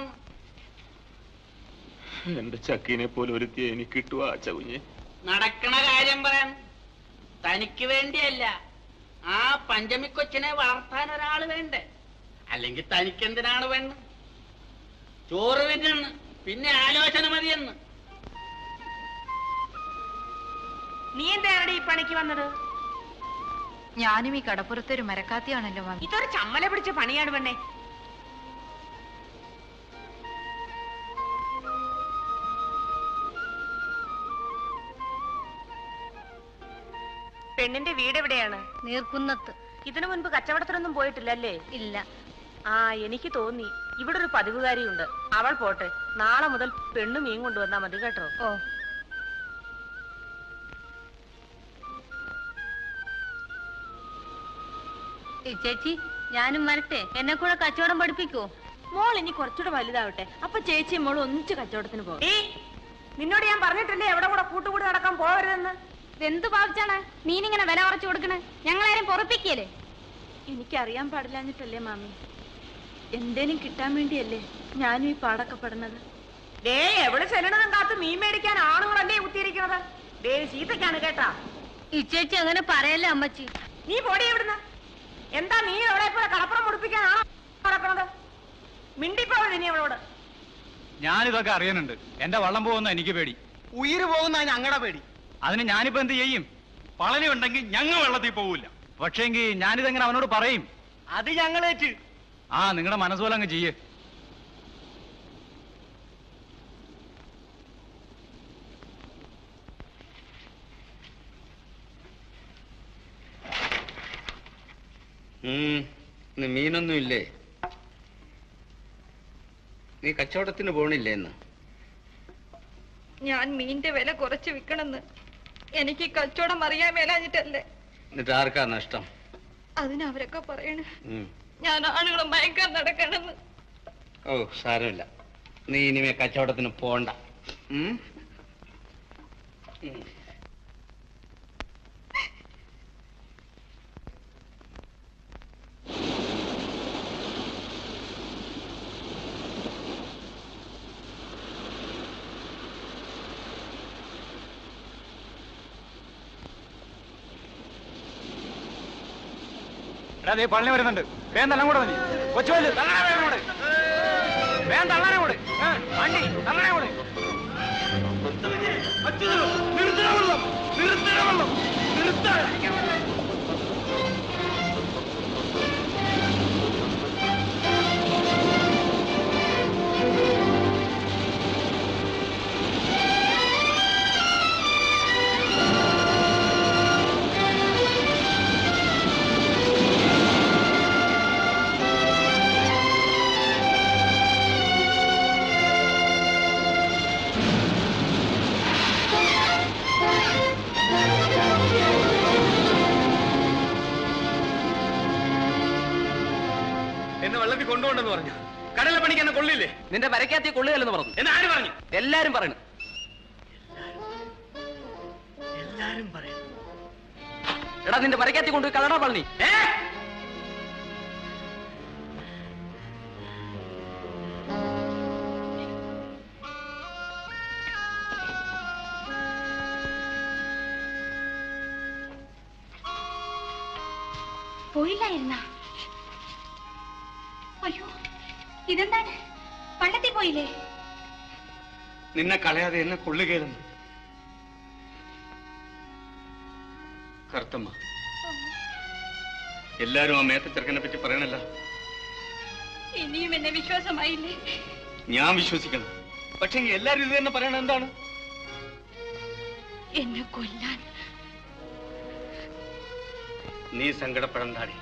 എന്റെ ചക്കീനെ പോലെ ഒരുത്തിയെ എനിക്ക് കിട്ടുക ആ ചൗഞ്ഞെ നടക്കണ കാര്യം പറയാൻ തനിക്ക് വേണ്ടിയല്ല ആ പഞ്ചമിക്കൊച്ചിനെ വളർത്താൻ ഒരാൾ വേണ്ടേ അല്ലെങ്കിൽ തനിക്കെന്തിനാണ് വേണ്ട ചോറ് തിന്നെന്ന് പിന്നെ ആലോചന മതിയെന്ന് നീ എന്താണ് ഈ പണിക്ക് വന്നത് ഞാനും ഈ കടപ്പുറത്തെ ഒരു മരക്കാത്തിയാണല്ലോ മാമി ഇതൊരു ചമ്മല പിടിച്ച പണിയാണ് പെണ്ണെ പെണ്ണിന്റെ വീട് എവിടെയാണ് നീർക്കുന്നത്ത് ഇതിനു മുൻപ് കച്ചവടത്തിനൊന്നും പോയിട്ടില്ലല്ലേ ഇല്ല ആ എനിക്ക് തോന്നി ഇവിടെ ഒരു പതിവുകാരിയുണ്ട് അവൾ പോട്ടെ നാളെ മുതൽ പെണ്ണു മീൻ കൊണ്ടുവന്നാ മതി കേട്ടോ ഓ ഈ ചേച്ചി ഞാനും വരട്ടെ എന്നെ കൂടെ കച്ചവടം പഠിപ്പിക്കോ മോൾ ഇനി കുറച്ചുകൂടെ വലുതാവട്ടെ അപ്പൊ ചേച്ചിയും മോളും ഒന്നിച്ച് കച്ചവടത്തിന് പോകും ഏ നിന്നോട് ഞാൻ പറഞ്ഞിട്ടില്ലേ എവിടെ കൂടെ കൂട്ടുകൂടി നടക്കാൻ പോകരുതെന്ന് എന്ത് ഭാവിച്ചാണ് മീനിങ്ങനെ വില കുറച്ച് കൊടുക്കണേ ഞങ്ങളാരും പൊറപ്പിക്കല്ലേ എനിക്കറിയാൻ പാടില്ലാഞ്ഞിട്ടല്ലേ മാമി എന്തേലും കിട്ടാൻ വേണ്ടിയല്ലേ ഞാനും ഈ പാടൊക്കെ പെടുന്നത് ഡേ എവിടെ ചെല്ലണതും കാത്ത് മീൻ മേടിക്കാൻ ആണുങ്ങളല്ലേ കുത്തിയിരിക്കുന്നത് ഡേ ചീത്തക്കാണ് കേട്ടാ ഈ ചേച്ചി അങ്ങനെ പറയല്ലേ അമ്മച്ചി നീ പൊടി എവിടുന്ന് എന്താ നീ അവളെ പോലെ കടപ്പുറം മുടിപ്പിക്കാനാണോ നടക്കണത് മിണ്ടിപ്പോവരുത് നീ അവളോട് ഞാനിതൊക്കെ അറിയുന്നുണ്ട് എന്റെ വള്ളം പോകുന്ന എനിക്ക് പേടി ഉയിര് പോകുന്ന ഞങ്ങളുടെ പേടി അതിന് ഞാനിപ്പോ എന്ത് ചെയ്യും പളനി ഉണ്ടെങ്കിൽ ഞങ്ങൾ വെള്ളത്തിൽ പോവില്ല പക്ഷേങ്കി ഞാനിതെങ്ങനെ അവനോട് പറയും അത് ഞങ്ങളേറ്റ് ആ നിങ്ങളുടെ മനസ്സുപോലെ അങ്ങ് ചെയ്യേ ഉം, ഇന്ന് മീനൊന്നും ഇല്ലേ നീ കച്ചവടത്തിന് പോണില്ലേ ഇന്ന് ഞാൻ മീന്റെ വില കുറച്ച് വിൽക്കണമെന്ന് എനിക്ക് ഈ കച്ചവടം അറിയാൻ മേലാഞ്ഞിട്ടല്ലേ എന്നിട്ട് ആർക്കാ നഷ്ടം അതിന് അവരൊക്കെ പറയണ ഉം. ഞാൻ ആണുങ്ങളെ മയക്കാൻ നടക്കണമെന്ന് ഓ സാരമില്ല നീ ഇനിമേ കച്ചവടത്തിന് പോണ്ട ഉം? ഉം. എടാ ദേ പള്ളി വരുന്നുണ്ട് വേഗം തള്ളാൻ കൂടെ മതി കൊച്ചുവല് തള്ളണേ വേഗം കൂടെ വേഗം തള്ളാനേ കൂടെ ഏ, വണ്ടി തള്ളണേ കൂടെ എന്നെ വെള്ളത്തിൽ കൊണ്ടുപോകണ്ടെന്ന് പറഞ്ഞു കടലിലെ പണിക്ക് എന്നെ കൊള്ളില്ലേ നിന്റെ വരയ്ക്കാത്തി കൊള്ളുകയല്ലെന്ന് പറഞ്ഞു എന്ന് ആര് പറഞ്ഞു എല്ലാരും പറയണു എല്ലാരും പറയും എടാ നിന്റെ വരയ്ക്കാത്തി കൊണ്ടുപോയി കളടാ പളനി പോയില്ലായിരുന്ന അയ്യോ ഇതെന്താണ് പള്ളത്തിൽ പോയില്ലേ നിന്നെ കളയാതെ എന്നെ കൊള്ളുകയില്ലെന്ന് കറുത്തമ്മ എല്ലാരും ആ മേത്ത ചെറുക്കനെ പറ്റി പറയണല്ല ഇനിയും എന്നെ വിശ്വാസമായില്ലേ ഞാൻ വിശ്വസിക്കണം പക്ഷെ എല്ലാരും ഇത് തന്നെ പറയണ എന്താണ് എന്നെ കൊല്ലാൻ നീ സങ്കടപ്പെടണ്ടാടി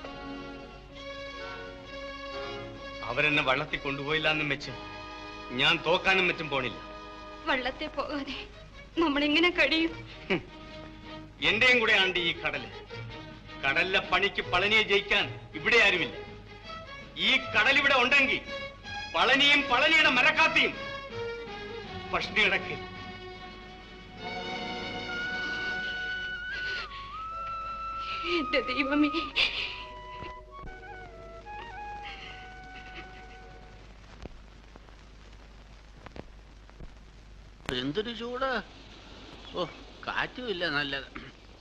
അവരെന്നെ വള്ളത്തിൽ കൊണ്ടുപോയില്ല എന്നും വെച്ച് ഞാൻ തോക്കാനും മറ്റും പോണില്ല വള്ളത്തെ പോകാതെ നമ്മളെങ്ങനെ കഴിയും എന്റെയും കൂടെ ആണ്ട് ഈ കടല് കടലിലെ പണിക്ക് പളനിയെ ജയിക്കാൻ ഇവിടെ ആരുമില്ല ഈ കടൽ ഇവിടെ ഉണ്ടെങ്കിൽ പളനിയും പളനിയുടെ മരക്കാത്തിയും പഷ്ണി കിടക്ക് എന്റെ ദൈവമേ എന്തൊരു ചൂട് ഓ കാറ്റുമില്ല നല്ലത്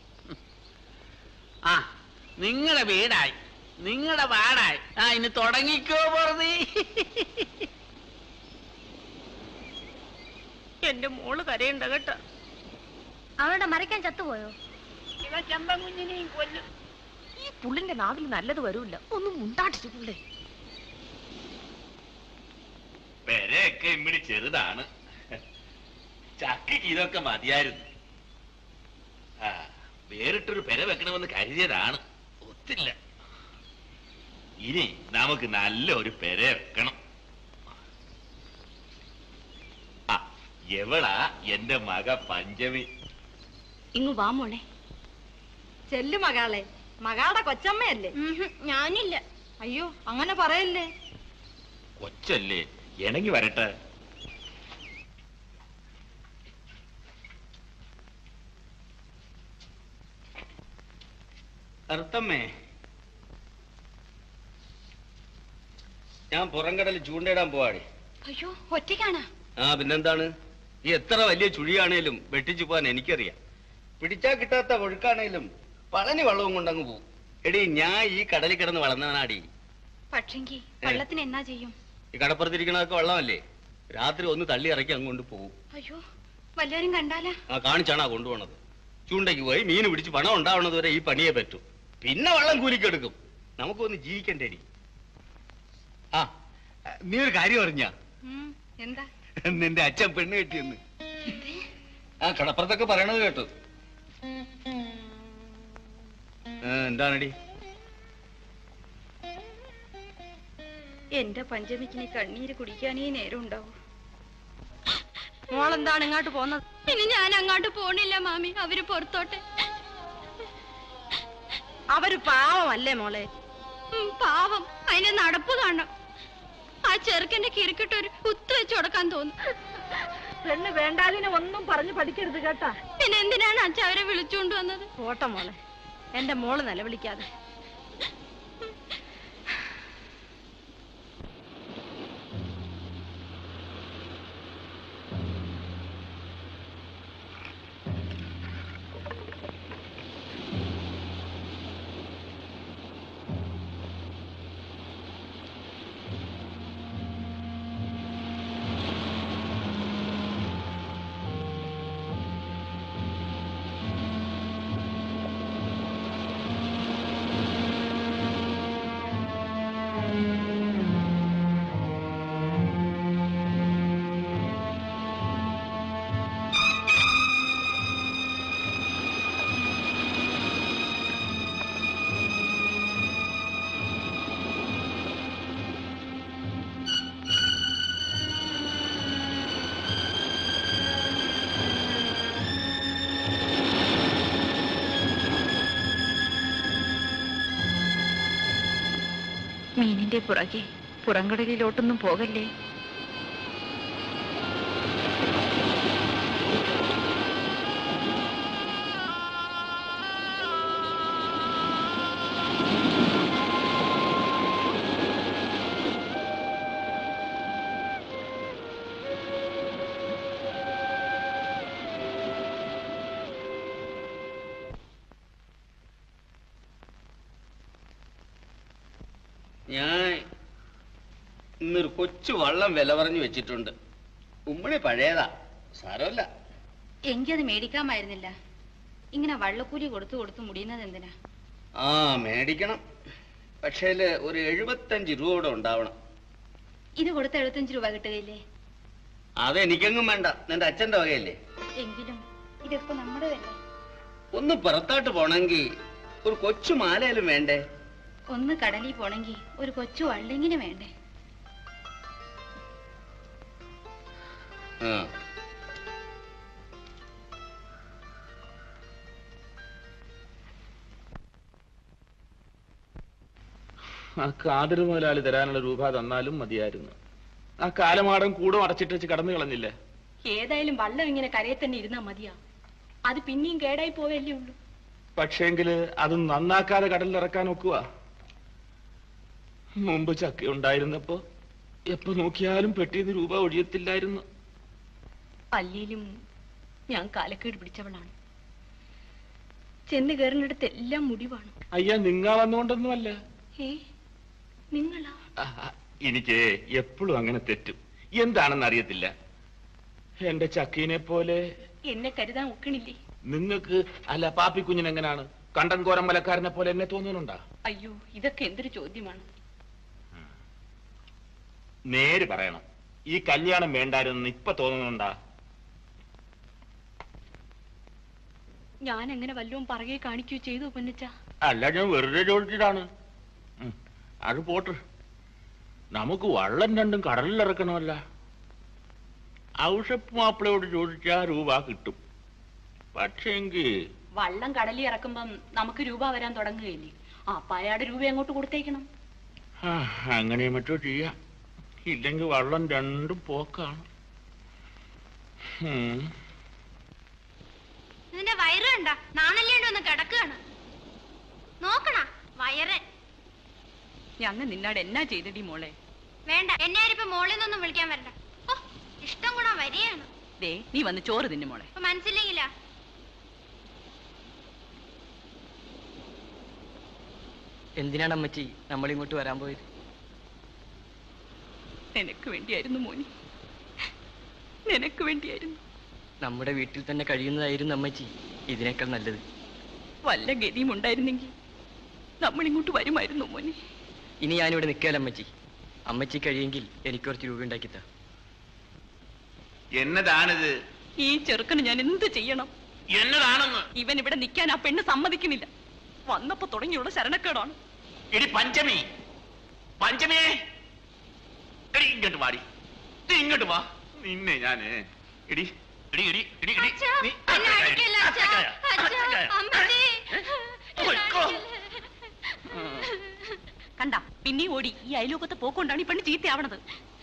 ആ നിങ്ങളുടെ വീടായി നിങ്ങളുടെ പാടായി ആ ഇനി തുടങ്ങിക്കോ വെറുതെ എന്റെ മോള് കരയുണ്ട കേട്ടോ അവളുടെ മരയ്ക്കാൻ ചത്തുപോയോ ഇവ ചമ്പ കുഞ്ഞിനെയും കൊല്ലും ഈ പുള്ളിന്റെ നാവിൽ നല്ലത് വരൂല്ല ഒന്നും മുണ്ടാട്ടിച്ചുകൂടെ പെരയൊക്കെ ഇമ്മിടി ചെറുതാണ് ചക്കയ്ക്ക് ഇതൊക്കെ മതിയായിരുന്നു ആ വേറിട്ടൊരു പെര വെക്കണമെന്ന് കരുതിയതാണ് ഒത്തില്ല ഇനി നമുക്ക് നല്ല ഒരു പെര വെക്കണം ആ എവളാ എന്റെ മക പഞ്ചമി ഇങ്ങ് വാ മോളെ ചെല്ലു മകളെ മകളുടെ കൊച്ചമ്മയല്ലേ ഞാനില്ല അയ്യോ അങ്ങനെ പറയല്ലേ കൊച്ചല്ലേ ഇണങ്ങി വരട്ടെ കറുത്തമ്മേ ഞാൻ പുറംകടലിൽ ചൂണ്ടയിടാൻ പോവാടി അയ്യോ ഒറ്റയ്ക്കാണാ ആ പിന്നെന്താണ് ഈ എത്ര വലിയ ചുഴിയാണേലും വെട്ടിച്ചു പോകാൻ എനിക്കറിയാം പിടിച്ചാ കിട്ടാത്ത ഒഴുക്കാണേലും പളനി വള്ളവും കൊണ്ടങ്ങ് പോകും എടി ഞാൻ ഈ കടലിൽ കിടന്ന് വളർന്നവനാടി പക്ഷെങ്കി വെള്ളത്തിന് എന്നാ ചെയ്യും ഈ കടപ്പുറത്തിരിക്കണതൊക്കെ വെള്ളമല്ലേ രാത്രി ഒന്ന് തള്ളി ഇറക്കി അങ്ങോട്ട് പോകും അയ്യോ വല്ലവരും കണ്ടാലാ ആ കാണിച്ചാണ് ആ കൊണ്ടുപോണത് ചൂണ്ടയ്ക്ക് പോയി മീൻ പിടിച്ച് പണം ഉണ്ടാവണത് വരെ ഈ പണിയെ പറ്റൂ പിന്നെ വള്ളം കൂലിക്കെടുക്കും നമുക്കൊന്ന് ജീവിക്കണ്ടേടി ആ നീ ഒരു കാര്യം അറിഞ്ഞ ഉം, എന്താ നിന്റെ അച്ഛൻ പെണ്ണ് കെട്ടിയെന്ന് ആ കടപ്പുറത്തൊക്കെ പറയണത് കേട്ടു ആ, എന്താണെടി എന്റെ പഞ്ചമിക്കിനി കണ്ണീര് കുടിക്കാനേ നേരം ഉണ്ടാവൂ മോളെന്താണ് ഇങ്ങോട്ട് പോന്നത് ഇനി ഞാൻ അങ്ങോട്ട് പോണില്ല മാമി അവര് പുറത്തോട്ടെ അവര് പാവമല്ലേ മോളെ ഉം, പാവം അതിന്റെ നടപ്പ് കാണണം ആ ചെറുക്കന്റെ കിറുക്കിട്ടൊരു കുത്തു വെച്ച് കൊടുക്കാൻ തോന്നും പെണ്ണ് വേണ്ടാലിനെ ഒന്നും പറഞ്ഞു പഠിക്കരുത് കേട്ടാ പിന്നെ എന്തിനാണ് അച്ഛൻ അവരെ വിളിച്ചുകൊണ്ട് വന്നത് പോട്ടെ മോളെ എന്റെ മോള് നിലവിളിക്കാതെ മീനിന്റെ പുറകെ പുറംകടലിലോട്ടൊന്നും പോകല്ലേ ഞാൻ ഇന്നൊരു കൊച്ചു വള്ളം വില പറഞ്ഞു വെച്ചിട്ടുണ്ട് ഉമ്മണി പഴയതാ സാരമല്ല എങ്കി അത് മേടിക്കാമായിരുന്നില്ല ഇങ്ങനെ വള്ളക്കൂലി കൊടുത്തു കൊടുത്തു മുടിയുന്നത് എന്തിനാ ആ മേടിക്കണം പക്ഷേ ഒരു എഴുപത്തഞ്ച് രൂപ കൂടെ ഉണ്ടാവണം ഇത് കൊടുത്ത എഴുപത്തഞ്ച് രൂപ കിട്ടുകയില്ലേ അത് എനിക്കെങ്ങും വേണ്ട നിന്റെ അച്ഛന്റെ വകയല്ലേ എങ്കിലും ഇതൊക്കെ നമ്മുടെതല്ലേ ഒന്ന് പുറത്തോട്ട് പോണെങ്കിൽ ഒരു കൊച്ചു മാലയിലും വേണ്ടേ ഒന്ന് കടലിൽ പോണെങ്കി ഒരു കൊച്ചു വള്ളിങ്ങിന് വേണ്ടേ ആ ആ കാതിർ മുതലാളി തരാനുള്ള രൂപ തന്നാലും മതിയായിരുന്നു ആ കാലമാടം കൂടെ അടച്ചിട്ട് വെച്ച് കടന്നു കളഞ്ഞില്ലേ ഏതായാലും വള്ളം ഇങ്ങനെ കരയിൽ തന്നെ ഇരുന്നാ മതിയാ അത് പിന്നെയും കേടായി പോവല്ലേ ഉള്ളൂ പക്ഷേങ്കില് അത് നന്നാക്കാതെ കടലിൽ ഇറക്കാൻ ഒക്കുക മുമ്പ് ചക്ക ഉണ്ടായിരുന്നപ്പോ എപ്പോ നോക്കിയാലും പെട്ടിന്ന് രൂപ ഒഴിയത്തില്ലായിരുന്നു അല്ലേലും ഞാൻ കാലക്കേട് പിടിച്ചവളാണ് ചെന്ന് കയറുന്നിടത്ത് എല്ലാം മുടിവാണ് അയ്യ നിങ്ങ വന്നുകൊണ്ടൊന്നുമല്ല ഏ നിങ്ങളാ ആ, എനിക്ക് എപ്പോഴും അങ്ങനെ തെറ്റും എന്താണെന്ന് അറിയത്തില്ല എന്റെ ചക്കീനെ പോലെ എന്നെ കരുതാൻ ഒക്കണില്ലേ നിങ്ങൾക്ക് അല്ല പാപ്പി കുഞ്ഞിനെങ്ങനാണ് കണ്ടൻ കോരമ്പലക്കാരനെ പോലെ എന്നെ തോന്നുന്നുണ്ടാ അയ്യോ ഇതൊക്കെ എന്തൊരു ചോദ്യമാണ് നേര് പറയണം ഈ കല്യാണം വേണ്ടായിരുന്നു ഇപ്പൊ തോന്നുന്നുണ്ടാ ഞാൻ എങ്ങനെ വല്ലതും പറയെ കാണിക്കുകയോ ചെയ്തു പൊന്നിച്ച അല്ല ഞാൻ വെറുതെ ചോദിച്ചതാണ് ഉം, അത് പോട്ട് നമുക്ക് വള്ളം രണ്ടും കടലിലിറക്കണമല്ല ഔഷപ്പ് മാപ്പിളയോട് ചോദിച്ചാ രൂപ കിട്ടും പക്ഷേങ്കി വള്ളം കടലിൽ ഇറക്കുമ്പം നമുക്ക് രൂപ വരാൻ തുടങ്ങുകയില്ലേ ആ അപ്പൊ അയാളുടെ രൂപ അങ്ങോട്ട് കൊടുത്തേക്കണം ആ, അങ്ങനെ മറ്റോ ചെയ്യാം ഇല്ലെങ്കിൽ വള്ളം രണ്ടും പോക്കാണ് ഉം. നിന്റെ വയറ് കണ്ട നാണല്ലേണ്ട് ഒന്ന് കിടക്കുകയാണ് നോക്കണ വയറ് ഞങ്ങൾ നിന്നോട് എന്നാ ചെയ്തടി മോളെ വേണ്ട എന്നെ ആരിപ്പോ മോളിൽ നിന്നൊന്നും വിളിക്കാൻ വരണ്ട ഓ ഇഷ്ടം കൂടാ വരികയാണ് ദേ നീ വന്ന് ചോറ് തിന്നു മോളെ ഇപ്പൊ മനസ്സിലെങ്കിലാ എന്തിനാണ് അമ്മച്ചി നമ്മൾ ഇങ്ങോട്ട് വരാൻ പോയത് നിനക്ക് വേണ്ടിയായിരുന്നു മോനി നിനക്ക് വേണ്ടിയായിരുന്നു നമ്മുടെ വീട്ടിൽ തന്നെ കഴിയുന്നതായിരുന്നു അമ്മച്ചി ഇതിനേക്കാൾ നല്ലത് വല്ല ഗതിയും ഉണ്ടായിരുന്നെങ്കിൽ നമ്മൾ ഇങ്ങോട്ട് വരുമായിരുന്നു മോനെ ഇനി ഞാനിവിടെ നിൽക്കാല അമ്മച്ചി അമ്മച്ചി കഴിയെങ്കിൽ എനിക്ക് കുറച്ച് രൂപ ഉണ്ടാക്കിത്താ എന്നതാണിത് ഈ ചെറുക്കന് ഞാൻ എന്ത് ചെയ്യണം എന്നതാണെന്ന് ഇവൻ ഇവിടെ നിൽക്കാൻ ആ പെണ്ണ് സമ്മതിക്കുന്നില്ല വന്നപ്പോ തുടങ്ങിയുള്ള ശരണക്കേടാണ് എടി പഞ്ചമി പഞ്ചമി എടി ഇങ്ങോട്ട് വാടി നീ ഇങ്ങോട്ട് വാ നിന്നെ ഞാന് എടി എടി എടി എടി എടി നീ എന്നെ അടിക്കല്ല അച്ഛാ. അച്ഛാ, അമ്മച്ചി. കണ്ട പിന്നെ ഓടി ഈ അയലോകത്തെ പോക്കൊണ്ടാണ് ഈ പെണ്ണ് ചീത്തയാവണത്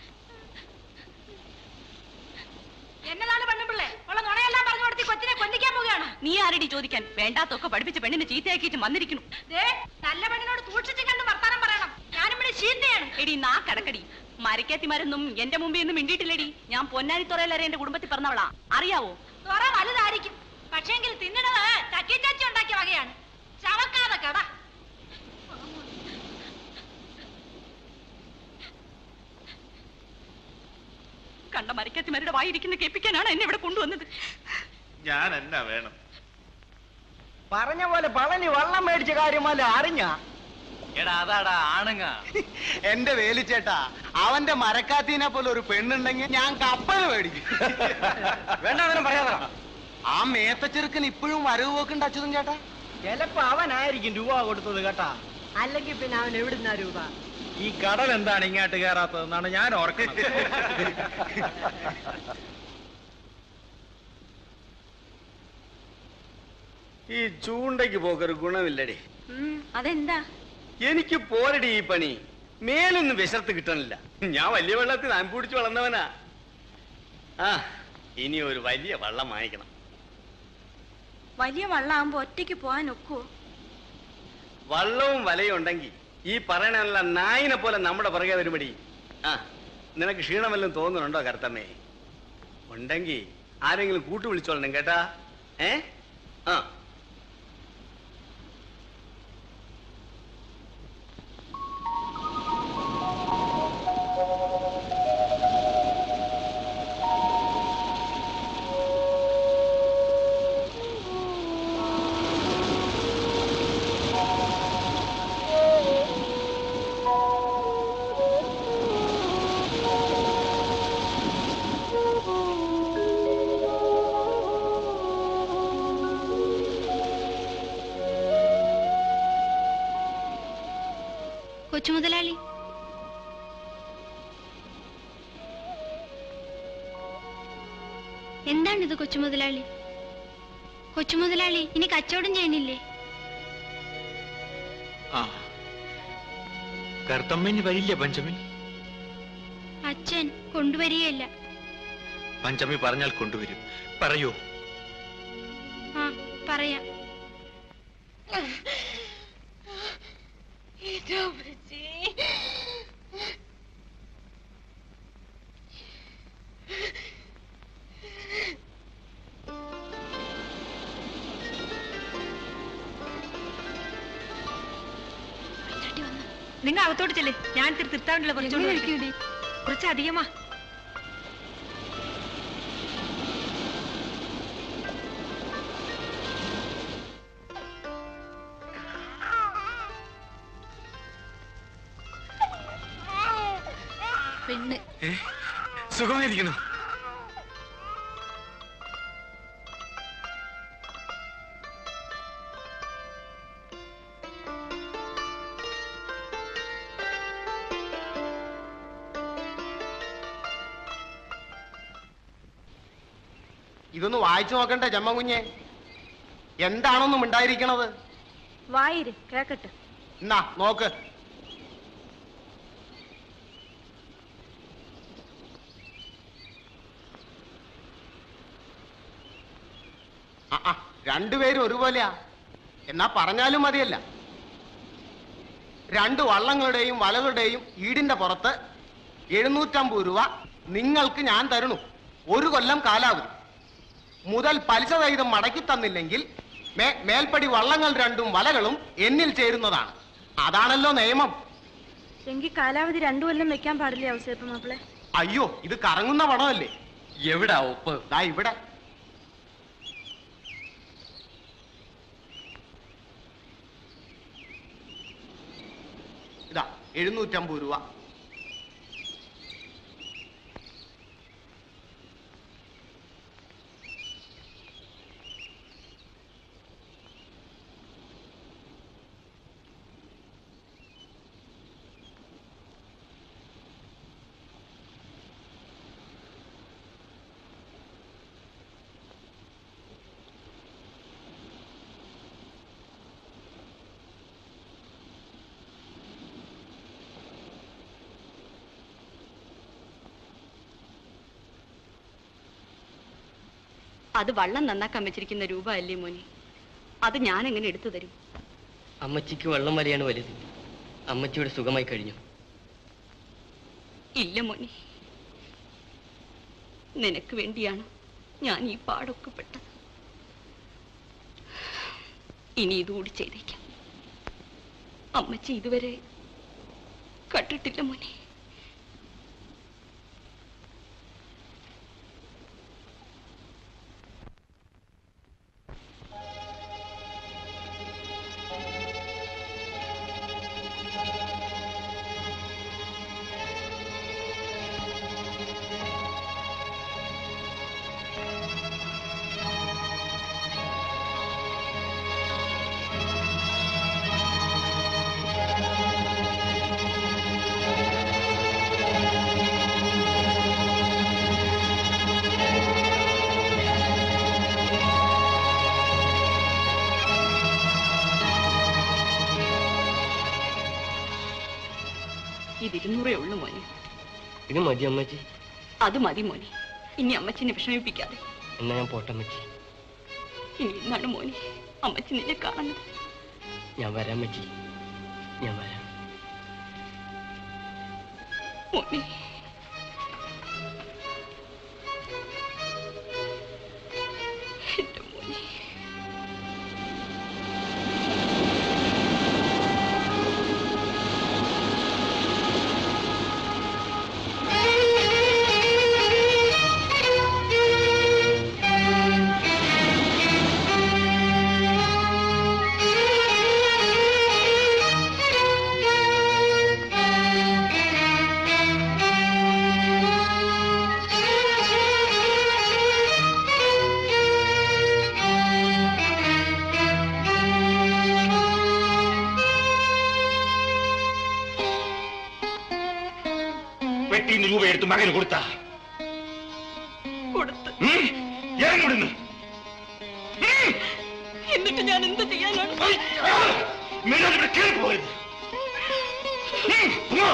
എന്നതാണ് പെണ്ണുപിള്ളേ ഉള്ള നുണയെല്ലാം പറഞ്ഞു കൊടുത്തി കൊച്ചിനെ കൊല്ലിക്കാൻ പോവുകയാണ് നീ ആരടി ചോദിക്കാൻ വേണ്ടാത്തൊക്കെ പഠിപ്പിച്ച് പെണ്ണിനെ ചീത്തയാക്കിയിട്ട് വന്നിരിക്കുന്നു ദേ നല്ല പെണ്ണിനോട് സൂക്ഷിച്ചും കണ്ട് വർത്താനം പറയണം ഞാനിവിടെ ചീത്തയാണ് എടി നാ കടക്കടി മരക്കാത്തിമാരൊന്നും എന്റെ മുമ്പിൽ ഒന്നും മിണ്ടിയിട്ടില്ലടി ഞാൻ പൊന്നാനിത്തുറയിലരെ എന്റെ കുടുംബത്തിൽ പറഞ്ഞവളാ അറിയാവോ തുറ വലുതായിരിക്കും പക്ഷേങ്കിൽ തിന്നണത് ചക്കി ചാച്ചി ഉണ്ടാക്കിയ വകയാണ് ചവക്കാതെ കട കണ്ട മരക്കാത്തിമാരുടെ വായിരിക്കുന്ന കേൾപ്പിക്കാനാണ് എന്നെ ഇവിടെ കൊണ്ടുവന്നത് ഞാൻ എന്നാ വേണം പറഞ്ഞ പോലെ പളനി വള്ളം മേടിച്ച കാര്യമല്ല അറിഞ്ഞ എടാ അതാടാ ആണുങ്ങ എന്റെ വേലിച്ചേട്ടാ അവന്റെ മരക്കാത്തീനെ പോലെ ഒരു പെണ്ണുണ്ടെങ്കിൽ ഞാൻ കപ്പൽ മേടിക്കും വേണ്ട അവനെ പറയാതാ ആ മേത്തച്ചെറുക്കൻ ഇപ്പോഴും വരവ് പോക്കുണ്ട് അച്യുതൻ ചേട്ടാ ചിലപ്പോ അവനായിരിക്കും രൂപ കൊടുത്തത് കേട്ടാ അല്ലെങ്കിൽ പിന്നെ അവൻ എവിടുന്നാ രൂപ ഈ കടൽ എന്താണ് ഇങ്ങോട്ട് കയറാത്തതെന്നാണ് ഞാൻ ഓർക്കുന്നത് ഈ ചൂണ്ടയ്ക്ക് പോക്കൊരു ഗുണമില്ലടി അതെന്താ എനിക്ക് പോരടി ഈ പണി മേലൊന്നും വിശർത്ത് കിട്ടണില്ല ഞാൻ വലിയ വെള്ളത്തിൽ നാൻ പിടിച്ച് വളർന്നവനാ ആ ഇനി ഒരു വലിയ വള്ളം വാങ്ങിക്കണം വലിയ വള്ളാകുമ്പോ ഒറ്റയ്ക്ക് പോകാൻ ഒക്കുവോ വള്ളവും വലയും ഉണ്ടെങ്കിൽ ഈ പറയണല്ല നായിനെ പോലെ നമ്മുടെ പുറകെ വരുമ്പടി ആ നിനക്ക് ക്ഷീണം വല്ലതും തോന്നുന്നുണ്ടോ കറുത്തമ്മേ ഉണ്ടെങ്കിൽ ആരെങ്കിലും കൂട്ടു വിളിച്ചോളണം കേട്ടാ ഏ ആ കൊച്ചുമുതലാളി എന്താണിത് കൊച്ചുമുതലാളി കൊച്ചുമുതലാളി ഇനി കച്ചവടം ചെയ്യണില്ലേ ആ കറുത്തമ്മന് വരില്ല പഞ്ചമി അച്ഛൻ കൊണ്ടുവരികയില്ല പഞ്ചമി പറഞ്ഞാൽ കൊണ്ടുവരും പറയൂ ആ പറയാം നിങ്ങൾ അകത്തോട്ട് ചെല്ലേ ഞാൻ ഇത്തിരി തിരുത്താണ്ടല്ലോ കുറച്ചുകൊണ്ട് വരട്ടെ. കുറച്ച് അധികമാ പെണ്ണ് സുഖമായിരിക്കുന്നു ഇതൊന്ന് വായിച്ചു നോക്കണ്ടേ ജമ്മ കുഞ്ഞെ എന്താണൊന്നും ഉണ്ടായിരിക്കണത് വായിര് കേക്കട്ടെ എന്നാ നോക്ക് ആ, ആ, രണ്ടുപേരും ഒരുപോലെയാ എന്നാ പറഞ്ഞാലും മതിയല്ല രണ്ട് വള്ളങ്ങളുടെയും വലകളുടെയും ഈടിന്റെ പുറത്ത് എഴുന്നൂറ്റമ്പത് രൂപ നിങ്ങൾക്ക് ഞാൻ തരണു ഒരു കൊല്ലം കാലാവധി മുതൽ പലിശ സഹിതം മടക്കി തന്നില്ലെങ്കിൽ മേ മേൽപ്പടി വള്ളങ്ങൾ രണ്ടും വലകളും എന്നിൽ ചേരുന്നതാണ് അതാണല്ലോ നിയമം എങ്കിൽ കാലാവധി രണ്ടു കൊല്ലം വെക്കാൻ പാടില്ലേ ഔസേപ്പ് മാപ്പിളെ അയ്യോ ഇത് കറങ്ങുന്ന പണമല്ലേ എവിടാ ഒപ്പ് ദാ ഇവിടെ ഇതാ എഴുന്നൂറ്റമ്പത് രൂപ അത് വള്ളം നന്നാക്കാൻ വെച്ചിരിക്കുന്ന രൂപ അല്ലേ മോനെ അത് ഞാൻ എങ്ങനെ എടുത്തു തരും അമ്മച്ചിക്ക് വെള്ളം വരെയാണ് വലുത് അമ്മച്ചിയുടെ സുഖമായി കഴിഞ്ഞു ഇല്ല മോനെ നിനക്ക് വേണ്ടിയാണ് ഞാൻ ഈ പാടൊക്കെ പെട്ടത് ഇനി ഇതുകൂടി ചെയ്തേക്കാം അമ്മച്ചി ഇതുവരെ കണ്ടിട്ടില്ല മോനെ ഇത് ഇരുന്നൂറേ ഉള്ളൂ മോനെ ഇത് മതി അമ്മച്ചി അത് മതി മോനെ ഇനി അമ്മച്ചിനെ വിഷമിപ്പിക്കാതെ എന്നാ ഞാൻ പോട്ടെ അമ്മച്ചി ഇനി ഇന്നാണ് മോനെ അമ്മച്ചി നിന്നെ കാണുന്നത് ഞാൻ വരാം അമ്മച്ചി ഞാൻ വരാം മോനെ എന്റെ മോനെ പെട്ടിന്ന് രൂപ എടുത്ത് മകന് കൊടുത്ത കൊടുത്ത് ഇറങ്ങിവിടുന്നു എന്നിട്ട് ഞാൻ എന്ത് ചെയ്യാനാണ് ഇവിടെ കയറി പോകരുത് ഉം, പോ.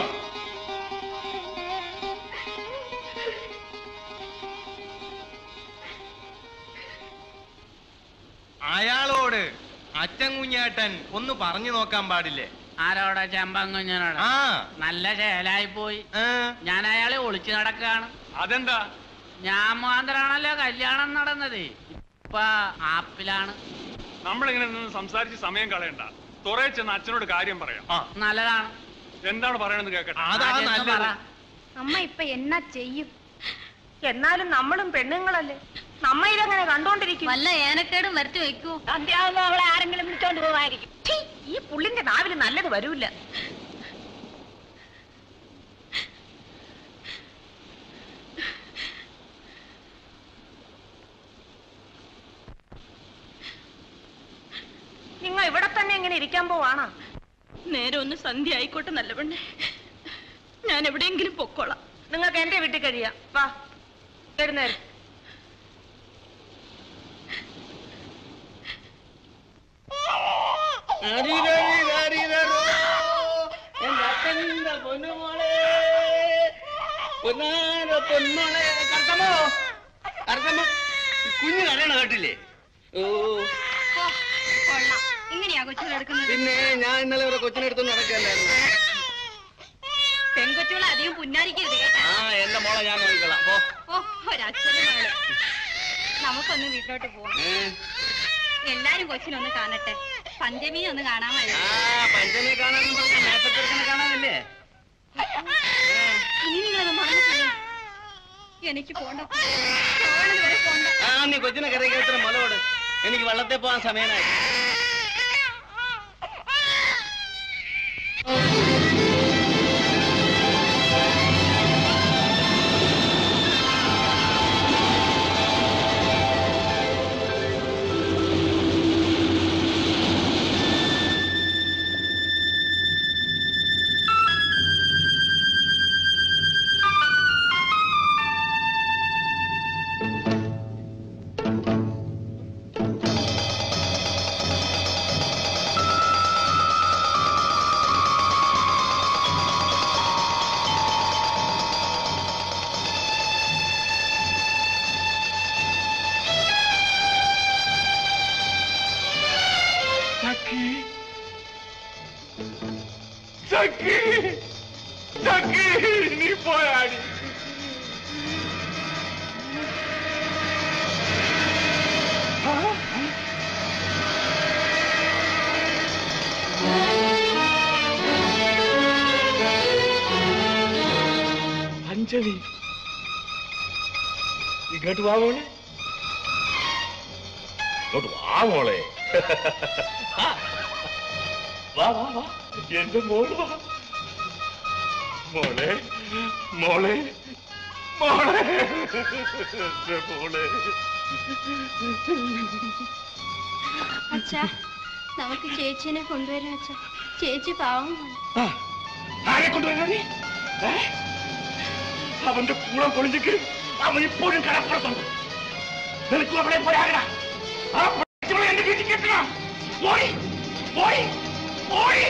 അയാളോട് അച്ഛൻ കുഞ്ഞേട്ടൻ ഒന്ന് പറഞ്ഞു നോക്കാൻ പാടില്ലേ ആരോടാ ചെമ്പങ്കുഞ്ഞനോട് ആ. നല്ല ചേലായി പോയി ഞാൻ അയാളെ ഒളിച്ചു നടക്കാണ് അതെന്താ ഞാൻ മാത്രാണല്ലോ കല്യാണം നടന്നത് ഇപ്പൊ ആപ്പിലാണ് നമ്മളിങ്ങനെ നിന്ന് സംസാരിച്ച് സമയം കളയണ്ട തുറയെ ചെന്ന് അച്ഛനോട് കാര്യം പറയാം നല്ലതാണ് എന്താണ് പറയണെന്ന് കേക്കട്ടെ ആദ്യം പറ. അമ്മ ഇപ്പൊ എന്നാ ചെയ്യും എന്നാലും നമ്മളും പെണ്ണുങ്ങളല്ലേ നമ്മ ഇതങ്ങനെ കണ്ടോണ്ടിരിക്കും വല്ല ഏനക്കേടും വരുത്തി വെക്കൂ സന്ധ്യാവുമ്പോ അവളെ ആരെങ്കിലും വിളിച്ചോണ്ട് പോവായിരിക്കും ഛീ, ഈ പുള്ളിന്റെ നാവില് നല്ലത് വരൂല ജീവിക്കാൻ പോവാണോ നേരെ ഒന്ന് സന്ധ്യ ആയിക്കോട്ടെ നല്ല പെണ്ണെ ഞാൻ എവിടെയെങ്കിലും പൊക്കോളാം നിങ്ങൾക്ക് എന്റെ വീട്ടിൽ കഴിയാം വാ എഴുന്നേര് എന്റെ അച്ഛന്റെ പൊന്നുമോളെ പൊന്നാര പൊന്മോളെ കർത്തമ്മോ കർത്തമ്മ കുഞ്ഞു കരയണ കേട്ടില്ലേ ഓ ഇങ്ങനെയാ കൊച്ചുകൾ എടുക്കുന്നത് പിന്നെ ഞാൻ ഇന്നലെ ഒരു കൊച്ചിനെടുത്ത് നടക്കല്ലായിരുന്നു പെൺകൊച്ചുകളെ അധികം പുന്നാരിക്കരുത് കേട്ടോ ആ എന്റെ മോളെ ഞാൻ നോക്കിക്കോളാം പോ ഓ ഒരച്ഛനും മകള് നമുക്കൊന്ന് വീട്ടിലോട്ട് പോവാം ഏ, എല്ലാരും കൊച്ചിനൊന്ന് കാണട്ടെ പഞ്ചമി ഒന്ന് കാണാൻ വരും ആ പഞ്ചമി കാണാനും പറഞ്ഞ മേത്തച്ചെറുക്കനെ കാണാനല്ലേ ഇനി നിങ്ങളൊന്നും പറഞ്ഞിട്ടില്ല എനിക്ക് പോണ്ട പോകണത് വരെ പോണ്ട ആ നീ കൊച്ചിനെ കരയി കേട്ടിന് മുലയോട് എനിക്ക് വെള്ളത്തിൽ പോകാൻ സമയനായി സഖി സഖി സഖി നീ പോയാടി പഞ്ചമി ഇങ്ങോട്ട് വാ മോളെ ഇങ്ങോട്ട് വാ മോളെ ആ. വാ വാ വാ എന്റെ മോള് വാ മോളെ മോളെ മോളെ എന്റെ മോളെ അച്ഛാ നമുക്ക് ചേച്ചീനെ കൊണ്ടുവരാം അച്ഛാ ചേച്ചി പാവം ആ, ആരെ കൊണ്ടുവരണി അവന്റെ കൂടെ പൊളിഞ്ഞിട്ട് അവൻ ഇപ്പോഴും കടപ്പുറത്തുണ്ട് നിനക്ക് അവിടെ പോയാകടാ ആ പഠിച്ചവളെ എന്റെ വീട്ടിൽ കെട്ടണം ഓടി ഓടി ഓടി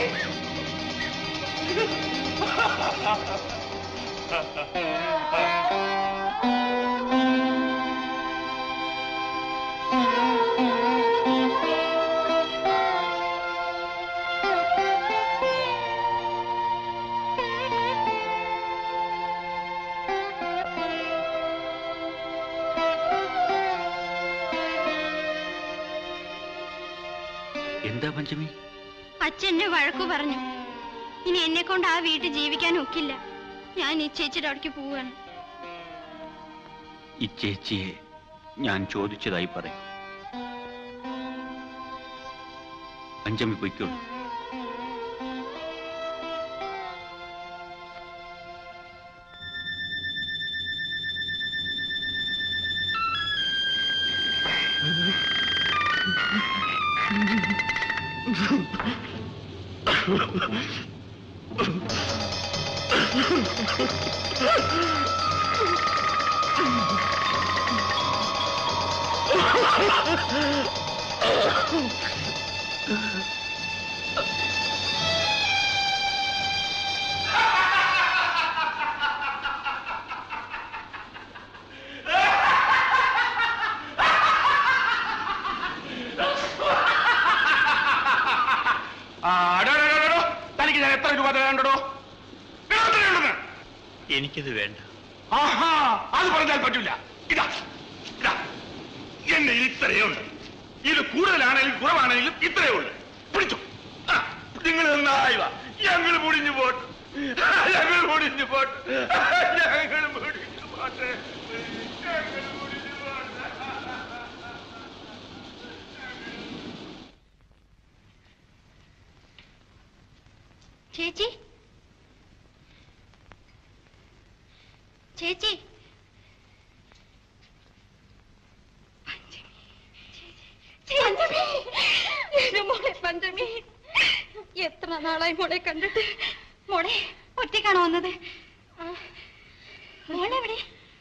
എന്താ പഞ്ചമി അച്ഛൻ എന്നെ വഴക്കു പറഞ്ഞു ഇനി എന്നെ കൊണ്ട് ആ വീട്ടിൽ ജീവിക്കാൻ ഒക്കില്ല ഞാൻ ഈ ചേച്ചിയുടെ അവിടേക്ക് പോവാണ് ഈ ചേച്ചിയെ ഞാൻ ചോദിച്ചതായി പറയും പഞ്ചമി പൊയ്ക്കോളൂ ആ, ഡോ, ഡോ, ഡോ, ഡോ, ഡോ. തനിക്ക് ഞാൻ എത്ര രൂപ തരാനുണ്ടോ എനിക്കിത് വേണ്ട ആഹാ അത് പറഞ്ഞാൽ പറ്റില്ല ഇതാ ഇതാ എന്റെ ഇത്രയേ ഉണ്ട് ഇത് കൂടുതലാണെങ്കിലും കുറവാണെങ്കിലും ഇത്രയേ ഉള്ളു പിടിച്ചു ആ, നിങ്ങൾ നന്നായി വാ ഞങ്ങൾ മുടിഞ്ഞു പോട്ട് ഞങ്ങൾ മുടിഞ്ഞു പോട്ട് ഞങ്ങൾ മുടിഞ്ഞു പോട്ടെ ഞങ്ങൾ മുടിഞ്ഞു പോട്ടെ ചേച്ചി ചേച്ചി പഞ്ചമി എന്റെ മോളെ പഞ്ചമി എത്ര നാളായി മോളെ കണ്ടിട്ട് മോളെ ഒറ്റയ്ക്കാണോ വന്നത് മോളെ എവിടെ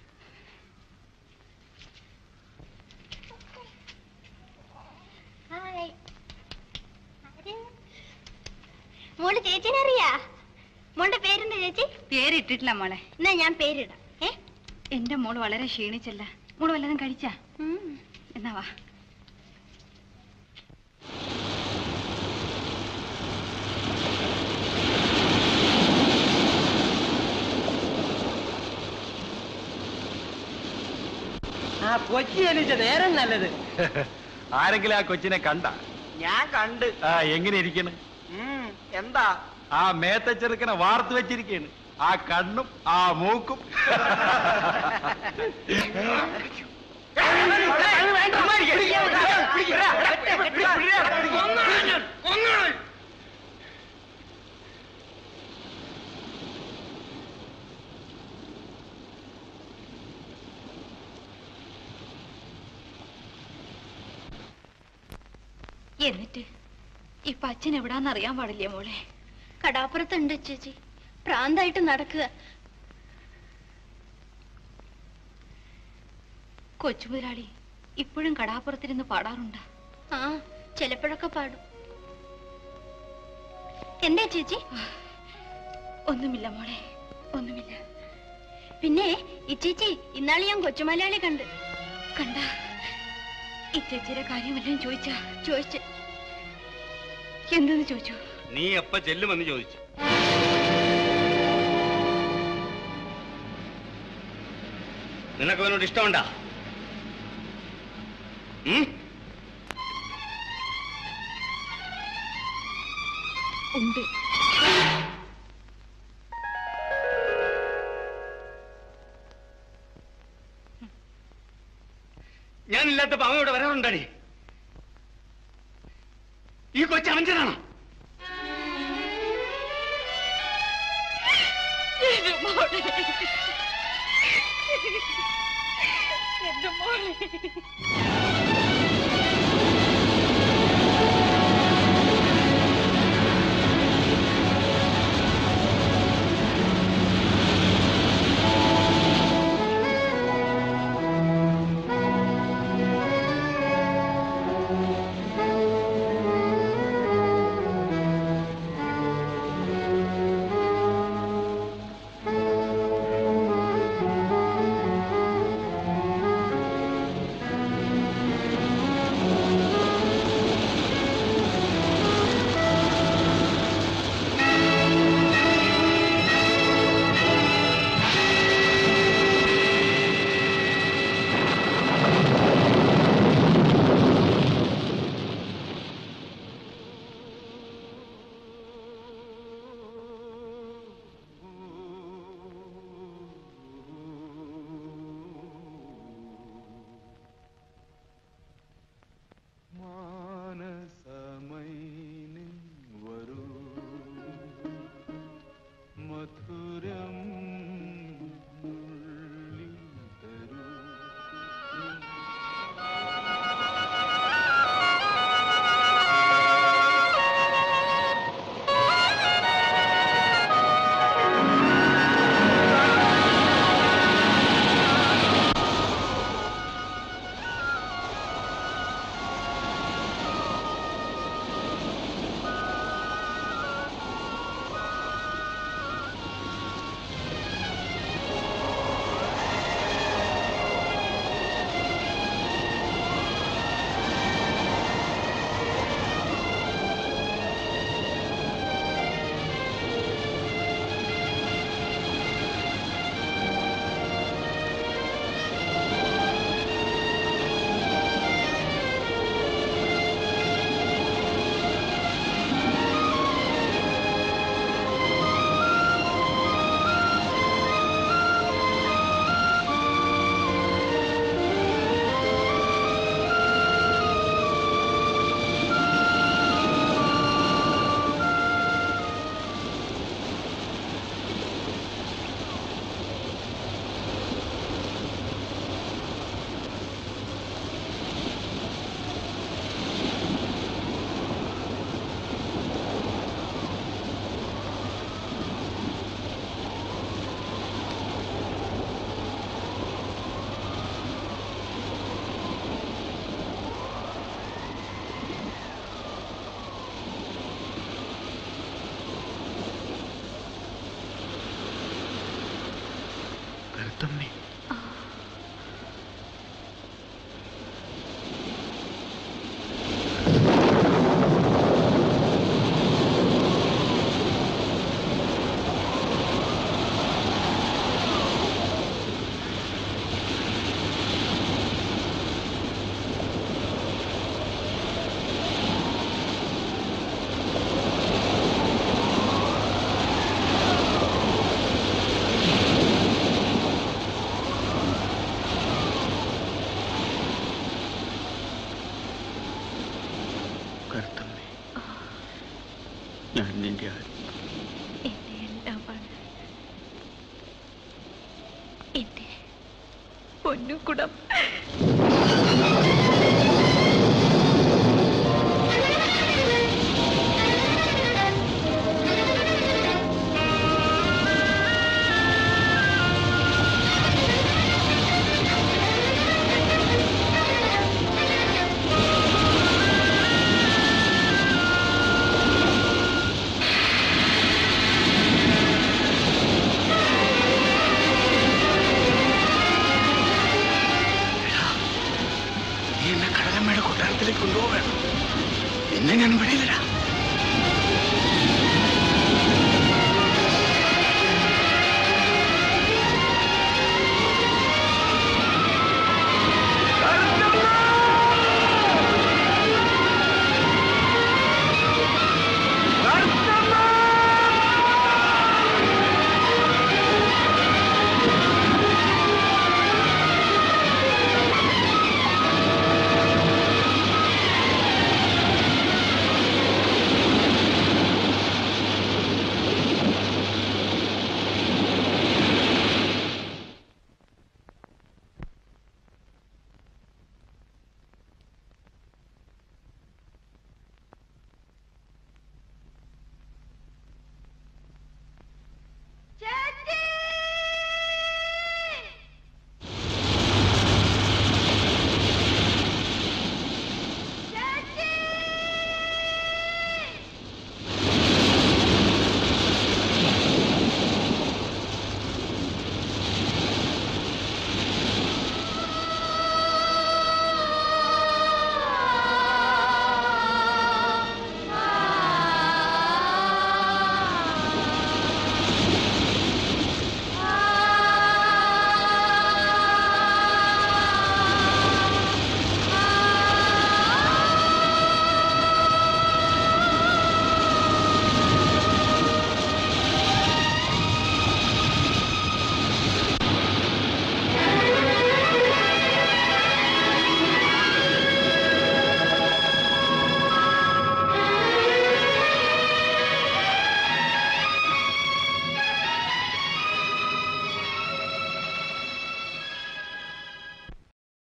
മോള് ചേച്ചിനെ അറിയാ മോളുടെ പേരെന്താ ചേച്ചി പേരിട്ടിട്ടില്ല മോളെ എന്നാ ഞാൻ പേരിടാം ഏ എന്റെ മോള് വളരെ ക്ഷീണിച്ചല്ല മോള് വല്ലതും കഴിച്ചാ എന്നാ വാ ആ കൊച്ചി എണീച്ച നേരം നല്ലത് ആരെങ്കിലും ആ കൊച്ചിനെ കണ്ട ഞാൻ കണ്ട് ആ എങ്ങനെ ഇരിക്കണ് ഉം, എന്താ ആ മേത്ത ചെറുക്കനെ വാർത്തു വെച്ചിരിക്കണ് ആ കണ്ണും ആ മൂക്കും എന്നിട്ട് ഇപ്പൊ അച്ഛൻ എവിടാന്ന് അറിയാൻ പാടില്ലേ മോളെ കടാപ്പുറത്തുണ്ട് ചേച്ചി പ്രാന്തായിട്ട് നടക്കുക കൊച്ചു മുതലാളി ഇപ്പോഴും കടാപ്പുറത്തിരുന്ന് പാടാറുണ്ട് ആ ചിലപ്പോഴൊക്കെ പാടും എന്താ ചേച്ചി ഒന്നുമില്ല മോളെ ഒന്നുമില്ല പിന്നെ ഈ ചേച്ചി ഇന്നാളി ഞാൻ കൊച്ചുമലയാളി കണ്ട് കണ്ട ഈ ചേച്ചിയുടെ കാര്യം വല്ലതും ചോദിച്ചാ ചോദിച്ചു എന്തെന്ന് ചോദിച്ചു നീ എപ്പ ചെല്ലുമെന്ന് ചോദിച്ചു നിനക്ക് അവനോട് ഇഷ്ടമുണ്ടാ ഉം? ഉണ്ട് ഞാനില്ലാത്തപ്പോ അവൻ ഇവിടെ വരാറുണ്ടാടി ഈ കൊച്ചു അവഞ്ചനാണോ എന്റെ മോളെ എന്റെ മോളെ ആ പൊന്നുകുടം നീ എന്നെ കടലമ്മയുടെ കൊട്ടാരത്തിലേക്ക് കൊണ്ടുപോകണം എന്നെ ഞാൻ വിടില്ലടാ